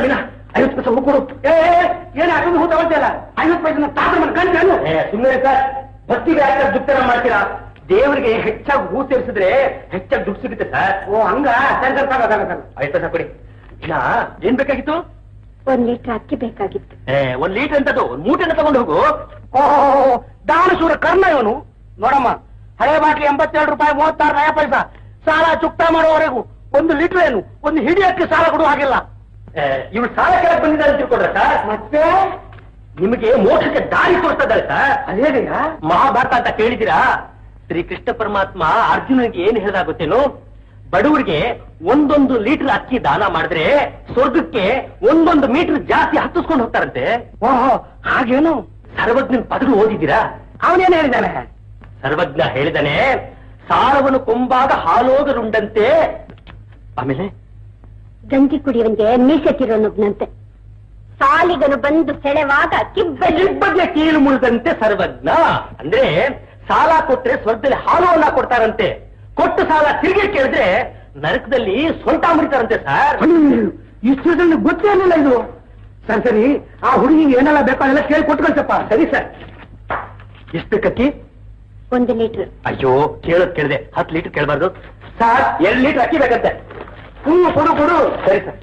ಐವತ್ತು ಪೈಸೆ ಹೂ ಕೊಡು ಏ ಏನು ಅಷ್ಟೊಂದು ಹೂ ತಗೊಳ್ತಿಯಲ್ಲ ಐವತ್ತು ಪೈಸೆ ತಾತ ಮನೆ ಗಂಟು ಸುಮ್ಮನೆ ಸರ್ ಭಕ್ತಿಗೆ ಯಾಕೆ ದುಡ್ಡನ್ನ ಮಾಡ್ತೀರಾ ದೇವರಿಗೆ ಹೆಚ್ಚಾಗಿ ಹೂ ಸೇರಿಸಿದ್ರೆ ಹೆಚ್ಚಾಗಿ ದುಡ್ಡು ಸಿಗುತ್ತೆ ಸರ್ ಓ ಹಂಗ ಸರಿ ಸರ್ ತಗೋ ತಗೋ ತಗೋ ಐದು ಪೈಸೆ ಕೊಡಿ ಇಲ್ಲ ಏನ್ ಬೇಕಾಗಿತ್ತು
ಒಂದ್ ಲೀಟರ್ ಅಕ್ಕಿ ಬೇಕಾಗಿತ್ತು
ಏ ಒಂದ್ ಲೀಟರ್ ಅಂತದ್ದು ಒಂದ್ ಮೂಟೆನ ತಗೊಂಡು ಹೋಗು ಓಹೋ ದಾನಶೂರ ಕರ್ಣ ಇವನು ನೋಡಮ್ಮ ಹಳೆ ಬಾಟ್ಲಿ ಎಂಬತ್ತೆರಡು ರೂಪಾಯಿ ಮೂವತ್ತಾರು ನಯ ಪೈಸ ಸಾಲ ಚುಕ್ತಾ ಮಾಡುವವರೆಗೂ ಒಂದು ಲೀಟರ್ ಏನು ಒಂದು ಹಿಡಿಯಕ್ಕೆ ಸಾಲ ಕೊಡುವ ಹಾಗಿಲ್ಲ ಇವ್ರು ಸಾಲ ಕೆಳಗೆ ಬಂದಿದ್ದಾರೆ ಅಂತ ತಿಳ್ಕೊಂಡ್ರೆ ಸರ್ ಮತ್ತೆ ನಿಮಗೆ ಮೋಕ್ಷಕ್ಕೆ ದಾರಿ ತೋರಿಸ್ತಾ ಇದ್ದಾರೆ ಸರ್ ಅದೇನಯ್ಯ ಮಹಾಭಾರತ ಅಂತ ಕೇಳಿದಿರಾ ಶ್ರೀ ಕೃಷ್ಣ ಪರಮಾತ್ಮ ಅರ್ಜುನನಿಗೆ ಏನ್ ಹೇಳ್ದಾಗುತ್ತೇನು ಬಡವರಿಗೆ ಒಂದೊಂದು ಲೀಟರ್ ಅಕ್ಕಿ ದಾನ ಮಾಡಿದ್ರೆ ಸ್ವರ್ಗಕ್ಕೆ ಒಂದೊಂದು ಮೀಟರ್ ಜಾಸ್ತಿ ಹತ್ತಿಸ್ಕೊಂಡು ಹೋಗ್ತಾರಂತೆ ಓಹೋ ಹಾಗೇನು ಸರ್ವಜ್ಞನ್ ಪದಗಳು ಓದಿದ್ದೀರಾ ಅವನೇನು ಹೇಳಿದಾನೆ ಸರ್ವಜ್ಞ ಹೇಳಿದಾನೆ ಸಾರವನ್ನು ಕೊಂಬಾಗ ಹಾಲೋಗರುಂಡಂತೆ ಆಮೇಲೆ
ಗಂಜಿ ಕುಡಿಯವನ್ಗೆ ಮೀಸೆ ತಿರೋನೊಬ್ನಂತೆ ಸಾಲಿಗನು ಬಂದು ಸೆಳೆವಾಗ ಕಿಬ್ಬಲಿ
ಬಗ್ಗೆ ಕೀಲು ಮುರಿದಂತೆ ಸರ್ವಜ್ಞ ಅಂದ್ರೆ ಸಾಲ ಕೊಟ್ರೆ ಸ್ವರ್ಗದಲ್ಲಿ ಹಾಲುವನ್ನ ಕೊಡ್ತಾರಂತೆ ಕೊಟ್ಟು ಸಾಲ ತಿರುಗಿ ಕೇಳಿದ್ರೆ ನರಕದಲ್ಲಿ ಸೊಂಟ ಮುರಿತಾರಂತೆ ಸರ್ ಇಷ್ಟು ಗೊತ್ತೇ ಇರಲಿಲ್ಲ ಇದು ಸರಿ ಸರಿ ಆ ಹುಡುಗಿಗೆ ಏನೆಲ್ಲ ಬೇಕೋ ಅದೆಲ್ಲ ಕೇಳಿ ಕೊಟ್ಟು ಕಳ್ಸಪ್ಪ ಸರಿ ಸರ್ ಎಷ್ಟು ಬೇಕಕ್ಕಿ
ಒಂದು ಲೀಟರ್
ಅಯ್ಯೋ ಕೇಳೋದ್ ಕೇಳಿದೆ ಹತ್ತು ಲೀಟರ್ ಕೇಳಬಾರ್ದು ಸರ್ ಎರಡು ಲೀಟರ್ ಅಕ್ಕಿ ಬೇಕಂತೆ ಹ್ಞೂ ಕೊಡು ಕೊಡು ಸರಿ ಸರ್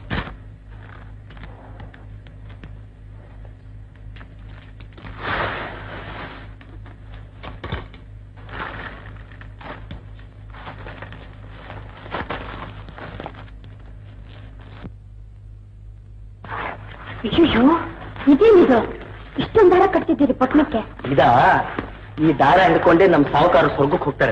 ಅಯ್ಯೋ ಇದೇನಿದು ಇಷ್ಟೊಂದು ದರ ಕಟ್ತಿದ್ದೀರಿ ಪಟ್ನಕ್ಕೆ
ಇದ ಈ ದಾರ ಹಿಡ್ಕೊಂಡೆ ನಮ್ ಸಾಹುಕಾರ ಸ್ವರ್ಗಕ್ಕೆ ಹೋಗ್ತಾರೆ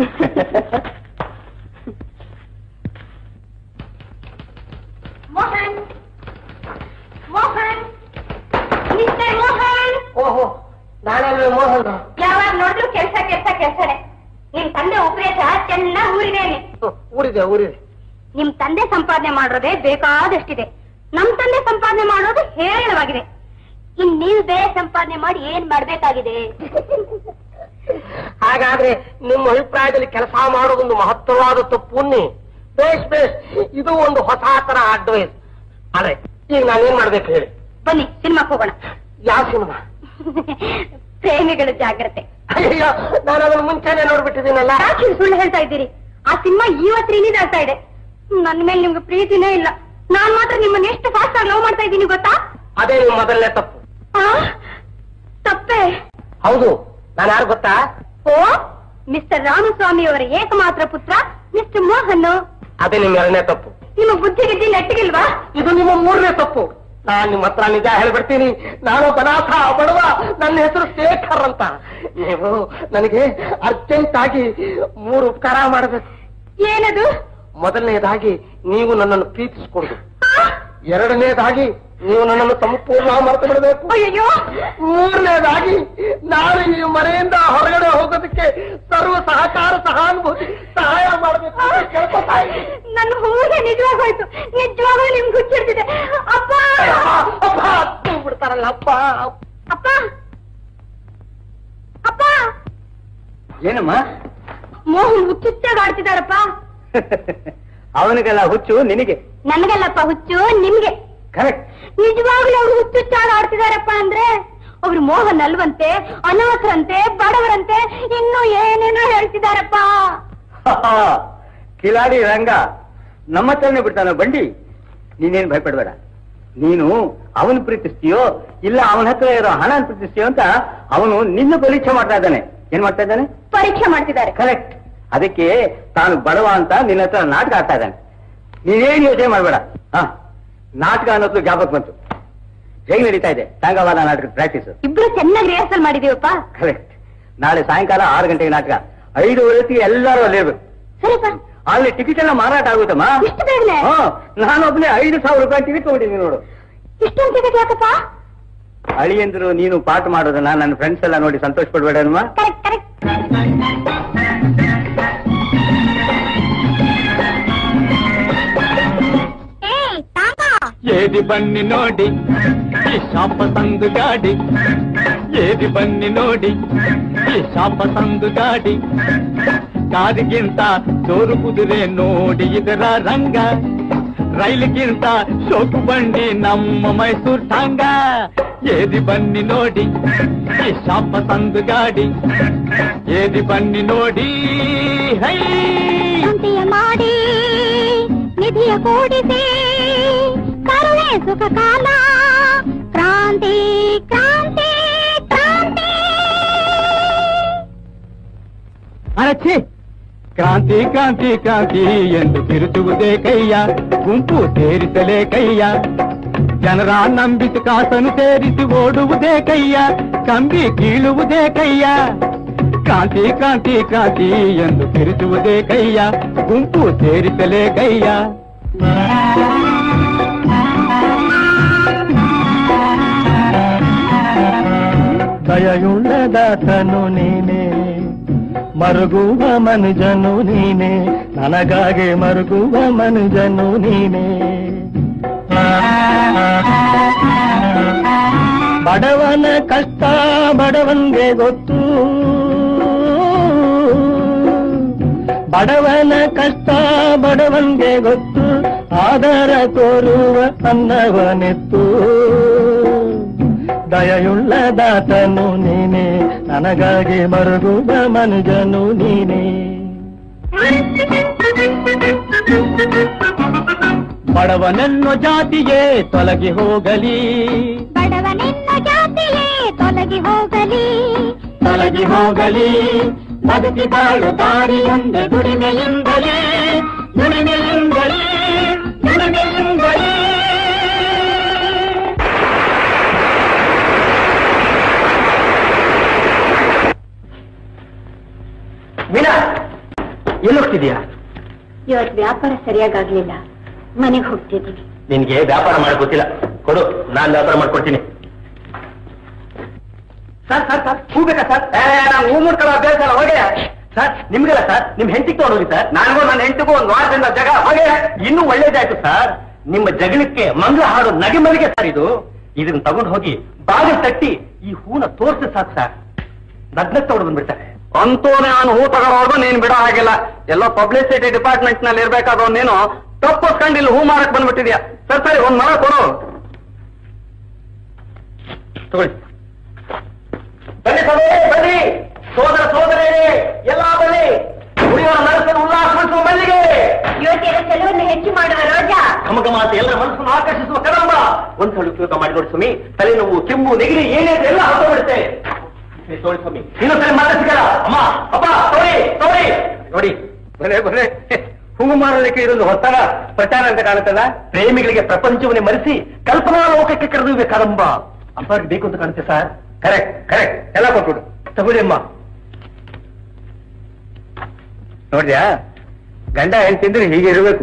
ಮೋಹನ್ ಮೋಹನ್ ಮಿಸ್ಟರ್ ಮೋಹನ್
ಓಹೋ ನಾನೇ ಮೋಹನ್
ಯಾವಾಗ ನೋಡಿದ್ರು ಕೆಲ್ಸ ಕೆಲ್ಸ ಕೆಲ್ಸನೇ ನಿಮ್ ತಂದೆ ಉಪದೇಶ ಚೆನ್ನಾಗಿ ಊರಿದೇನೆ
ಊರಿದೆ ಊರಿದೆ
ನಿಮ್ ತಂದೆ ಸಂಪಾದನೆ ಮಾಡೋದೇ ಬೇಕಾದಷ್ಟಿದೆ ನಮ್ ತಂದೆ ಸಂಪಾದನೆ ಮಾಡೋದು ಹೇರಳವಾಗಿದೆ ಇನ್ ನೀವು ಬೇರೆ ಸಂಪಾದನೆ ಮಾಡಿ ಏನ್ ಮಾಡ್ಬೇಕಾಗಿದೆ
ಹಾಗಾದ್ರೆ ನಿಮ್ಮ ಅಭಿಪ್ರಾಯದಲ್ಲಿ ಕೆಲಸ ಮಾಡೋದೊಂದು ಮಹತ್ತರವಾದ ತಪ್ಪು ಅನ್ನಿ ಬೇಸ್ ಬೇಸ್ ಇದು ಒಂದು ಹೊಸ ತರ ಅಡ್ವೈಸ್ ಆದ್ರೆ ಈಗ ನಾನೇನ್ ಮಾಡ್ಬೇಕು ಹೇಳಿ
ಬನ್ನಿ ಸಿನಿಮಾಕ್ ಹೋಗೋಣ
ಯಾವ ಸಿನಿಮಾ
ಪ್ರೇಮಿಗಳ ಜಾಗ್ರತೆ
ಅಯ್ಯೋ ನಾನು ಅದನ್ನ ಮುಂಚೆನೆ ನೋಡ್ಬಿಟ್ಟಿದ್ದೀನಲ್ಲ
ಯಾಕೆ ಸುಳ್ಳು ಹೇಳ್ತಾ ಇದ್ದೀರಿ ಆ ಸಿನಿಮಾ ಇವತ್ತು ರಿಲೀಸ್ ಆಗ್ತಾ ಇದೆ ನನ್ ಮೇಲೆ ನಿಮ್ಗೆ ಪ್ರೀತಿನೇ ಇಲ್ಲ ನಾನ್ ಮಾತ್ರ ನಿಮ್ಮನ್ನ ಎಷ್ಟು ಫಾಸ್ಟ್ ಆಗಿ ಲವ್ ಮಾಡ್ತಾ ಇದ್ದೀನಿ ಗೊತ್ತಾ
ಅದೇ ನಿಮ್ಮ ಮೊದಲನೇ ತಪ್ಪು
ಆ? ತಪ್ಪೇ
ಹೌದು ನಾನು ಯಾರು ಗೊತ್ತಾ
ಓ ಮಿಸ್ಟರ್ ರಾಮಸ್ವಾಮಿ ಅವರ ಏಕಮಾತ್ರ ಪುತ್ರ ಮಿಸ್ಟರ್ ಮೋಹನ್
ಅದೇ ನಿಮ್ಮ ಎರಡನೇ ತಪ್ಪು
ನಿಮ್ಮ ಬುದ್ಧಿ ಗಿದ್ದಿ ನೆಟ್ಟಿಗಿಲ್ವಾ
ಇದು ನಿಮ್ಮ ಮೂರನೇ ತಪ್ಪು ನಾನ್ ನಿಮ್ಮ ಹತ್ರ ನಿಜ ಹೇಳ್ಬಿಡ್ತೀನಿ ನಾನು ಬನಾಥ ಬಡವ ನನ್ನ ಹೆಸರು ಶೇಖರ್ ಅಂತ ನೀವು ನನಗೆ ಅರ್ಜೆಂಟ್ ಆಗಿ ಮೂರು ಉಪಕಾರ ಮಾಡಬೇಕು
ಏನದು
ಮೊದಲನೇದಾಗಿ ನೀವು ನನ್ನನ್ನು ಪ್ರೀತಿಸಿಕೊಡುದು ಎರಡನೇದಾಗಿ ನೀವು ನನ್ನನ್ನು ಸಂಪೂರ್ಣ ಮರೆತು ಬಿಡಬೇಕು
ಅಯ್ಯೋ
ಮೂರನೇದಾಗಿ ನಾನು ಈ ಮನೆಯಿಂದ ಹೊರಗಡೆ ಹೋಗೋದಕ್ಕೆ ಸರ್ವ ಸಹಕಾರ ಸಹಾನುಭೂತಿ ಸಹಾಯ ಮಾಡಬೇಕು ಅಂತ ಕೇಳ್ಕೊತಾ ಇದ್ದೀನಿ.
ನನ್ನ ಹೂಗೆ ನಿಜವಾಗೋಯ್ತು ನಿಜವಾಗ್ಲೂ ನಿಮ್ಗೆ ಹುಚ್ಚಿಡ್ತಿದೆ ಅಪ್ಪ
ಅಪ್ಪ ಹತ್ತು ಬಿಡ್ತಾರಲ್ಲ ಅಪ್ಪ
ಅಪ್ಪ ಅಪ್ಪ
ಏನಮ್ಮ
ಮೋಹನ್ ಹುಚ್ಚುಚ್ಚಾಗಿ ಆಡ್ತಿದಾರಪ್ಪ
ಅವನಿಗೆಲ್ಲ ಹುಚ್ಚು ನಿನಗೆ
ನನಗಲ್ಲಪ್ಪ ಹುಚ್ಚು ನಿಮ್ಗೆ
ಕರೆಕ್ಟ್
ನಿಜವಾಗ್ಲೂ ಅವ್ರು ಹುಚ್ಚುಚ್ಚಾಗಿ ಆಡ್ತಿದಾರಪ್ಪ ಅಂದ್ರೆ ಅವ್ರು ಮೋಹನ್ ಅಲ್ವಂತೆ ಅನಾಥರಂತೆ ಬಡವರಂತೆ ಇನ್ನು ಏನೇನೋ ಹೇಳ್ತಿದಾರಪ್ಪ
ಕಿಲಾಡಿ ರಂಗ ನಮ್ಮ ಹತ್ರನೇ ಬಿಡ್ತಾನ ಬಂಡಿ ನೀನೇನು ಭಯಪಡಬೇಡ ನೀನು ಅವನು ಪ್ರೀತಿಸ್ತೀಯೋ ಇಲ್ಲ ಅವನ ಹತ್ರ ಇರೋ ಹಣ ಪ್ರೀತಿಸ್ತೀಯೋ ಅಂತ ಅವನು ನಿನ್ನ ಪರೀಕ್ಷೆ ಮಾಡ್ತಾ ಇದ್ದಾನೆ ಏನ್ ಮಾಡ್ತಾ ಇದ್ದಾನೆ
ಪರೀಕ್ಷೆ ಮಾಡ್ತಿದ್ದಾರೆ
ಕರೆಕ್ಟ್ ಅದಕ್ಕೆ ತಾನು ಬಡವ ಅಂತ ನಿನ್ನ ಹತ್ರ ನಾಟಕ ಆಡ್ತಾ ಇದ್ದಾನೆ ನೀನೇನು ಯೋಚನೆ ಮಾಡಬೇಡ ಹಾ ನಾಟಕ ಅನ್ನೋದು ಜ್ಞಾಪಕ ಬಂತು ಹೇಗೆ ನಡೀತಾ ಇದೆ ಸಾಯಂಕಾಲ ನಾಟಕದ ಪ್ರಾಕ್ಟೀಸ್
ಇಬ್ರು ಚೆನ್ನಾಗಿ ರಿಹರ್ಸಲ್ ಮಾಡಿದೀವಪ್ಪ
ಕರೆಕ್ಟ್ ನಾಳೆ ಸಾಯಂಕಾಲ ಆರು ಗಂಟೆಗೆ ನಾಟಕ ಐದು ಹೊತ್ತಿಗೆ ಎಲ್ಲರೂ ಅಲ್ಲಿರ್ಬೇಕು
ಸರಿಪ್ಪ
ಅಲ್ಲಿ ಟಿಕೆಟ್ ಎಲ್ಲ ಮಾರಾಟ ಆಗುತ್ತಮ್ಮ
ಇಷ್ಟು ಬೇಗನೆ
ಹಾ ನಾನೊಬ್ಬನೇ ಐದು ಸಾವಿರ ರೂಪಾಯಿ ಟಿಕೆಟ್ ತಗೊಂಡಿದ್ದೀನಿ ನೋಡು
ಇಷ್ಟೊಂದು ಟಿಕೆಟ್ ಯಾಕಪ್ಪ
ಅಳಿಯಂದ್ರು ನೀನು ಪಾಠ ಮಾಡೋದನ್ನ ನನ್ನ ಫ್ರೆಂಡ್ಸ್ ಎಲ್ಲ ನೋಡಿ ಸಂತೋಷ ಪಡ್ಬೇಡ
ಕರೆಕ್ಟ್ ಕರೆಕ್ಟ್
ఏది బన్ని నోడి ఈ శాప సందు గాడి ఏది బన్ని నోడి ఈ ಶಾಪ ಸಂದು ಗಾಡಿ ಕಾರಿಗಿಂತ ಜೋರು ಕುದುರೆ ನೋಡಿ ಇದರ ರಂಗ ರೈಲಿಗಿಂತ ಸೋಕು ಬಂಡಿ ನಮ್ಮ ಮೈಸೂರ್ ಟಾಂಗ ಏದಿ ಬನ್ನಿ ನೋಡಿ ಈ ಶಾಪ ತಂದು ಗಾಡಿ ಏದಿ ಬನ್ನಿ ನೋಡಿ ಹೈ
ಶಾಂತಿಯ ಮಾಡಿ ನಿಧಿಯ ಕೂಡಿಸಿ ಕರುಣೆ ಸುಖ ಕಾಲ ಕ್ರಾಂತಿ ಕ್ರಾಂತಿ ಕ್ರಾಂತಿ
ಅರಚಿ ಕ್ರಾಂತಿ ಕ್ರಾಂತಿ ಕ್ರಾಂತಿ ಎಂದು ತಿರುಚುವುದೇ ಕೈಯ ಗುಂಪು ಸೇರಿಸಲೇ ಕೈಯ ಜನರ ನಂಬಿಸಿ ಕಾಸನ್ನು ಸೇರಿಸಿ ಓಡುವುದೇ ಕೈಯ ಕಂಬಿ ಕೀಳುವುದೇ ಕೈಯ ಕ್ರಾಂತಿ ಕ್ರಾಂತಿ ಕ್ರಾಂತಿ ಎಂದು ತಿರುಚುವುದೇ ಕೈಯ ಗುಂಪು ಸೇರಿಸಲೇ ಕೈಯ
ದಯಯುಳ್ಳದಾತನು ನೀನೇ ಮರುಗುವ ಮನುಜನು ನೀನೇ ನನಗಾಗಿ ಮರುಗುವ ಮನುಜನು ನೀನೇ ಬಡವನ ಕಷ್ಟ ಬಡವನ್ಗೆ ಗೊತ್ತು ಬಡವನ ಕಷ್ಟ ಬಡವನ್ಗೆ ಗೊತ್ತು ಆದರ ತೋರುವ ಅನ್ನವನೆತ್ತು ದಯಯುಳ್ಳದಾತನು ನೀನೇ ನನಗಾಗಿ ಮರುಗುವ ಮನುಜನು ನೀನೇ
ಬಡವನೆನ್ನು ಜಾತಿಗೆ ತೊಲಗಿ ಹೋಗಲಿ
ಬಡವನೆನ್ನ ಜಾತಿಯೇ ತೊಲಗಿ ಹೋಗಲಿ
ತೊಲಗಿ ಹೋಗಲಿ ಬದುಕಿ ಬಾಳು ದಾರಿಯೊಂದೆ ದುಡಿಮೆಯಿಂದಲೇ ದುಡಿಮೆಯಿಂದಲೇ ದುಡಿಮೆಯಿಂದಲೇ
ಮೀನಾ ಎಲ್ಲಿ ಹೋಗ್ತಿದ್ಯಾ
ಇವತ್ತು ವ್ಯಾಪಾರ ಸರಿಯಾಗಾಗ್ಲಿಲ್ಲ ಮನೆಗೆ ಹೋಗ್ತಿದ್ದೀನಿ
ನಿನ್ಗೆ ವ್ಯಾಪಾರ ಮಾಡಕ್ ಗೊತ್ತಿಲ್ಲ ಕೊಡು ನಾನ್ ವ್ಯಾಪಾರ ಮಾಡ್ಕೊಡ್ತೀನಿ ಸರ್ ಸರ್ ಸರ್ ಹೂ ಬೇಕಾ ಸರ್ ನಾನು ಹೂ ಮುಡ್ಕೊಳ್ಳೋ ಅಭ್ಯಾಸ ಇಲ್ಲ ಹೋಗಿ ಸರ್ ನಿಮ್ಗಲ್ಲ ಸರ್ ನಿಮ್ ಹೆಂಡತಿಗೆ ತಗೊಂಡೋಗಿ ಸರ್ ನನಗೂ ನನ್ನ ಹೆಂಡತಿಗೂ ಒಂದು ವಾರದಿಂದ ಜಗ ಹೋಗಿ ಇನ್ನೂ ಒಳ್ಳೇದಾಯ್ತು ಸರ್ ನಿಮ್ಮ ಜಗಳಕ್ಕೆ ಮಂಗಳ ಹಾಡು ನಗೆಮಲಿಗೆ ಸರ್ ಇದು ಇದನ್ನ ತಗೊಂಡು ಹೋಗಿ ಬಾಗಿಲು ತಟ್ಟಿ ಈ ಹೂನ ತೋರ್ಸಿ ಸಾಕು ಸರ್ ನಗ್ನಕ್ಕೆ ತಗೊಂಡು ಬಂದ್ಬಿಡ್ತಾರೆ
ಅಂತೂ ನಾನು ಹೂ ತಗೊಳೋರ್ಗು ನೀನ್ ಬಿಡೋ ಹಾಗಿಲ್ಲ ಎಲ್ಲೋ ಪಬ್ಲಿಸಿಟಿ ಡಿಪಾರ್ಟ್ಮೆಂಟ್ ನಲ್ಲಿ ಇರ್ಬೇಕಾದ ನೀನು ತಪ್ಪಿಸ್ಕೊಂಡು ಇಲ್ಲಿ ಹೂ ಮಾರಕ್ ಬಂದ್ಬಿಟ್ಟಿದ್ಯಾ ಸರಿ ಸರಿ ಒಂದ್ ಮರ ಕೊಡು
ತಗೊಳ್ಳಿ ಬನ್ನಿ ಸಭೆ ಬನ್ನಿ ಸೋದರ ಸೋದರೇ ಎಲ್ಲ ಬನ್ನಿ ಕುಡಿಯುವ ಮನಸ್ಸನ್ನು ಉಲ್ಲಾಸಗೊಳಿಸುವ ಮಲ್ಲಿಗೆ
ಯುವತಿಯರ ಚೆಲುವನ್ನು ಹೆಚ್ಚು ಮಾಡುವ ರೋಜಾ
ಘಮಘಮಾತ ಎಲ್ಲರ ಮನಸ್ಸನ್ನು ಆಕರ್ಷಿಸುವ ಕದಂಬ ಒಂದ್ಸಲ ಉಪಯೋಗ ಮಾಡಿ ನೋಡಿ ಸ್ವಾಮಿ ತಲೆನೋವು ಕೆಮ್ಮು ನೆಗಡಿ ಏನೇ ಇದ್ರೆ ಎಲ್ಲ ಹೊರಟೋಗ್ಬಿಡುತ್ತೆ ತೋಳಿ ಸ್ವಾಮಿ ಇನ್ನೊಂದ್ಸಲ ಮಾತ್ರ ಸಿಗಲ್ಲ ಅಮ್ಮ ಅಪ್ಪ ತೋರಿ ತೋರಿ ನೋಡಿ ಬರೇ ಬರೇ ಹೂವು ಮಾರೋದಕ್ಕೆ ಇದೊಂದು ಹೊಸನ ಪ್ರಚಾರ ಅಂತ ಕಾಣುತ್ತಲ್ಲ ಪ್ರೇಮಿಗಳಿಗೆ ಪ್ರಪಂಚವನ್ನೇ ಮರೆಸಿ ಕಲ್ಪನಾ ಲೋಕಕ್ಕೆ ಕರೆದೊಯ್ಯುವ ಕದಂಬ ಅಪ್ಪ ಬೇಕು ಅಂತ ಕಾಣುತ್ತೆ ಸರ್ ಕರೆಕ್ಟ್ ಕರೆಕ್ಟ್ ಎಲ್ಲ ಕೊಟ್ಬಿಡು ತಗೊಳ್ಳಿ ಅಮ್ಮ ನೋಡ್ದ್ಯಾ ಗಂಡ ಹೆಣ್ಣು ತಿಂದ್ರೆ ಹೀಗೆ ಇರಬೇಕು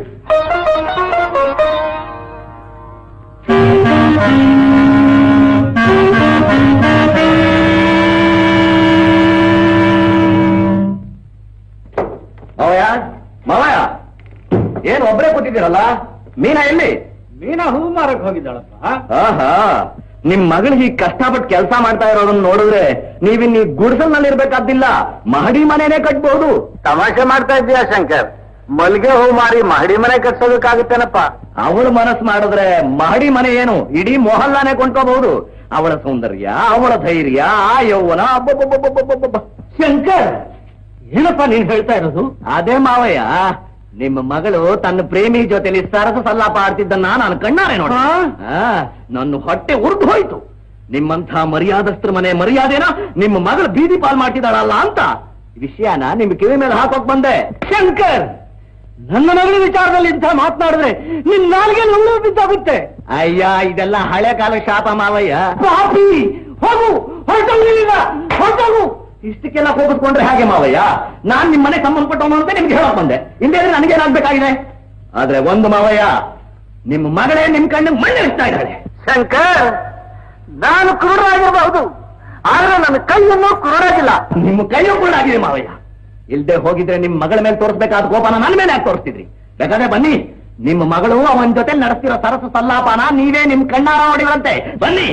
ಮಾವಯ್ಯ ಮಾವಯ್ಯ ಏನ್ ಒಬ್ಬರೇ ಕೂತಿದ್ದೀರಲ್ಲ ಮೀನಾ ಎಲ್ಲಿ
ಮೀನಾ ಹೂ ಮಾರಕ್ ಹೋಗಿದ್ದಾಳಪ್ಪ
ಆಹಾ ನಿಮ್ ಮಗಳು ಹೀಗ್ ಕಷ್ಟಪಟ್ಟು ಕೆಲಸ ಮಾಡ್ತಾ ಇರೋದನ್ನ ನೋಡಿದ್ರೆ ನೀವಿನ್ ಈ ಗುಡಿಸಲ್ನಲ್ಲಿ ಇರ್ಬೇಕಾದಿಲ್ಲ ಮಹಡಿ ಮನೆನೇ ಕಟ್ಬಹುದು
ತಮಾಷೆ ಮಾಡ್ತಾ ಇದ್ದೀಯಾ ಶಂಕರ್ ಮಲ್ಗೆ ಹೂ ಮಾರಿ ಮಹಡಿ ಮನೆ ಕಟ್ಸೋದಕ್ಕಾಗುತ್ತೇನಪ್ಪ
ಅವಳ ಮನಸ್ಸು ಮಾಡಿದ್ರೆ ಮಹಡಿ ಮನೆ ಏನು ಇಡೀ ಮೊಹಲ್ಲಾನೇ ಕೊಂಡ್ಕೋಬಹುದು ಅವಳ ಸೌಂದರ್ಯ ಅವಳ ಧೈರ್ಯ ಆ ಯೌವನ ಅಬ್ಬಬ್ಬಬ್ಬಬ್ಬಬ್ಬಬ್ಬ. ಶಂಕರ್ ಏನಪ್ಪ ನೀನ್ ಹೇಳ್ತಾ ಇರೋದು ಅದೇ ಮಾವಯ್ಯ ನಿಮ್ಮ ಮಗಳು ತನ್ನ ಪ್ರೇಮಿ ಜೊತೆಲಿ ಸರಸ ಸಲ್ಲಾಪ ಆಡ್ತಿದ್ದನ್ನ ನಾನು ಕಣ್ಣಾರೆ ನೋಡ ನನ್ನ ಹೊಟ್ಟೆ ಉರ್ದು ಹೋಯ್ತು ನಿಮ್ಮಂಥ ಮರ್ಯಾದಸ್ತ್ರ ಮನೆ ಮರ್ಯಾದೆನ ನಿಮ್ಮ ಮಗಳು ಬೀದಿ ಪಾಲ್ ಮಾಡ್ತಿದ್ದಾಳಲ್ಲ ಅಂತ ವಿಷಯನ ನಿಮ್ ಕಿವಿ ಮೇಲೆ ಹಾಕೋಕ್ ಬಂದೆ ಶಂಕರ್ ನನ್ನ ಮಗಳ ವಿಚಾರದಲ್ಲಿ ಇಂಥ ಮಾತನಾಡಿದ್ರೆ ನಿನ್ ನಾಲ್ಗೆ ನುಳ್ಳು ಬಿದ್ದಾಗುತ್ತೆ ಅಯ್ಯ ಇದೆಲ್ಲ ಹಳೆ ಕಾಲ ಶಾಪ ಮಾವಯ್ಯ ಪಾಪಿ ಹೋಗು ಹೊರಟೋಗು ಇಲ್ಲಿಂದ, ಹೊರಟೋಗು ಇಷ್ಟಕ್ಕೆಲ್ಲ ಹೋಗಿಸ್ಕೊಂಡ್ರೆ ಹಾಗೆ ಮಾವಯ್ಯ ನಾನ್ ನಿಮ್ ಮನೆ ಸಂಬಂಧಪಟ್ಟವನು ಅಂತ ನಿಮ್ಗೆ ಹೇಳಕ್ ಬಂದೆ ಇಲ್ಲೇ ನನಗೇನಾಗ್ಬೇಕಾಗಿದೆ ಆದ್ರೆ ಒಂದು ಮಾವಯ್ಯ ನಿಮ್ಮ ಮಗಳೇ ನಿಮ್ ಕಣ್ಣು ಮಣ್ಣಿಸ್ತಾ ಇದ್ದಾಳೆ
ಶಂಕರ್ ನಾನು ಕುರುಡರಾಗಿರಬಹುದು ಆದ್ರೆ ನನ್ನ ಕೈಯನ್ನು ಕುರುಡಾಗಿಲ್ಲ
ನಿಮ್ಮ ಕೈಯೂ ಕೂಡ ಆಗಿದೆ ಮಾವಯ್ಯ ಇಲ್ದೆ ಹೋಗಿದ್ರೆ ನಿಮ್ ಮಗಳ ಮೇಲೆ ತೋರಿಸ್ಬೇಕಾದ ಕೋಪನ ನನ್ನ ಮೇಲೆ ಯಾಕೆ ತೋರಿಸ್ತಿದ್ರಿ ಬೇಕಾದ್ರೆ ಬನ್ನಿ ನಿಮ್ಮ ಮಗಳು ಅವನ ಜೊತೆ ನಡೆಸ್ತಿರೋ ಸರಸ ಸಲ್ಲಾಪನ ನೀವೇ ನಿಮ್ ಕಣ್ಣಾರ ನೋಡಿದ್ರಂತೆ ಬನ್ನಿ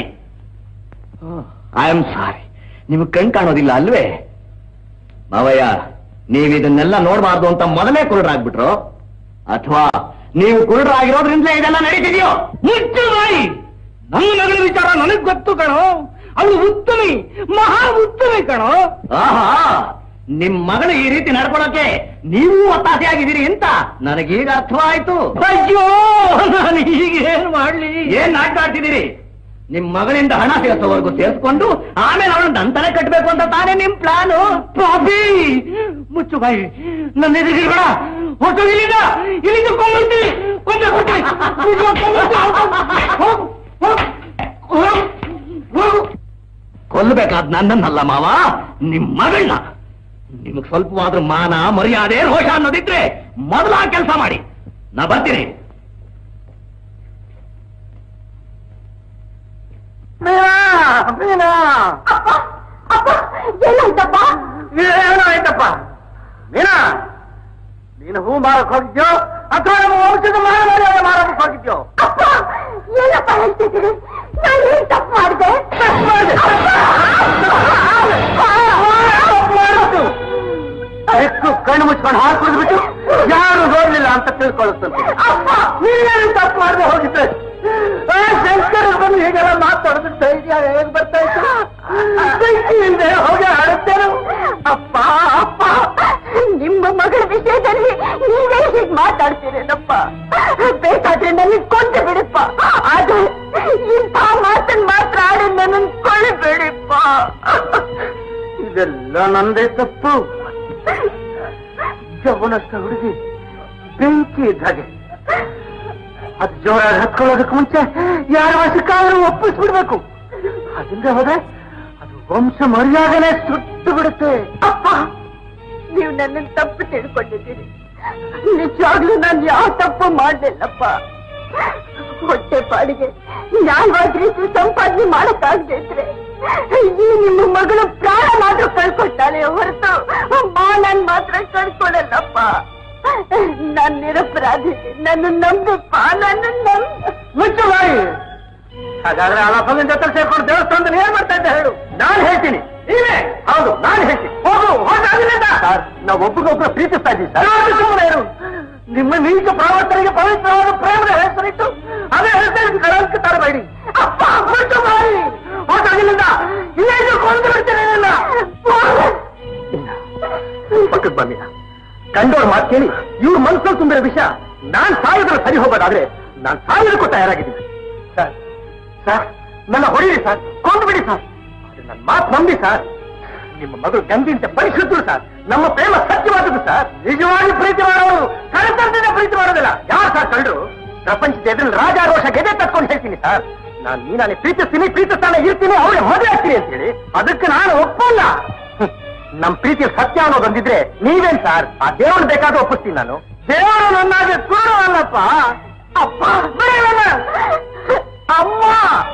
ಐ ಆಮ್ ಸಾರಿ ನಿಮ್ ಕಣ್ ಕಾಣೋದಿಲ್ಲ ಅಲ್ವೇ ಮಾವಯ್ಯ ನೀವ್ ಇದನ್ನೆಲ್ಲ ನೋಡಬಾರ್ದು ಅಂತ ಮೊದಲೇ ಕುರುಡರಾಗ್ಬಿಟ್ರು ಅಥವಾ
ನೀವು ಕುರುಡರಾಗಿರೋದ್ರಿಂದಲೇ ಇದೆಲ್ಲ ನಡೀತಿದೆಯೋ ಮುಚ್ಚು ಬಾಯಿ ನನ್ನ ಮಗಳ ವಿಚಾರ ನನಗ್ ಗೊತ್ತು ಕಣೋ ಅವಳು ಉತ್ತಮಿ ಮಹಾ ಉತ್ತಮಿ ಕಣೋ ಆಹಾ ನಿಮ್ ಮಗಳು ಈ ರೀತಿ ನಡ್ಕೊಳಕ್ಕೆ ನೀವು ಒತ್ತಾಸೆಯಾಗಿದ್ದೀರಿ ಅಂತ ನನಗೀಗ ಅರ್ಥವಾಯ್ತು ಅಯ್ಯೋ ನಾನು ಈಗ ಏನ್ ಮಾಡ್ಲಿ ಏನ್ ನಾಟಕ ಆಡ್ತಿದ್ದೀರಿ ನಿಮ್ ಮಗಳಿಂದ ಹಣ ಸೇರಿಸೋವರೆಗೂ ಸೇರಿಸ್ಕೊಂಡು ಆಮೇಲೆ ಅವಳನ್ನ ನಂತನೇ ಕಟ್ಬೇಕು ಅಂತ ತಾನೇ ನಿಮ್ ಪ್ಲಾನು ಪಾಪಿ ಮುಚ್ಚು ಬಾಯಿ ನನ್ನ ಎದುರಿಗೆ ಬೇಡ ಹೊಟ್ಟು ಇಲ್ಲಿಂದ ಇಲ್ಲಿಂದ ಕೊಂಡ್ಬಿಡ್ತೀನಿ ಕೊಂದೆ ಕೊಡ್ತೀನಿ. ಇಲ್ಲಿಂದ ಕೊಂಡ್ಬಿಡ್ತೀನಿ. ಹೋಗು, ಹೋಗು, ಹೋಗು, ಹೋಗು. ಕೊಲ್ಲಬೇಕಾದ್ ನನ್ನನ್ನಲ್ಲ ಮಾವ ನಿಮ್ ಮಗಳನ್ನ ನಿಮಗ್ ಸ್ವಲ್ಪವಾದ್ರೂ ಮಾನ ಮರ್ಯಾದೆ ರೋಷ ಅನ್ನೋದಿದ್ರೆ ಮೊದಲ ಕೆಲಸ ಮಾಡಿ ನಾ ಬರ್ತೀನಿ
ಮೀನಾ ಮೀನಾ
ಏನಾಯ್ತಪ್ಪ
ಏನು ಆಯ್ತಪ್ಪ ಮೀನಾ ನೀನು ಹೂ ಮಾರಕ್ ಹೋಗಿದ್ಯೋ ಅಥವಾ ನಮ್ಮ ವಂಶದ ಮಾರ ಮರ್ಯಾದೆ ಮಾರಕ್ ಹೋಗಿದ್ಯೋ
ಅಪ್ಪ ಏನಪ್ಪ ಹೇಳ್ತಿದ್ದೀರಿ ನಾನು ಏನ್ ತಪ್ಪು ಮಾಡಿದೆ
ಹೆಚ್ಚು ಕಣ್ಣು ಮುಚ್ಕೊಂಡು ಹಾಲು ಕುಡಿದ್ಬಿಟ್ಟು ಯಾರು ನೋಡ್ಲಿಲ್ಲ ಅಂತ ತಿಳ್ಕೊಳ್ಳುತ್ತಂತೆ ನೀನೇನು ತಪ್ಪು ಮಾಡದೆ ಹೋಗಿದ್ದೆ ಆ ಶಂಕರ ಬಂದು ಹೀಗೆಲ್ಲ ಮಾತಾಡಿದ್ರೆ ಧೈರ್ಯ ಹೇಗ್ ಬರ್ತಾ ಇತ್ತು ಬೆಂಕಿಯಿಂದ ಹೋಗಿ ಆಡುತ್ತೇನೆ
ಅಪ್ಪ ಅಪ್ಪ ನಿಮ್ಮ ಮಗಳ ವಿಷಯದಲ್ಲಿ ನೀವೇ ಹೀಗೆ ಮಾತಾಡ್ತೀರೇನಪ್ಪ ಬೇಕಾದ್ರೆ ನನಗೆ ಕೊಂದು ಬಿಡಪ್ಪ ಆದ್ರೆ ಇಂಥ ಮಾತನ್ನ ಮಾತ್ರ ಆಡಿ ನನ್ನ ಕೊಳ್ಳಬೇಡಿಪ್ಪ
ಇದೆಲ್ಲ ನಂದೇ ತಪ್ಪು ಯೌವನಸ್ಥ ಹುಡುಗಿ ಬೆಂಕಿ ಇದ್ದ ಹಾಗೆ ಅದು ಜೋರಾಗಿ ಹತ್ಕೊಳ್ಳೋದಕ್ಕೆ ಮುಂಚೆ ಯಾರ ವಶಕ್ಕಾದ್ರೂ ಒಪ್ಪಿಸ್ಬಿಡ್ಬೇಕು ಅದಿಂದ ಹೋದ್ರೆ ಅದು ವಂಶ ಮರ್ಯಾದನೆ ಸುಟ್ಟು ಬಿಡುತ್ತೆ
ಅಪ್ಪ ನೀವು ನನ್ನನ್ನು ತಪ್ಪು ತಿಳ್ಕೊಂಡಿದ್ದೀರಿ ನಿಜವಾಗ್ಲೂ ನಾನು ಯಾವ ತಪ್ಪು ಮಾಡ್ಲಿಲ್ಲಪ್ಪ ಹೊಟ್ಟೆ ಪಾಡಿಗೆ ನ್ಯಾಯವಾದ ರೀತಿ ಸಂಪಾದನೆ ಮಾಡಕ್ಕಾಗದೆ ಇದ್ರೆ ಈ ನಿಮ್ಮ ಮಗಳು ಪ್ರಾಣ ಮಾತ್ರ ಕಳ್ಕೊಳ್ತಾಳೆ ಹೊರತು ಮಾನನ್ ಮಾತ್ರ ಕಳ್ಕೊಳ್ಳಲ್ಲಪ್ಪ ನಾನು ನಿರಪರಾಧಿ ನನ್ನ ನಂಬಪ್ಪ ನನ್ನ ನಂಬ
ಮುಚ್ಚು ಬಾಯಿ ಹಾಗಾದ್ರೆ ಆ ಫಲದ ಜೊತೆ ಸೇರ್ಕೊಂಡು ದೇವಸ್ಥಾನದಲ್ಲಿ ಏನ್ ಮಾಡ್ತಾ ಇದ್ದೆ ಹೇಳು ನಾನು ಹೇಳ್ತೀನಿ ನೀವೇ ಹೌದು ನಾನು ಹೇಳ್ತೀನಿ ಹೋಗು ಹೋಗಾಗಲಿಲ್ಲ ಸರ್ ನಾವು ಒಬ್ಬರಿಗೊಬ್ಬರು ಪ್ರೀತಿಸ್ತಾ ಇದ್ದೀವಿ ಸರ್ ಸುಮ್ಮನೆ ಇರು ನಿಮ್ಮ ನೀಚ ಪ್ರವರ್ತನೆಗೆ ಪವಿತ್ರವಾದ ಪ್ರೇಮದ ಹೆಸರಿಟ್ಟು ಅದೇ ಹೇಳ್ತಾ ಇದ್ದು ಕಳಂಕ ತರಬೇಡಿ ಅಪ್ಪ ಮುಚ್ಚು ಬಾಯಿ ಹೋಗಾಗಲಿಲ್ಲ ಇಲ್ಲೇ ಕೊಂದು ಬಿಡ್ತೇನೆ ನಿನ್ನ ಪಕ್ಕದ ಬಂದಿಲ್ಲ ಕಂಡೋರ್ ಮಾತು ಕೇಳಿ ಇವ್ರ ಮನಸ್ಸಲ್ಲಿ ತುಂಬಿರೋ ವಿಷಯ ನಾನ್ ಸಾಯೋದ್ರ ಸರಿ ಹೋಗೋದಾದ್ರೆ ನಾನ್ ಸಾಯೋದಕ್ಕೂ ತಯಾರಾಗಿದ್ದೀನಿ ಸರ್ ಸರ್ ನನ್ನ ಹೊಡೀರಿ ಸರ್ ಕೊಂದು ಬಿಡಿ ಸರ್ ಆದ್ರೆ ನನ್ನ ಮಾತು ನಂಬಿ ಸರ್ ನಿಮ್ಮ ಮಗಳು ಗಂಧಿಂತೆ ಪರಿಶುದ್ಧರು ಸರ್ ನಮ್ಮ ಪ್ರೇಮ ಸತ್ಯವಾದದ್ದು ಸರ್ ನಿಜವಾಗಿ ಪ್ರೀತಿ ಮಾಡೋರು ಕಳತನದಿಂದ ಪ್ರೀತಿ ಮಾಡೋದಿಲ್ಲ ಯಾರು ಸರ್ ಕಂಡ್ರು ಪ್ರಪಂಚದ ಎದುರು ರಾಜಾರೋಷ ಗೆದೆ ತಕ್ಕೊಂಡು ಹೇಳ್ತೀನಿ ಸರ್ ನಾನು ನೀನಾನೆ ಪ್ರೀತಿಸ್ತೀನಿ ಪ್ರೀತಿಸ್ತಾನೆ ಇರ್ತೀನಿ ಅವಳೇ ಮದುವೆ ಆಗ್ತೀನಿ ಅಂತ ಹೇಳಿ ಅದಕ್ಕೆ ನಾನು ಒಪ್ಪಲ್ಲ ಹ್ಮ್. ನಮ್ ಪ್ರೀತಿ ಸತ್ಯ ಅನ್ನೋದೊಂದಿದ್ರೆ ನೀವೇನ್ ಸರ್ ಆ ದೇವ್ರು ಬೇಕಾದ್ರೆ ಒಪ್ಪಿಸ್ತೀನಿ ನಾನು ದೇವರು ನನ್ನಾಗೆ ಸುಳ್ಳು ಅಲ್ಲಪ್ಪ ಅಪ್ಪ ಬಿಡಲ್ಲ ಅಮ್ಮ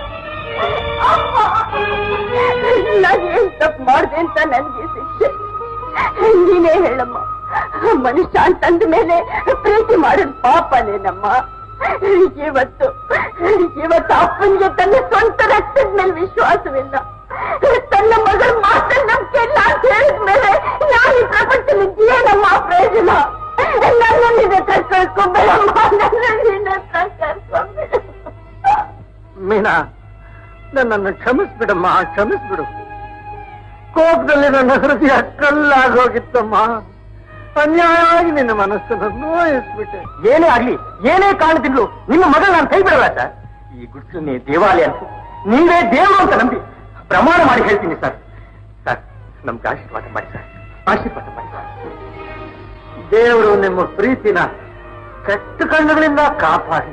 ನಾನು ಏನ್ ತಪ್ಪು ಮಾಡ್ದೆ ಅಂತ ನನ್ಗೆ ಶಿಕ್ಷೆ ನೀನೇ ಹೇಳಮ್ಮ ಮನುಷ್ಯ ಅಂತಂದ ಮೇಲೆ ಪ್ರೀತಿ ಮಾಡೋದು ಪಾಪನೇನಮ್ಮ ಇವತ್ತು ಇವತ್ತು ಅಪ್ಪನಿಗೆ ತನ್ನ ಸ್ವಂತ ರಕ್ತದ ಮೇಲೆ ವಿಶ್ವಾಸವಿಲ್ಲ ತನ್ನ ಮಗಳ ಮಾತನ್ನ ನಂಬಿಕೆ ಇಲ್ಲ ಅಂತ ಹೇಳಿದ ಮೇಲೆ ನಾನು ಈ ಪ್ರಪಂಚದಲ್ಲಿ ಏನಮ್ಮ ಪ್ರಯೋಜನ ನನ್ನ ನಿನ್ನ ಹತ್ರ ಕಳ್ಕೊಂಬೇಡಮ್ಮ ನನ್ನ ನಿನ್ನ ಹತ್ರ ಕಳ್ಕೊಂಬೇಡ
ಮೀನಾ ನನ್ನನ್ನು ಕ್ಷಮಿಸ್ಬಿಡಮ್ಮ ಕ್ಷಮಿಸ್ಬಿಡು ಕೋಪದಲ್ಲಿ ನನ್ನ ಹೃದಯ ಕಲ್ಲಾಗೋಗಿತ್ತಮ್ಮ ಅನ್ಯಾಯವಾಗಿ ನಿನ್ನ ಮನಸ್ಸನ್ನು ನೋಯಿಸ್ಬಿಟ್ಟೆ ಏನೇ ಆಗ್ಲಿ ಏನೇ ಕಾರಣದಿಂದಲೂ ನಿಮ್ಮ ಮಗಳು ನಾನು ಕೈ ಬಿಡಲ್ಲ ಸರ್ ಈ ಗುಡ್ಸನ್ನೇ ದೇವಾಲಯ ಅಂತ ನೀವೇ ದೇವರು ಅಂತ ನಂಬಿ ಪ್ರಮಾಣ ಮಾಡಿ ಹೇಳ್ತೀನಿ ಸರ್ ಸರ್ ನಮ್ಗೆ ಆಶೀರ್ವಾದ ಮಾಡಿ ಸರ್ ಆಶೀರ್ವಾದ ಮಾಡಿ ಸರ್ ದೇವರು ನಿಮ್ಮ ಪ್ರೀತಿನ ಕೆಟ್ಟ ಕಣ್ಣುಗಳಿಂದ ಕಾಪಾಡಿ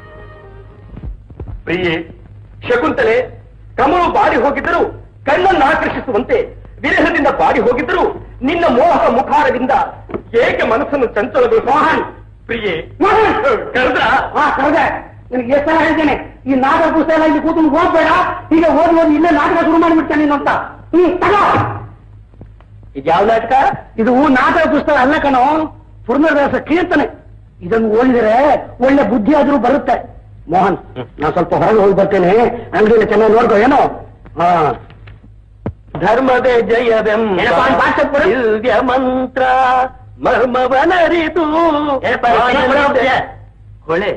ಪ್ರಿಯೆ ಶಕುಂತಲೆ ಕಮಲು ಬಾಡಿ ಹೋಗಿದ್ದರು ಕಣ್ಣನ್ನು ಆಕರ್ಷಿಸುವಂತೆ ವಿರಹದಿಂದ ಬಾಡಿ ಹೋಗಿದ್ದರು ನಿನ್ನ ಮೋಹ ಮುಖಾರದಿಂದ ಏಕೆ ಮನಸ್ಸನ್ನು ಚಂಚಲಗೊಳಿಸ ಮೋಹನ್ ಪ್ರಿಯೆ ಕರೆದ್ರ
ಕರೆದೆ ನಿನಗೆ ಎಷ್ಟು ಸಲ ಹೇಳಿದ್ದೇನೆ ಈ ನಾಟಕ ಪುಸ್ತಕ ಎಲ್ಲ ಇಲ್ಲಿ ಕೂತ್ಕೊಂಡು ಓದ್ಬೇಡ ಈಗ ಓದಿ ಓದಿ ಇಲ್ಲೇ ನಾಟಕ ಶುರು ಮಾಡಿಬಿಡ್ತೇನೆ ನೀನು ಅಂತ ಹ್ಮ್ ತಗೋ ಇದ್ಯಾವ ನಾಟಕ ಇದು ನಾಟಕ ಪುಸ್ತಕ ಅಲ್ಲ ಕಣೋ ಪುನರ್ದಾಸ ಕೀರ್ತನೆ ಇದನ್ನು ಓದಿದರೆ ಒಳ್ಳೆ ಬುದ್ಧಿ ಆದ್ರೂ ಬರುತ್ತೆ ಮೋಹನ್ ನಾನು ಸ್ವಲ್ಪ ಹೊರಗೆ ಹೋಗಿ ಬರ್ತೇನೆ ಅಂಗಡಿನ ಚೆನ್ನಾಗಿ ನೋಡ್ಕೋ ಏನೋ ಹಾ
ಧರ್ಮದ ಜಯವೆಂಬ
ಏನಪ್ಪ ಅವ್ನ್ ಭಾಷೆ ಕೊಡು.
ದಿವ್ಯ ಮಂತ್ರ ಮರ್ಮವನರಿದು
ಏನಪ್ಪ, ಏನಪ್ಪ, ಏನಪ್ಪ?
ಕೊಳೆ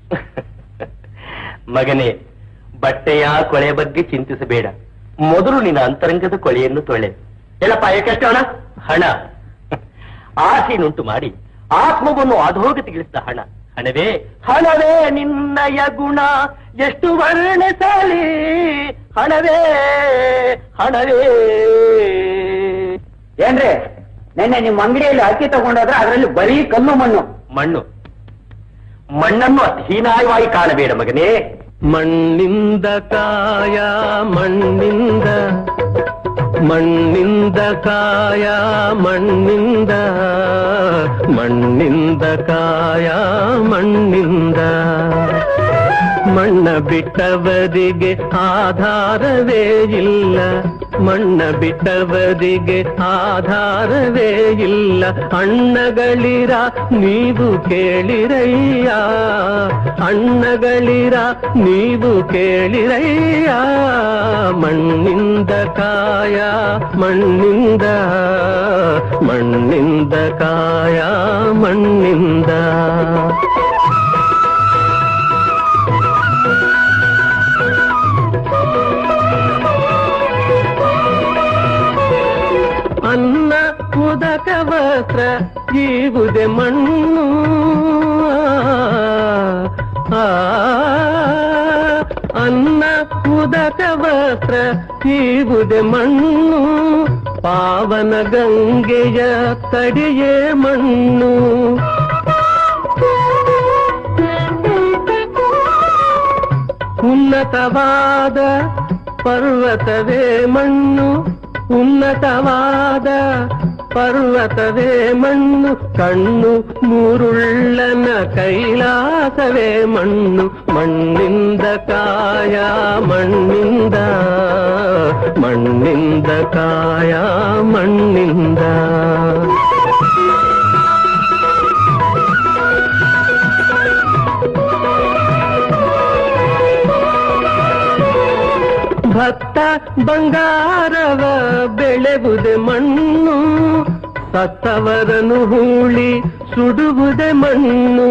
ಮಗನೇ ಬಟ್ಟೆಯ ಕೊಳೆ ಬಗ್ಗೆ ಚಿಂತಿಸಬೇಡ ಮೊದಲು ನಿನ್ನ ಅಂತರಂಗದ ಕೊಳೆಯನ್ನು ತೊಳೆ ಎಲ್ಲಪ್ಪ ಏಕೆಷ್ಟು ಹಣ ಹಣ ಆಸೆಯನ್ನುಂಟು ಮಾಡಿ ಆತ್ಮವನ್ನು ಅಧೋಗತಿಗಿಳಿಸಿದ ಹಣ ಹಣವೇ ಹಣವೇ ನಿನ್ನಯ ಗುಣ ಎಷ್ಟು ವರ್ಣಿಸಲಿ ಹಣವೇ ಹಣವೇ
ಏನ್ರಿ ನೆನ್ನೆ ನಿಮ್ ಅಂಗಡಿಯಲ್ಲಿ ಅಕ್ಕಿ ತಗೊಂಡೋದ್ರೆ ಅದರಲ್ಲಿ ಬರೀ ಕಲ್ಲು ಮಣ್ಣು
ಮಣ್ಣು ಮಣ್ಣನ್ನು ಹೀನಾಯವಾಗಿ ಕಾಣಬೇಡ ಮಗನೇ
ಮಣ್ಣಿಂದ ಕಾಯ ಮಣ್ಣಿಂದ ಮಣ್ಣಿಂದ ಕಾಯ ಮಣ್ಣಿಂದ ಮಣ್ಣಿಂದ ಕಾಯ ಮಣ್ಣಿಂದ ಮಣ್ಣ ಬಿಟ್ಟವರಿಗೆ ಆಧಾರವೇ ಇಲ್ಲ ಮಣ್ಣ ಬಿಟ್ಟವರಿಗೆ ಆಧಾರವೇ ಇಲ್ಲ ಅಣ್ಣಗಳಿರ ನೀವು ಕೇಳಿರಯ್ಯ ಅಣ್ಣಗಳಿರ ನೀವು ಕೇಳಿರಯ್ಯ ಮಣ್ಣಿಂದ ಕಾಯ ಮಣ್ಣಿಂದ ಮಣ್ಣಿಂದ ಕಾಯ ಮಣ್ಣಿಂದ ಅನ್ನ ಉದಕ ವಸ್ತ್ರ ಜೀವುದೆ ಮಣ್ಣು ಆ, ಅನ್ನ ಉದಕ ವಸ್ತ್ರ ಜೀವುದೆ ಮಣ್ಣು ಪಾವನ ಗಂಗೆಯ ಕಡೆಯೇ ಮಣ್ಣು ಉನ್ನತವಾದ ಪರ್ವತವೇ ಮಣ್ಣು ಉನ್ನತವಾದ ಪರ್ವತವೇ ಮಣ್ಣು ಕಣ್ಣು ಮೂರುಳ್ಳನ ಕೈಲಾಸವೇ ಮಣ್ಣು ಮಣ್ಣಿಂದ ಕಾಯ ಮಣ್ಣಿಂದ ಮಣ್ಣಿಂದ ಕಾಯ ಮಣ್ಣಿಂದ ಭತ್ತ ಬಂಗಾರವ ಬೆಳೆವುದೆ ಮಣ್ಣು ಸತ್ತವರನು ಹೂಳಿ ಸುಡುವುದೆ ಮಣ್ಣು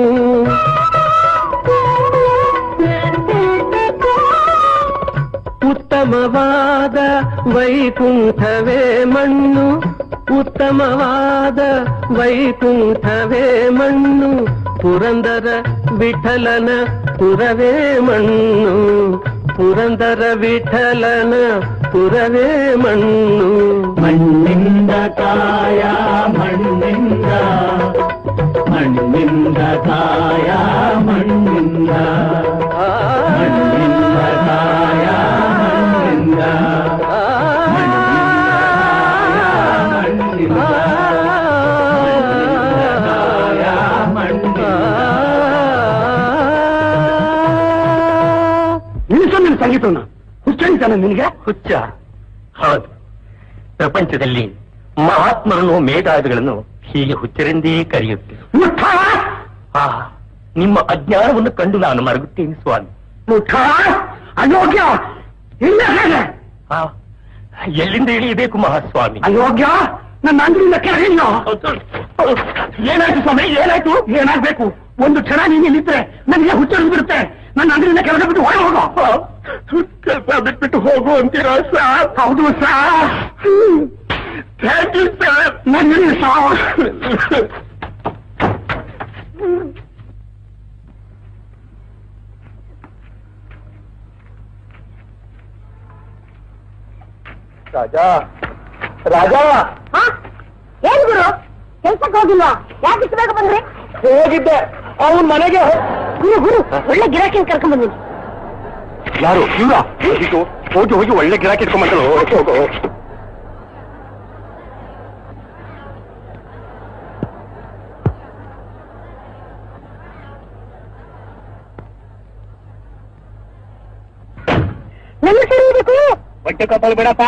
ಉತ್ತಮವಾದ ವೈಕುಂಠವೇ ಮಣ್ಣು ಉತ್ತಮವಾದ ವೈಕುಂಠವೇ ಮಣ್ಣು ಪುರಂದರ ವಿಠಲನ ಪುರವೇ ಮಣ್ಣು ಪುರಂದರ ವಿಠಲನ ಪುರವೇ ಮಣ್ಣು ಮಣ್ಣಿಂದ ಕಾಯ ಮಣ್ಣಿಂದ ಮಣ್ಣಿಂದ ಕಾಯ ಮಣ್ಣಿಂದ ಮಣ್ಣಿಂದ ಕಾಯ ಮಣ್ಣಿಂದ
ನಿಲ್ಲಿಸು ನಿನ್ನ ಸಂಗೀತವನ್ನ ಹುಚ್ಚಳಿತಾನ ನಿನಗೆ ಹುಚ್ಚ ಹೌದು ಪ್ರಪಂಚದಲ್ಲಿ ಮಹಾತ್ಮರನ್ನು ಮೇಧಾವಿಗಳನ್ನು ಹೀಗೆ ಹುಚ್ಚರೆಂದೇ ಕರೆಯುತ್ತೆ ಆ, ನಿಮ್ಮ ಅಜ್ಞಾನವನ್ನು ಕಂಡು ನಾನು ಮರಗುತ್ತೇನೆ ಸ್ವಾಮಿ ಅಯೋಗ್ಯ ಇಲ್ಲ ಆ, ಎಲ್ಲಿಂದ ಇಳಿಯಬೇಕು ಮಹಾಸ್ವಾಮಿ ಅಯೋಗ್ಯ ನನ್ನ ಅಂಗಡಿಯಿಂದ ಕೆಳಗಿಲ್ಲ ಏನಾಯ್ತು ಸ್ವಾಮಿ ಏನಾಯ್ತು ಏನಾಗ್ಬೇಕು ಒಂದು ಕ್ಷಣ ನೀನು ಇಲ್ಲಿದ್ರೆ ನನಗೆ ಹುಚ್ಚರಿದು ಬಿಡುತ್ತೆ ನನ್ನ ಅಂಗಡಿಯಿಂದ ಕೆಳಗೆ ಬಿಟ್ಟು ಹೊರ ಹೋಗೋ ಕೆಲಸ ಬಿಟ್ಬಿಟ್ಟು ಹೋಗು ಅಂತೀರಾ ಸರ್ ಹೌದು ಸರ್ ಥ್ಯಾಂಕ್ ಯು ಸರ್ ನನಗೆ ಸರ್ ರಾಜ ರಾಜ
ಏನ್ ಗುರು ಕೆಲ್ಸಕ್ಕೆ ಹೋಗಿಲ್ವಾ ಯಾಕೆ ಇಷ್ಟು ಬೇಗ ಬಂದ್ರಿ
ಹೋಗಿದ್ದೆ ಅವನ್ ಮನೆಗೆ
ಗುರು ಗುರು ಒಳ್ಳೆ ಗಿರಾಕಿನ ಕರ್ಕೊಂಡ್ ಬಂದಿನಿ
ಯಾರು ಇವ್ರ ಹೋಗಿ ಹೋಗಿ ಒಳ್ಳೆ ಗಿರಾಕಿ ಇಟ್ಕೊಂಬಂತಳು ಹೋಗು
ನನ್ನ ಕರೀಬೇಕು
ಹೊಟ್ಟೆ ಕಪ್ಪಲ್ ಬಿಡಪ್ಪ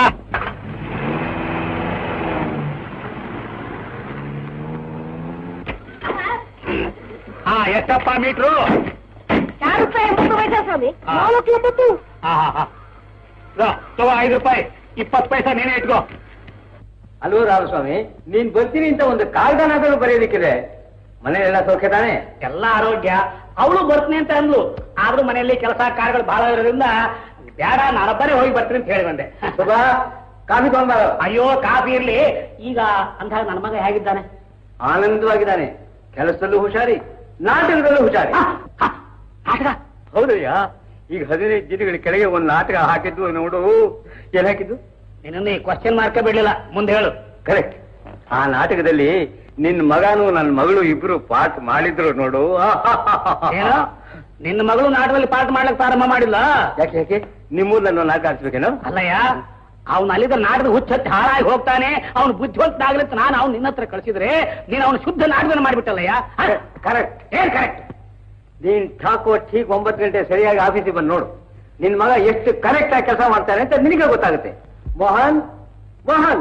ಹಾ ಎಷ್ಟಪ್ಪ ಮೀಟ್ರು
ಯಾರು ರೂಪಾಯಿ ಎಂಬತ್ತು ವಯಸ್ಸ ಸ್ವಾಮಿ
ಹಾ.
ನಾಲ್ಕು ಎಂಬತ್ತು
ಹಾ ಹಾ ಹಾ ಲೋ, ತಗೋ ಐದು ರೂಪಾಯಿ ಇಪ್ಪತ್ತು ಪೈಸಾ ನೀನೇ ಇಟ್ಕೋ
ಅಲ್ವೋ ರಾಮಸ್ವಾಮಿ ನೀನ್ ಬರ್ತೀನಿ ಅಂತ ಒಂದು ಕಾಗದನಾದರೂ ಬರೆಯೋದಿಕ್ಕಿದೆ ಮನೆಯೆಲ್ಲ ಸೌಖ್ಯ ತಾನೆ
ಎಲ್ಲ ಆರೋಗ್ಯ ಅವಳು ಬರ್ತೀನಿ ಅಂತ ಅಂದ್ಲು ಆದ್ರೂ ಮನೆಯಲ್ಲಿ ಕೆಲಸ ಕಾರ್ಯಗಳು ಬಹಳ ಇರೋದ್ರಿಂದ ಬೇಡ ನಾನೊಬ್ಬನೇ ಹೋಗಿ ಬರ್ತೀನಿ ಅಂತ ಹೇಳಿ ಬಂದೆ
ಸುಬ್ಬಾ ಕಾಫಿ ತಗೊಂಡ್ಬಾರ
ಅಯ್ಯೋ ಕಾಫಿ ಇರ್ಲಿ ಈಗ ಅಂದಾಗ ನನ್ನ ಮಗ ಹೇಗಿದ್ದಾನೆ
ಆನಂದವಾಗಿದ್ದಾನೆ ಕೆಲಸದಲ್ಲೂ ಹುಷಾರಿ ನಾಟಕದಲ್ಲೂ ಹುಷಾರಿ
ಹ, ಹ, ನಾಟಕ
ಹೌದಯ್ಯ ಈಗ ಹದಿನೈದು ದಿನಗಳ ಕೆಳಗೆ ಒಂದು ನಾಟಕ ಹಾಕಿದ್ದು ನೋಡು ಏನ್ ಹಾಕಿದ್ದು
ನಿನ್ನ ಈ ಕ್ವಶನ್ ಮಾರ್ಕ ಬಿಡ್ಲಿಲ್ಲ ಮುಂದೆ ಹೇಳು
ಕರೆಕ್ಟ್ ಆ ನಾಟಕದಲ್ಲಿ ನಿನ್ ಮಗನು ನನ್ನ ಮಗಳು ಇಬ್ರು ಪಾಠ ಮಾಡಿದ್ರು ನೋಡು
ಏನು ನಿನ್ನ ಮಗಳು ನಾಟಕದಲ್ಲಿ ಪಾಠ ಮಾಡ್ಲಿಕ್ಕೆ ಪ್ರಾರಂಭ ಮಾಡಿಲ್ಲ
ಯಾಕೆ ಯಾಕೆ ನಿಮ್ಮೂರ್ ನನ್ನ ನಾಟಕ ಆಡ್ಸ್ಬೇಕೇನೋ
ಅಲ್ಲಯ್ಯ ಅವನು ಅಲ್ಲಿದ್ದ ನಾಟಕದ ಹುಚ್ಚತ್ತಿ ಹಾಳಾಗಿ ಹೋಗ್ತಾನೆ ಅವನು ಬುದ್ಧಿವಂತನಾಗ್ಲಿ ಅಂತ ನಾನು ಅವ್ನು ನಿನ್ನ ಹತ್ರ ಕಳಿಸಿದ್ರೆ ನೀನು ಅವನು ಶುದ್ಧ ನಾಟಕನ ಮಾಡಿಬಿಟ್ಟಲ್ಲಯ್ಯ
ಕರೆಕ್ಟ್
ಏನ್ ಕರೆಕ್ಟ್
ನೀನ್ ಠಾಕೋ ಠೀಕ್ ಒಂಬತ್ತು ಗಂಟೆ ಸರಿಯಾಗಿ ಆಫೀಸಿಗೆ ಬಂದು ನೋಡು ನಿನ್ ಮಗ ಎಷ್ಟು ಕರೆಕ್ಟ್ ಆಗಿ ಕೆಲಸ ಮಾಡ್ತಾನೆ ಅಂತ ನಿನಗೆ ಗೊತ್ತಾಗುತ್ತೆ ಮೋಹನ್ ಮೋಹನ್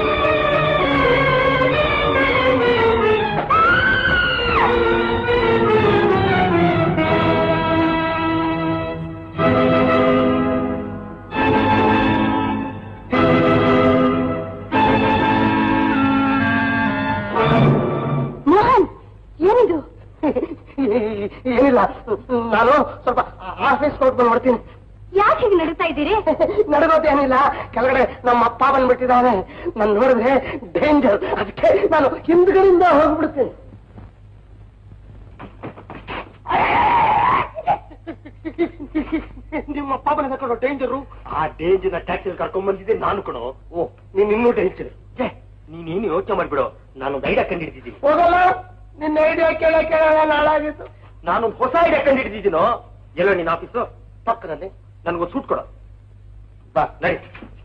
ಮೋಹನ್ ಏನಿದು
ಏನಿಲ್ಲ ನಾನು ಸ್ವಲ್ಪ ಆಫೀಸ್ ಕೊಟ್ಟು ಬಂದ್ಬಿಡ್ತೀನಿ
ಯಾಕೆ ಹೀಗೆ ನಡೀತಾ ಇದ್ದೀರಿ
ನಡೆದೋದೇನಿಲ್ಲ ಕೆಳಗಡೆ ನಮ್ಮ ಅಪ್ಪ ಬಂದ್ಬಿಟ್ಟಿದ್ದಾನೆ ನಾನು ನೋಡಿದ್ರೆ ಡೇಂಜರ್ ಅದಕ್ಕೆ ನಾನು ಹಿಂದ್ಗಡೆಯಿಂದ ಹೋಗ್ಬಿಡ್ತೀನಿ ನಿಮ್ಮ ಅಪ್ಪ ಬಂದ ಕಣೋ ಡೇಂಜರು ಆ ಡೇಂಜರ್ ಟ್ಯಾಕ್ಸಿ ಕರ್ಕೊಂಡ್ ಬಂದಿದ್ದೆ ನಾನು ಕಣೋ ಓ ನೀನ್ ಇನ್ನೂ ಡೇಂಜರ್ ನೀನೇನು ಯೋಚನೆ ಮಾಡ್ಬಿಡು ನಾನೊಂದು ಐಡಿಯಾ ಕಂಡಿಡ್ತಿದ್ದೀನಿ ಹೋಗಲ್ಲ ನಿನ್ನ ಐಡಿಯಾ ಕೇಳ ಕೇಳಲ್ಲ ನಾಳಾಗಿತ್ತು ನಾನೊಂದು ಹೊಸ ಐಡಿಯಾ ಕಂಡಿಡ್ತಿದ್ದೀನೋ ಎಲ್ಲೋ ನಿನ್ನ ಆಫೀಸು ಪಕ್ಕದಲ್ಲಿ ನನಗೊಂದು ಸೂಟ್ ಕೊಡು ಬಾ ನಡಿ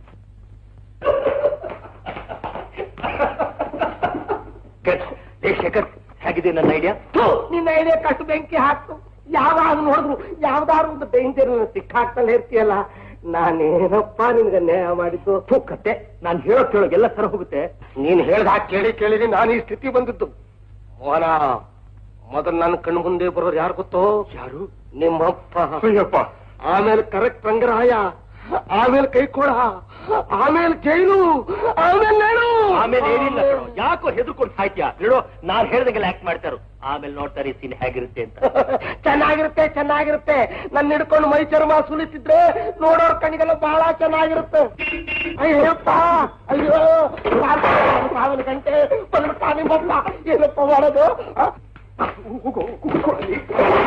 Good. ಏ ಶೇಖರ್ ಹೇಗಿದೆ ನನ್ನ ಐಡಿಯಾ ನಿನ್ನ ಐಡಿಯಾ ಕಟ್ಟು ಬೆಂಕಿ ಹಾಕ್ತು ಯಾವಾಗ ನೋಡಿದ್ರು ಯಾವ್ದಾದ್ರು ಒಂದು ಡೇಂಜರ್ ಸಿಕ್ಕಾಕ್ತಲೇ ಇರ್ತೀಯಲ್ಲ ನಾನೇನಪ್ಪ ನಿನ್ಗೆ ನ್ಯಾಯ ಮಾಡಿದ್ದು ಕತ್ತೆ ನಾನು ಹೇಳೋ ಕೇಳೋ ಎಲ್ಲ ಸರ ಹೋಗುತ್ತೆ ನೀನ್ ಹೇಳ್ದ ಕೇಳಿ ಕೇಳಿದ್ರೆ ನಾನು ಈ ಸ್ಥಿತಿ ಬಂದಿದ್ದು ಮೋಹನ ಮೊದಲು ನನ್ನ ಕಣ್ಣು ಮುಂದೆ ಬರೋರು ಯಾರು ಗೊತ್ತೋ ಯಾರು ನಿಮ್ಮಪ್ಪ ಅಯ್ಯಪ್ಪ ಆಮೇಲೆ ಕರೆಕ್ಟ್ ರಂಗರಾಯ ಆಮೇಲೆ ಕೈಕೋಳ ಆಮೇಲೆ ಜೈಲು ಆಮೇಲೆ ನಾನು ಆಮೇಲೆ ಏನಿಲ್ಲ ಯಾಕೋ ಹೆದರ್ಕೊಂಡು ಸಾಯ್ತೀಯ ಹೇಳೋ ನಾನ್ ಹೇಳ್ದಂಗೆಲ್ಲ ಆಕ್ಟ್ ಮಾಡ್ತಾರು ಆಮೇಲೆ ನೋಡ್ತಾರೆ ಸೀನ್ ಹೇಗಿರುತ್ತೆ ಅಂತ ಚೆನ್ನಾಗಿರುತ್ತೆ ಚೆನ್ನಾಗಿರುತ್ತೆ ನನ್ನ ಹಿಡ್ಕೊಂಡು ಮೈ ಚರ್ಮ ಸುಲಿತಿದ್ರೆ ನೋಡೋರ್ ಕಣ್ಣಿಗೆಲ್ಲ ಬಹಳ ಚೆನ್ನಾಗಿರುತ್ತೆ ಅಯ್ಯಪ್ಪ ಅಯ್ಯೋ ಸಾವಿರ ಗಂಟೆ ಬಂದ್ಬಿಟ್ಟ ನಿಮ್ಮಪ್ಪ ಏನಪ್ಪ ಮಾಡೋದು ಆ? ಕೂಗು, ಕೂಗು ಅಲ್ಲಿ.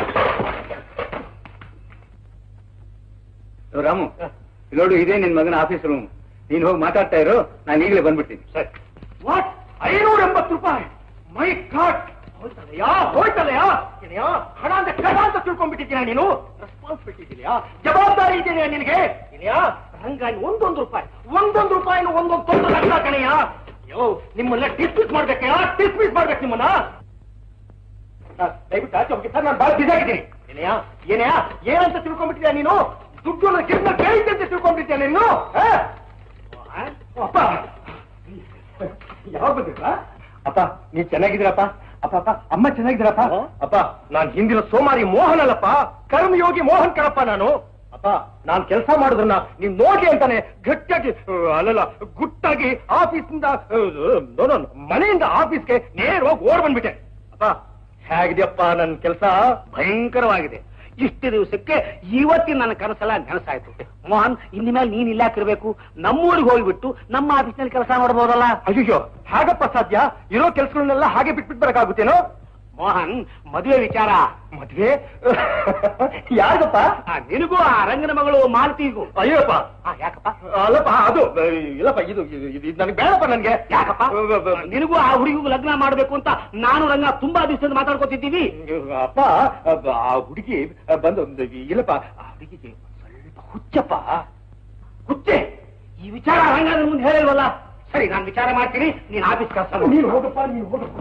ರಾಮು ಇಲ್ಲಿ ನೋಡು ಇದೇ ನಿನ್ ಮಗನ ಆಫೀಸ್ ರೂಮ್ ನೀನ್ ಹೋಗಿ ಮಾತಾಡ್ತಾ ಇರು ನಾನು ಈಗಲೇ ಬಂದ್ಬಿಡ್ತೀನಿ
ಸರಿ ವಾಟ್ ಐನೂರ ಎಂಬತ್ತು ರೂಪಾಯಿ ಮೈ ಗಾಡ್ ಹೋಯ್ತಲ್ಲಯ್ಯ ಹೋಯ್ತಲ್ಲಯ್ಯ ಏನಯ್ಯ ಹಣ ಅಂತ ಕಡ ಅಂತ ತಿಳ್ಕೊಂಡ್ಬಿಟ್ಟಿದ್ದೀನ ನೀನು ರೆಸ್ಪಾನ್ಸಿಬಿಲಿಟಿ ಇದೆಯಾ ಜವಾಬ್ದಾರಿ ಇದೆಯಾ ನಿನಗೆ ಏನಯ್ಯ ರಂಗ ಇನ್ನು ಒಂದೊಂದು ರೂಪಾಯಿ ಒಂದೊಂದು ರೂಪಾಯಿನ ಒಂದೊಂದು ತೊಂದರೆ ಲಕ್ಷ ಕಣಯ್ಯ ಅಯ್ಯೋ ನಿಮ್ಮನ್ನ ಡಿಸ್ಮಿಸ್ ಮಾಡ್ಬೇಕಯ್ಯ ಡಿಸ್ಮಿಸ್ ಮಾಡ್ಬೇಕು ನಿಮ್ಮನ್ನ ಸರ್, ದಯವಿಟ್ಟು ಆಚೆ ಹೋಗಿ ಸರ್ ನಾನು ಬಹಳ ಬಿಸಿ ಆಗಿದ್ದೀನಿ ಏನಯ್ಯ ಏನಯ್ಯ ಏನಂತ ತಿಳ್ಕೊಂಡ್ಬಿಟ್ಟಿದ್ಯಾ ನೀನು ದುಡ್ಡು ಕಿನ್ನ ಕೇಳಿದ್ದೆ ಅಂತ ತಿಳ್ಕೊಂಡ್ಬಿಟ್ಟಿದ್ಯಾ ನೀನು ಆ? ಅಪ್ಪ ಯಾವಾಗ ಬಂದಿದ್ರ ಅಪ್ಪ ನೀವ್ ಚೆನ್ನಾಗಿದ್ದೀರಪ್ಪ ಅಪ್ಪ ಅಪ್ಪ ಅಮ್ಮ ಚೆನ್ನಾಗಿದ್ದೀರಪ್ಪ ಅಪ್ಪ ನಾನ್ ಹಿಂದಿನ ಸೋಮಾರಿ ಮೋಹನ್ ಅಲ್ಲಪ್ಪ ಕರ್ಮಯೋಗಿ ಮೋಹನ್ ಕಣಪ್ಪ ನಾನು ಅಪ್ಪ ನಾನ್ ಕೆಲಸ ಮಾಡೋದನ್ನ ನೀವ್ ನೋಡಿ ಅಂತಾನೆ ಗಟ್ಟಿಯಾಗಿ ಆ, ಅಲ್ಲಲ್ಲ ಗುಟ್ಟಾಗಿ ಆಫೀಸಿಂದ ಆ, ನೋ, ನೋ, ಮನೆಯಿಂದ ಆಫೀಸ್ಗೆ ನೇರವಾಗಿ ಓಡ್ ಬಂದ್ಬಿಟ್ಟೆ ಅಪ್ಪ ಹೇಗಿದೆಯಪ್ಪ ನನ್ ಕೆಲಸ
ಭಯಂಕರವಾಗಿದೆ ಇಷ್ಟು ದಿವಸಕ್ಕೆ ಇವತ್ತಿನ ನನ್ನ ಕನಸೆಲ್ಲ ನೆನಸಾಯ್ತು ಮೋಹನ್ ಇನ್ನು ಮೇಲೆ ನೀನ್ ಇಲ್ಲ ಹಾಕಿರ್ಬೇಕು ನಮ್ಮೂರಿಗೆ ಹೋಗ್ಬಿಟ್ಟು ನಮ್ಮ ಆಫೀಸ್ನಲ್ಲಿ ಕೆಲಸ ಮಾಡಬಹುದಲ್ಲ
ಅಯ್ಯೋ ಹಾಗಪ್ಪ ಸಾಧ್ಯ ಇರೋ ಕೆಲ್ಸಗಳನ್ನೆಲ್ಲ ಹಾಗೆ ಬಿಟ್ಬಿಟ್ಟು ಬರಕಾಗುತ್ತೇನೋ
ಮೋಹನ್ ಮದುವೆ ವಿಚಾರ
ಮದ್ವೆ ಯಾರಿಗಪ್ಪ
ಆ, ನಿನಗೂ ಆ ರಂಗನ ಮಗಳು ಮಾಲತಿಗೂ
ಅಯ್ಯಪ್ಪ
ಆ, ಯಾಕಪ್ಪ
ಅಲ್ಲಪ್ಪ ಅದು ಆ, ಇಲ್ಲಪ್ಪ ಇದು ಇದು ಇದು ನನಗೆ ಬೇಡಪ್ಪ ನನ್ಗೆ
ಯಾಕಪ್ಪ ನಿನಗೂ ಆ ಹುಡುಗಿಗೂ ಲಗ್ನ ಮಾಡ್ಬೇಕು ಅಂತ ನಾನು ರಂಗ ತುಂಬಾ ದಿವಸದಿಂದ ಮಾತಾಡ್ಕೊತಿದ್ದೀವಿ
ಅಪ್ಪ ಅಬ್ಬ, ಆ ಹುಡುಗಿ ಬಂದು ಒಂದು ಇಲ್ಲಪ್ಪ ಆ ಹುಡುಗಿಗೆ ಸ್ವಲ್ಪ ಹುಚ್ಚಪ್ಪ
ಹುಚ್ಚೆ ಈ ವಿಚಾರ ರಂಗನ ಮುಂದೆ ಹೇಳಿಲ್ವಲ್ಲ ಸರಿ ನಾನು ವಿಚಾರ ಮಾಡ್ತೀನಿ ನೀನ್ ಆಫೀಸ್ ಕೆಲಸ
ನೀನು ಹೋಗಪ್ಪ ನೀನು ಹೋಗಪ್ಪ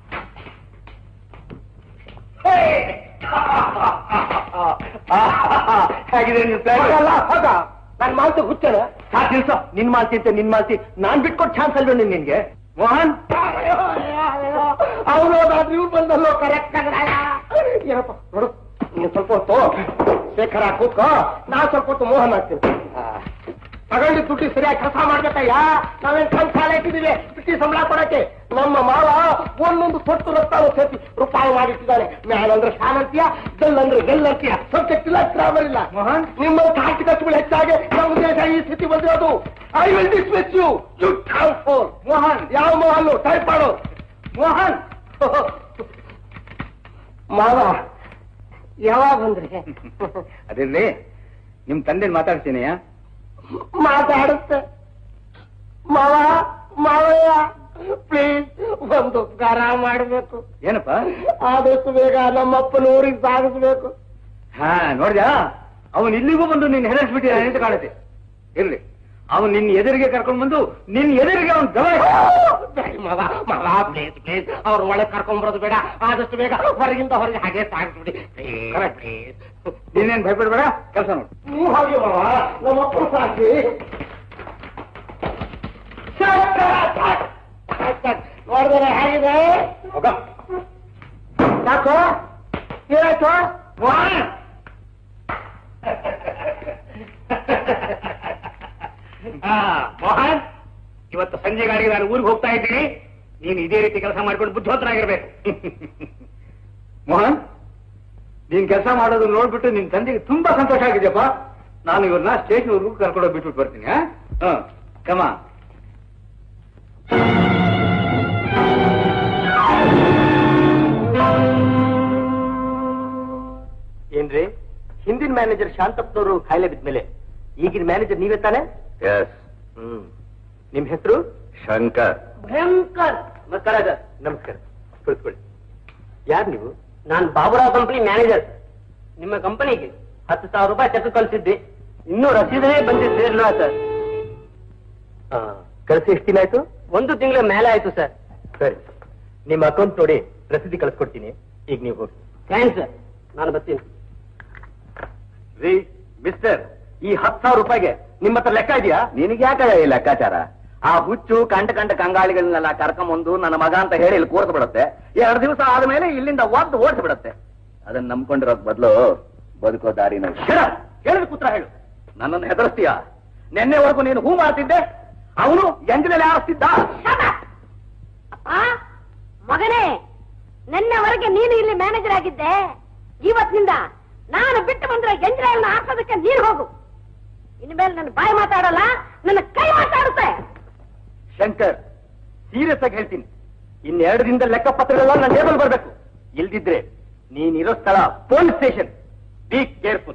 ಹೇಗಿದೆ ನಿನ್
ಅಲ್ಲ ಹೋಗ ನನ್ ಮಾಲ್ತಿ ಹುಚ್ಚನ ಸಾಕು ನಿಲ್ಸೋ ನಿನ್ ಮಾಲ್ತಿ ಅಂತ ನಿನ್ ಮಾಲ್ತಿ ನಾನ್ ಬಿಟ್ಕೊಟ್ ಚಾನ್ಸ್ ಅಲ್ವೇ ನಿನ್ ನಿನ್ಗೆ ಮೋಹನ್ ಅವನು ಇವ್ರು ಬಂದಲ್ಲೋ ಕರೆಕ್ಟ್ ಏನಪ್ಪ ನೋಡು ನೀನ್ ಸ್ವಲ್ಪ ಹೊತ್ತು ಶೇಖರ ಕೂತ್ಕೋ ನಾ ಸ್ವಲ್ಪ ಹೊತ್ತು ಮೋಹನ್ ಆಗ್ತೀನಿ ತಗೊಂಡು ದುಡ್ಡು ಸರಿಯಾಗಿ ಕೆಲಸ ಮಾಡ್ಬೇಕಯ್ಯ ನಾವೇನ್ ಕಣ್ ಸಾಲ ಇಟ್ಟಿದೀವಿ ಬಿಟ್ಟಿ ಸಂಬಳ ಕೊಡಕ್ಕೆ ನಮ್ಮ ಮಾವ ಒಂದೊಂದು ತೊಟ್ಟು ರಕ್ತ ಸೇರ್ತಿ ರೂಪಾಯಿ ಮಾಡಿಟ್ಟಿದ್ದಾನೆ ಮ್ಯಾಲಂದ್ರೆ ಶಾಲಂತಿಯ ಗಲ್ಲಂದ್ರೆ ಗಲ್ಲಂತಿಯ ಸಬ್ಜೆಕ್ಟ್ ಇಲ್ಲ ಗ್ರಾಮರ್ ಇಲ್ಲ ಮೋಹನ್ ನಿಮ್ಮ ಆರ್ಥಿಕತೆಗಳು ಹೆಚ್ಚಾಗಿ ನಮ್ಮ ದೇಶ ಈ ಸ್ಥಿತಿ ಬಂದಿರೋದು I will dismiss you you for Mohan ಯಾವ ಮೋಹನ್ ಟೈಪ್ ಮಾಡು ಮೋಹನ್ ಮಾವ ಯಾವಾಗ ಬಂದ್ರಿ
ಅದಿರ್ಲಿ ನಿಮ್ ತಂದೆ ಮಾತಾಡ್ತೀನಿ
ಮಾತಾಡುತ್ತೆ ಮಾವ ಮಾವಯ್ಯ ಪ್ಲೀಸ್ ಒಂದು ಉಪಕಾರ ಮಾಡಬೇಕು
ಏನಪ್ಪ
ಆದಷ್ಟು ಬೇಗ ನಮ್ಮಪ್ಪನ ಊರಿಗೆ ಸಾಗಿಸ್ಬೇಕು
ಹಾ ನೋಡ್ದ್ಯಾ ಅವನ್ ಇಲ್ಲಿಗೂ ಬಂದು ನಿನ್ ಹೆದರ್ಸ್ಬಿಟ್ಟಿದ ಅಂತ ಕಾಣುತ್ತೆ ಇರ್ಲಿ ಅವನ್ ನಿನ್ ಎದುರಿಗೆ ಕರ್ಕೊಂಡ್ ಬಂದು ನಿನ್ ಎದುರಿಗೆ ಅವ್ನ್ ದವ
ಬೇಡ ಮಾವ ಮಾವ ಪ್ಲೀಸ್ ಪ್ಲೀಸ್ ಅವ್ರ ಒಳಗೆ ಕರ್ಕೊಂಡ್ ಬರೋದು ಬೇಡ ಆದಷ್ಟು ಬೇಗ ಹೊರಗಿಂದ ಹೊರಗೆ ಹಾಗೆ ಸಾಗಿಸ್ಬಿಡಿ
Correct.
ಪ್ಲೀಸ್
ನೀನೇನ್ ಭಯಪಡ್ಬೇಡ ಕೆಲಸ ನೋಡು
ನೀವು ಹಾಗೆ ಮಾವ ನಮ್ಮಪ್ಪನ ಸಾಕಿ ನೋಡಿದ್ರೆ ಹೇಗಿದೆ
ಹೋಗ
ಯಾಕೋ ಏನಾಯ್ತು
ಆ, ಮೋಹನ್ ಇವತ್ತು ಸಂಜೆ ಗಾಡಿಗೆ ನಾನು ಊರಿಗೆ ಹೋಗ್ತಾ ಇದ್ದೀನಿ ನೀನು ಇದೇ ರೀತಿ ಕೆಲಸ ಮಾಡ್ಕೊಂಡು ಬುದ್ಧಿವಂತರಾಗಿರ್ಬೇಕು
ಮೋಹನ್ ನೀನ್ ಕೆಲಸ ಮಾಡೋದು ನೋಡ್ಬಿಟ್ಟು ನಿನ್ ತಂದೆಗೆ ತುಂಬಾ ಸಂತೋಷ ಆಗಿದೆಯಪ್ಪ ನಾನು ಇವ್ರನ್ನ ಸ್ಟೇಷನ್ ವರ್ಗೂ ಕರ್ಕೊಂಡೋಗಿ ಬಿಟ್ಬಿಟ್ಟು ಬರ್ತೀನಿ ಹಾ ಕಮ
ಏನ್ರಿ ಹಿಂದಿನ ಮ್ಯಾನೇಜರ್ ಶಾಂತಪ್ಪನವರು ಕಾಯಿಲೆ ಬಿದ್ಮೇಲೆ ಈಗಿನ ಮ್ಯಾನೇಜರ್ ನೀವೇ ತಾನೆ
ಎಸ್
ಹ್ಮ್ ನಿಮ್ ಹೆಸರು
ಶಂಕರ್
ಭಯಂಕರ್ ನಮಸ್ಕಾರ ಸರ್ ನಮಸ್ಕಾರ ಕುಳಿತುಕೊಳ್ಳಿ ಯಾರು ನೀವು ನಾನು ಬಾಬುರಾವ್ ಕಂಪನಿ ಮ್ಯಾನೇಜರ್ ನಿಮ್ಮ ಕಂಪನಿಗೆ ಹತ್ತು ಸಾವಿರ ರೂಪಾಯಿ ಚೆಕ್ ಕಳಿಸಿದ್ದೆ ಇನ್ನೂ ರಸೀದೇ ಬಂದಿದ್ದು ಸೇರ್ಲಿಲ್ಲ ಸರ್ ಕಳಿಸಿ ಎಷ್ಟು ದಿನ ಆಯ್ತು ಒಂದು ತಿಂಗಳ ಮೇಲೆ ಆಯ್ತು ಸರ್ ಸರಿ ನಿಮ್ಮ ಅಕೌಂಟ್ ನೋಡಿ ರಸೀದಿ ಕಳಿಸ್ಕೊಡ್ತೀನಿ ಈಗ ನೀವು ಹೋಗಿ ಥ್ಯಾಂಕ್ಸ್ ಸರ್ ನಾನು ಬರ್ತೀನಿ
ರೀ ಮಿಸ್ಟರ್ ಈ ಹತ್ತು ಸಾವಿರ ರೂಪಾಯಿಗೆ ನಿಮ್ಮ ಹತ್ರ ಲೆಕ್ಕ ಇದೆಯಾ ನಿನಗೆ ಯಾಕೆ ಈ ಲೆಕ್ಕಾಚಾರ ಆ ಹುಚ್ಚು ಕಂಡ ಕಂಡ ಕಂಗಾಳಿಗಳನ್ನೆಲ್ಲ ಕರ್ಕೊಂಬಂದು ನನ್ನ ಮಗ ಅಂತ ಹೇಳಿ ಇಲ್ಲಿ ಕೂರ್ಸ್ ಬಿಡುತ್ತೆ ಎರಡು ದಿವಸ ಆದ್ಮೇಲೆ ಇಲ್ಲಿಂದ ಒದ್ದು ಓಡಿಸಿ ಬಿಡುತ್ತೆ ಅದನ್ನ ನಂಬ್ಕೊಂಡಿರೋದ್ ಬದಲು ಬದುಕೋ ದಾರಿನ ಹೇಳಿದ ಪುತ್ರ ಹೇಳು ನನ್ನನ್ನು ಹೆದರ್ಸ್ತೀಯ ನಿನ್ನೆವರೆಗೂ ನೀನು ಹೂ ಮಾಡ್ತಿದ್ದೆ ಅವನು ಎಂಜಿನಲ್ಲಿ ಆರಿಸ್ತಿದ್ದ
ಆ ಮಗನೇ ನಿನ್ನೆವರೆಗೆ ನೀನು ಇಲ್ಲಿ ಮ್ಯಾನೇಜರ್ ಆಗಿದ್ದೆ ಇವತ್ತಿನಿಂದ ನಾನು ಬಿಟ್ಟು ಬಂದ್ರೆ ಎಂಜ್ರಾಯಲ್ನ ಹಾಕೋದಕ್ಕೆ ನೀನು ಹೋಗು ಇನ್ಮೇಲೆ ನನ್ನ ಬಾಯಿ ಮಾತಾಡಲ್ಲ ನನ್ನ ಕೈ ಮಾತಾಡುತ್ತೆ
ಶಂಕರ್ ಸೀರಿಯಸ್ ಆಗಿ ಹೇಳ್ತೀನಿ ಇನ್ನೆರಡು ದಿನದ ಲೆಕ್ಕ ಪತ್ರಗಳೆಲ್ಲ ನನ್ನ ಟೇಬಲ್ ಬರ್ಬೇಕು ಇಲ್ದಿದ್ರೆ ನೀನಿರೋ ಸ್ಥಳ ಪೊಲೀಸ್ ಸ್ಟೇಷನ್ ಬಿ ಕೇರ್ಫುಲ್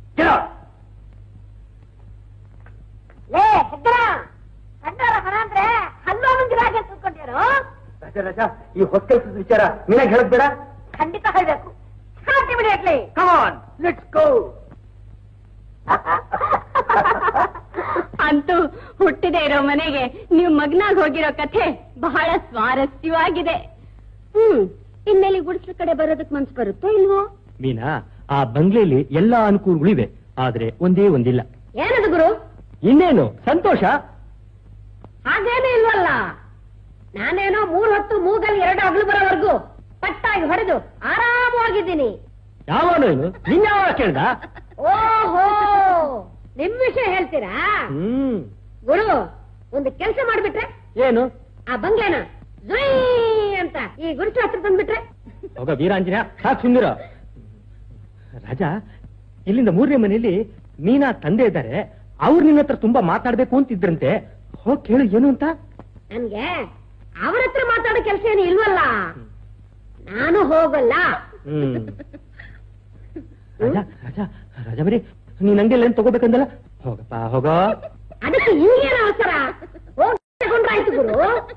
ಲೇ ಹೆಗ್ಗಣ ಕಂಡಾರ ಮನ ಅಂದ್ರೆ ಹಲ್ಲೋ ಮುಂಜಿರಾಗೆ ಕೂತ್ಕೊಂಡಿರು
ರಾಜ ರಾಜ ಈ ಹೊಸ ಕೆಲಸದ ವಿಚಾರ ನೀನಾಗ ಹೇಳದ್ ಬೇಡ
ಖಂಡಿತ ಹೇಳ್ಬೇಕು ಇಮಿಡಿಯೇಟ್ಲಿ
ಕಮಾನ್ ಲೆಟ್ಸ್ ಗೋ
ಅಂತೂ ಹುಟ್ಟಿದೆ ಇರೋ ಮನೆಗೆ ನೀವು ಮಗ್ನಾಗ್ ಹೋಗಿರೋ ಕಥೆ ಬಹಳ ಸ್ವಾರಸ್ಯವಾಗಿದೆ ಹ್ಮ್ ಇನ್ಮೇಲೆ ಗುಡಿಸ್ಲ ಕಡೆ ಬರೋದಕ್ ಮನ್ಸು ಬರುತ್ತೋ ಇಲ್ವೋ
ಮೀನಾ ಆ ಬಂಗ್ಲೆಯಲ್ಲಿ ಎಲ್ಲಾ ಅನುಕೂಲಗಳು ಇವೆ ಆದ್ರೆ ಒಂದೇ ಒಂದಿಲ್ಲ
ಏನದು ಗುರು
ಇನ್ನೇನು ಸಂತೋಷ
ಹಾಗೇನೂ ಇಲ್ವಲ್ಲ ನಾನೇನೋ ಮೂರ್ ಹೊತ್ತು ಮೂಗಲ್ಲಿ ಎರಡು ಅಗ್ಲು ಬರೋವರೆಗೂ ಪಟ್ಟಾಗಿ ಹೊಡೆದು ಆರಾಮವಾಗಿದ್ದೀನಿ
ಯಾವನು ಏನು ನಿನ್ಯಾವ ಕೇಳ್ದ
ಓಹೋ ನಿಮ್ ವಿಷಯ ಹೇಳ್ತೀರಾ
ಹ್ಮ್
ಗುರು ಒಂದು ಕೆಲಸ ಮಾಡ್ಬಿಟ್ರೆ
ಏನು
ಆ ಬಂಗ್ಲೆನ ಜುಯ್ ಅಂತ ಈ ಗುರುತು ಹತ್ರ ತಂದ್ಬಿಟ್ರೆ
ಹೋಗ ವೀರಾಂಜನೇಯ ಸಾಕ್ ಸುಂದಿರ ರಾಜ ಇಲ್ಲಿಂದ ಮೂರನೇ ಮನೆಯಲ್ಲಿ ಮೀನಾ ತಂದೆ ಇದ್ದಾರೆ ಅವ್ರು ನಿನ್ನ ಹತ್ರ ತುಂಬಾ ಮಾತಾಡ್ಬೇಕು ಅಂತಿದ್ರಂತೆ ಹೋಗ್ ಕೇಳು ಏನು ಅಂತ
ನನ್ಗೆ ಅವ್ರ ಹತ್ರ ಮಾತಾಡೋ ಕೆಲಸ ಏನು ಇಲ್ವಲ್ಲ ನಾನು ಹೋಗಲ್ಲ
ಹ್ಮ್ ರಾಜ ರಾಜ ರಾಜ ಬರೀ ನೀನ್ ಅಂಗಡಿಯಲ್ಲಿ ಏನ್ ತಗೋಬೇಕಂದಲ್ಲ ಹೋಗಪ್ಪ ಹೋಗೋ
ಅದಕ್ಕೆ ಹಿಂಗೇನು ಅವಸರ ಹೋಗಿ ತಗೊಂಡ್ರಾಯ್ತು ಗುರು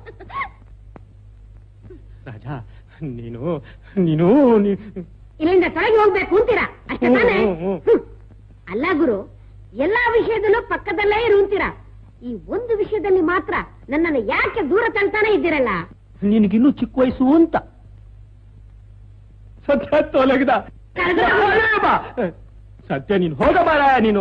ರಾಜ ನೀನು ನೀನು ನೀ-
ಇಲ್ಲಿಂದ ಕೆಳಗೆ ಹೋಗ್ಬೇಕು ಅಂತೀರಾ ಅಷ್ಟೇ ತಾನೇ
ಹ್ಮ್, ಹ್ಮ್,
ಹ್ಮ್. ಅಲ್ಲ ಗುರು ಎಲ್ಲಾ ವಿಷಯದಲ್ಲೂ ಪಕ್ಕದಲ್ಲೇ ಇರು ಅಂತೀರಾ ಈ ಒಂದು ವಿಷಯದಲ್ಲಿ ಮಾತ್ರ ನನ್ನನ್ನು ಯಾಕೆ ದೂರ ತಳ್ತಾನೆ ಇದ್ದೀರಲ್ಲ
ನಿನಗಿನ್ನೂ ಚಿಕ್ಕ ವಯಸ್ಸು ಅಂತ ಸತ್ಯ ತೊಲಗಿದ
ಕಳ್ದ್ರೆ ಹೋಗೋಣ.
ಸತ್ಯ ನೀನು ಹೋಗಬಾರ ನೀನು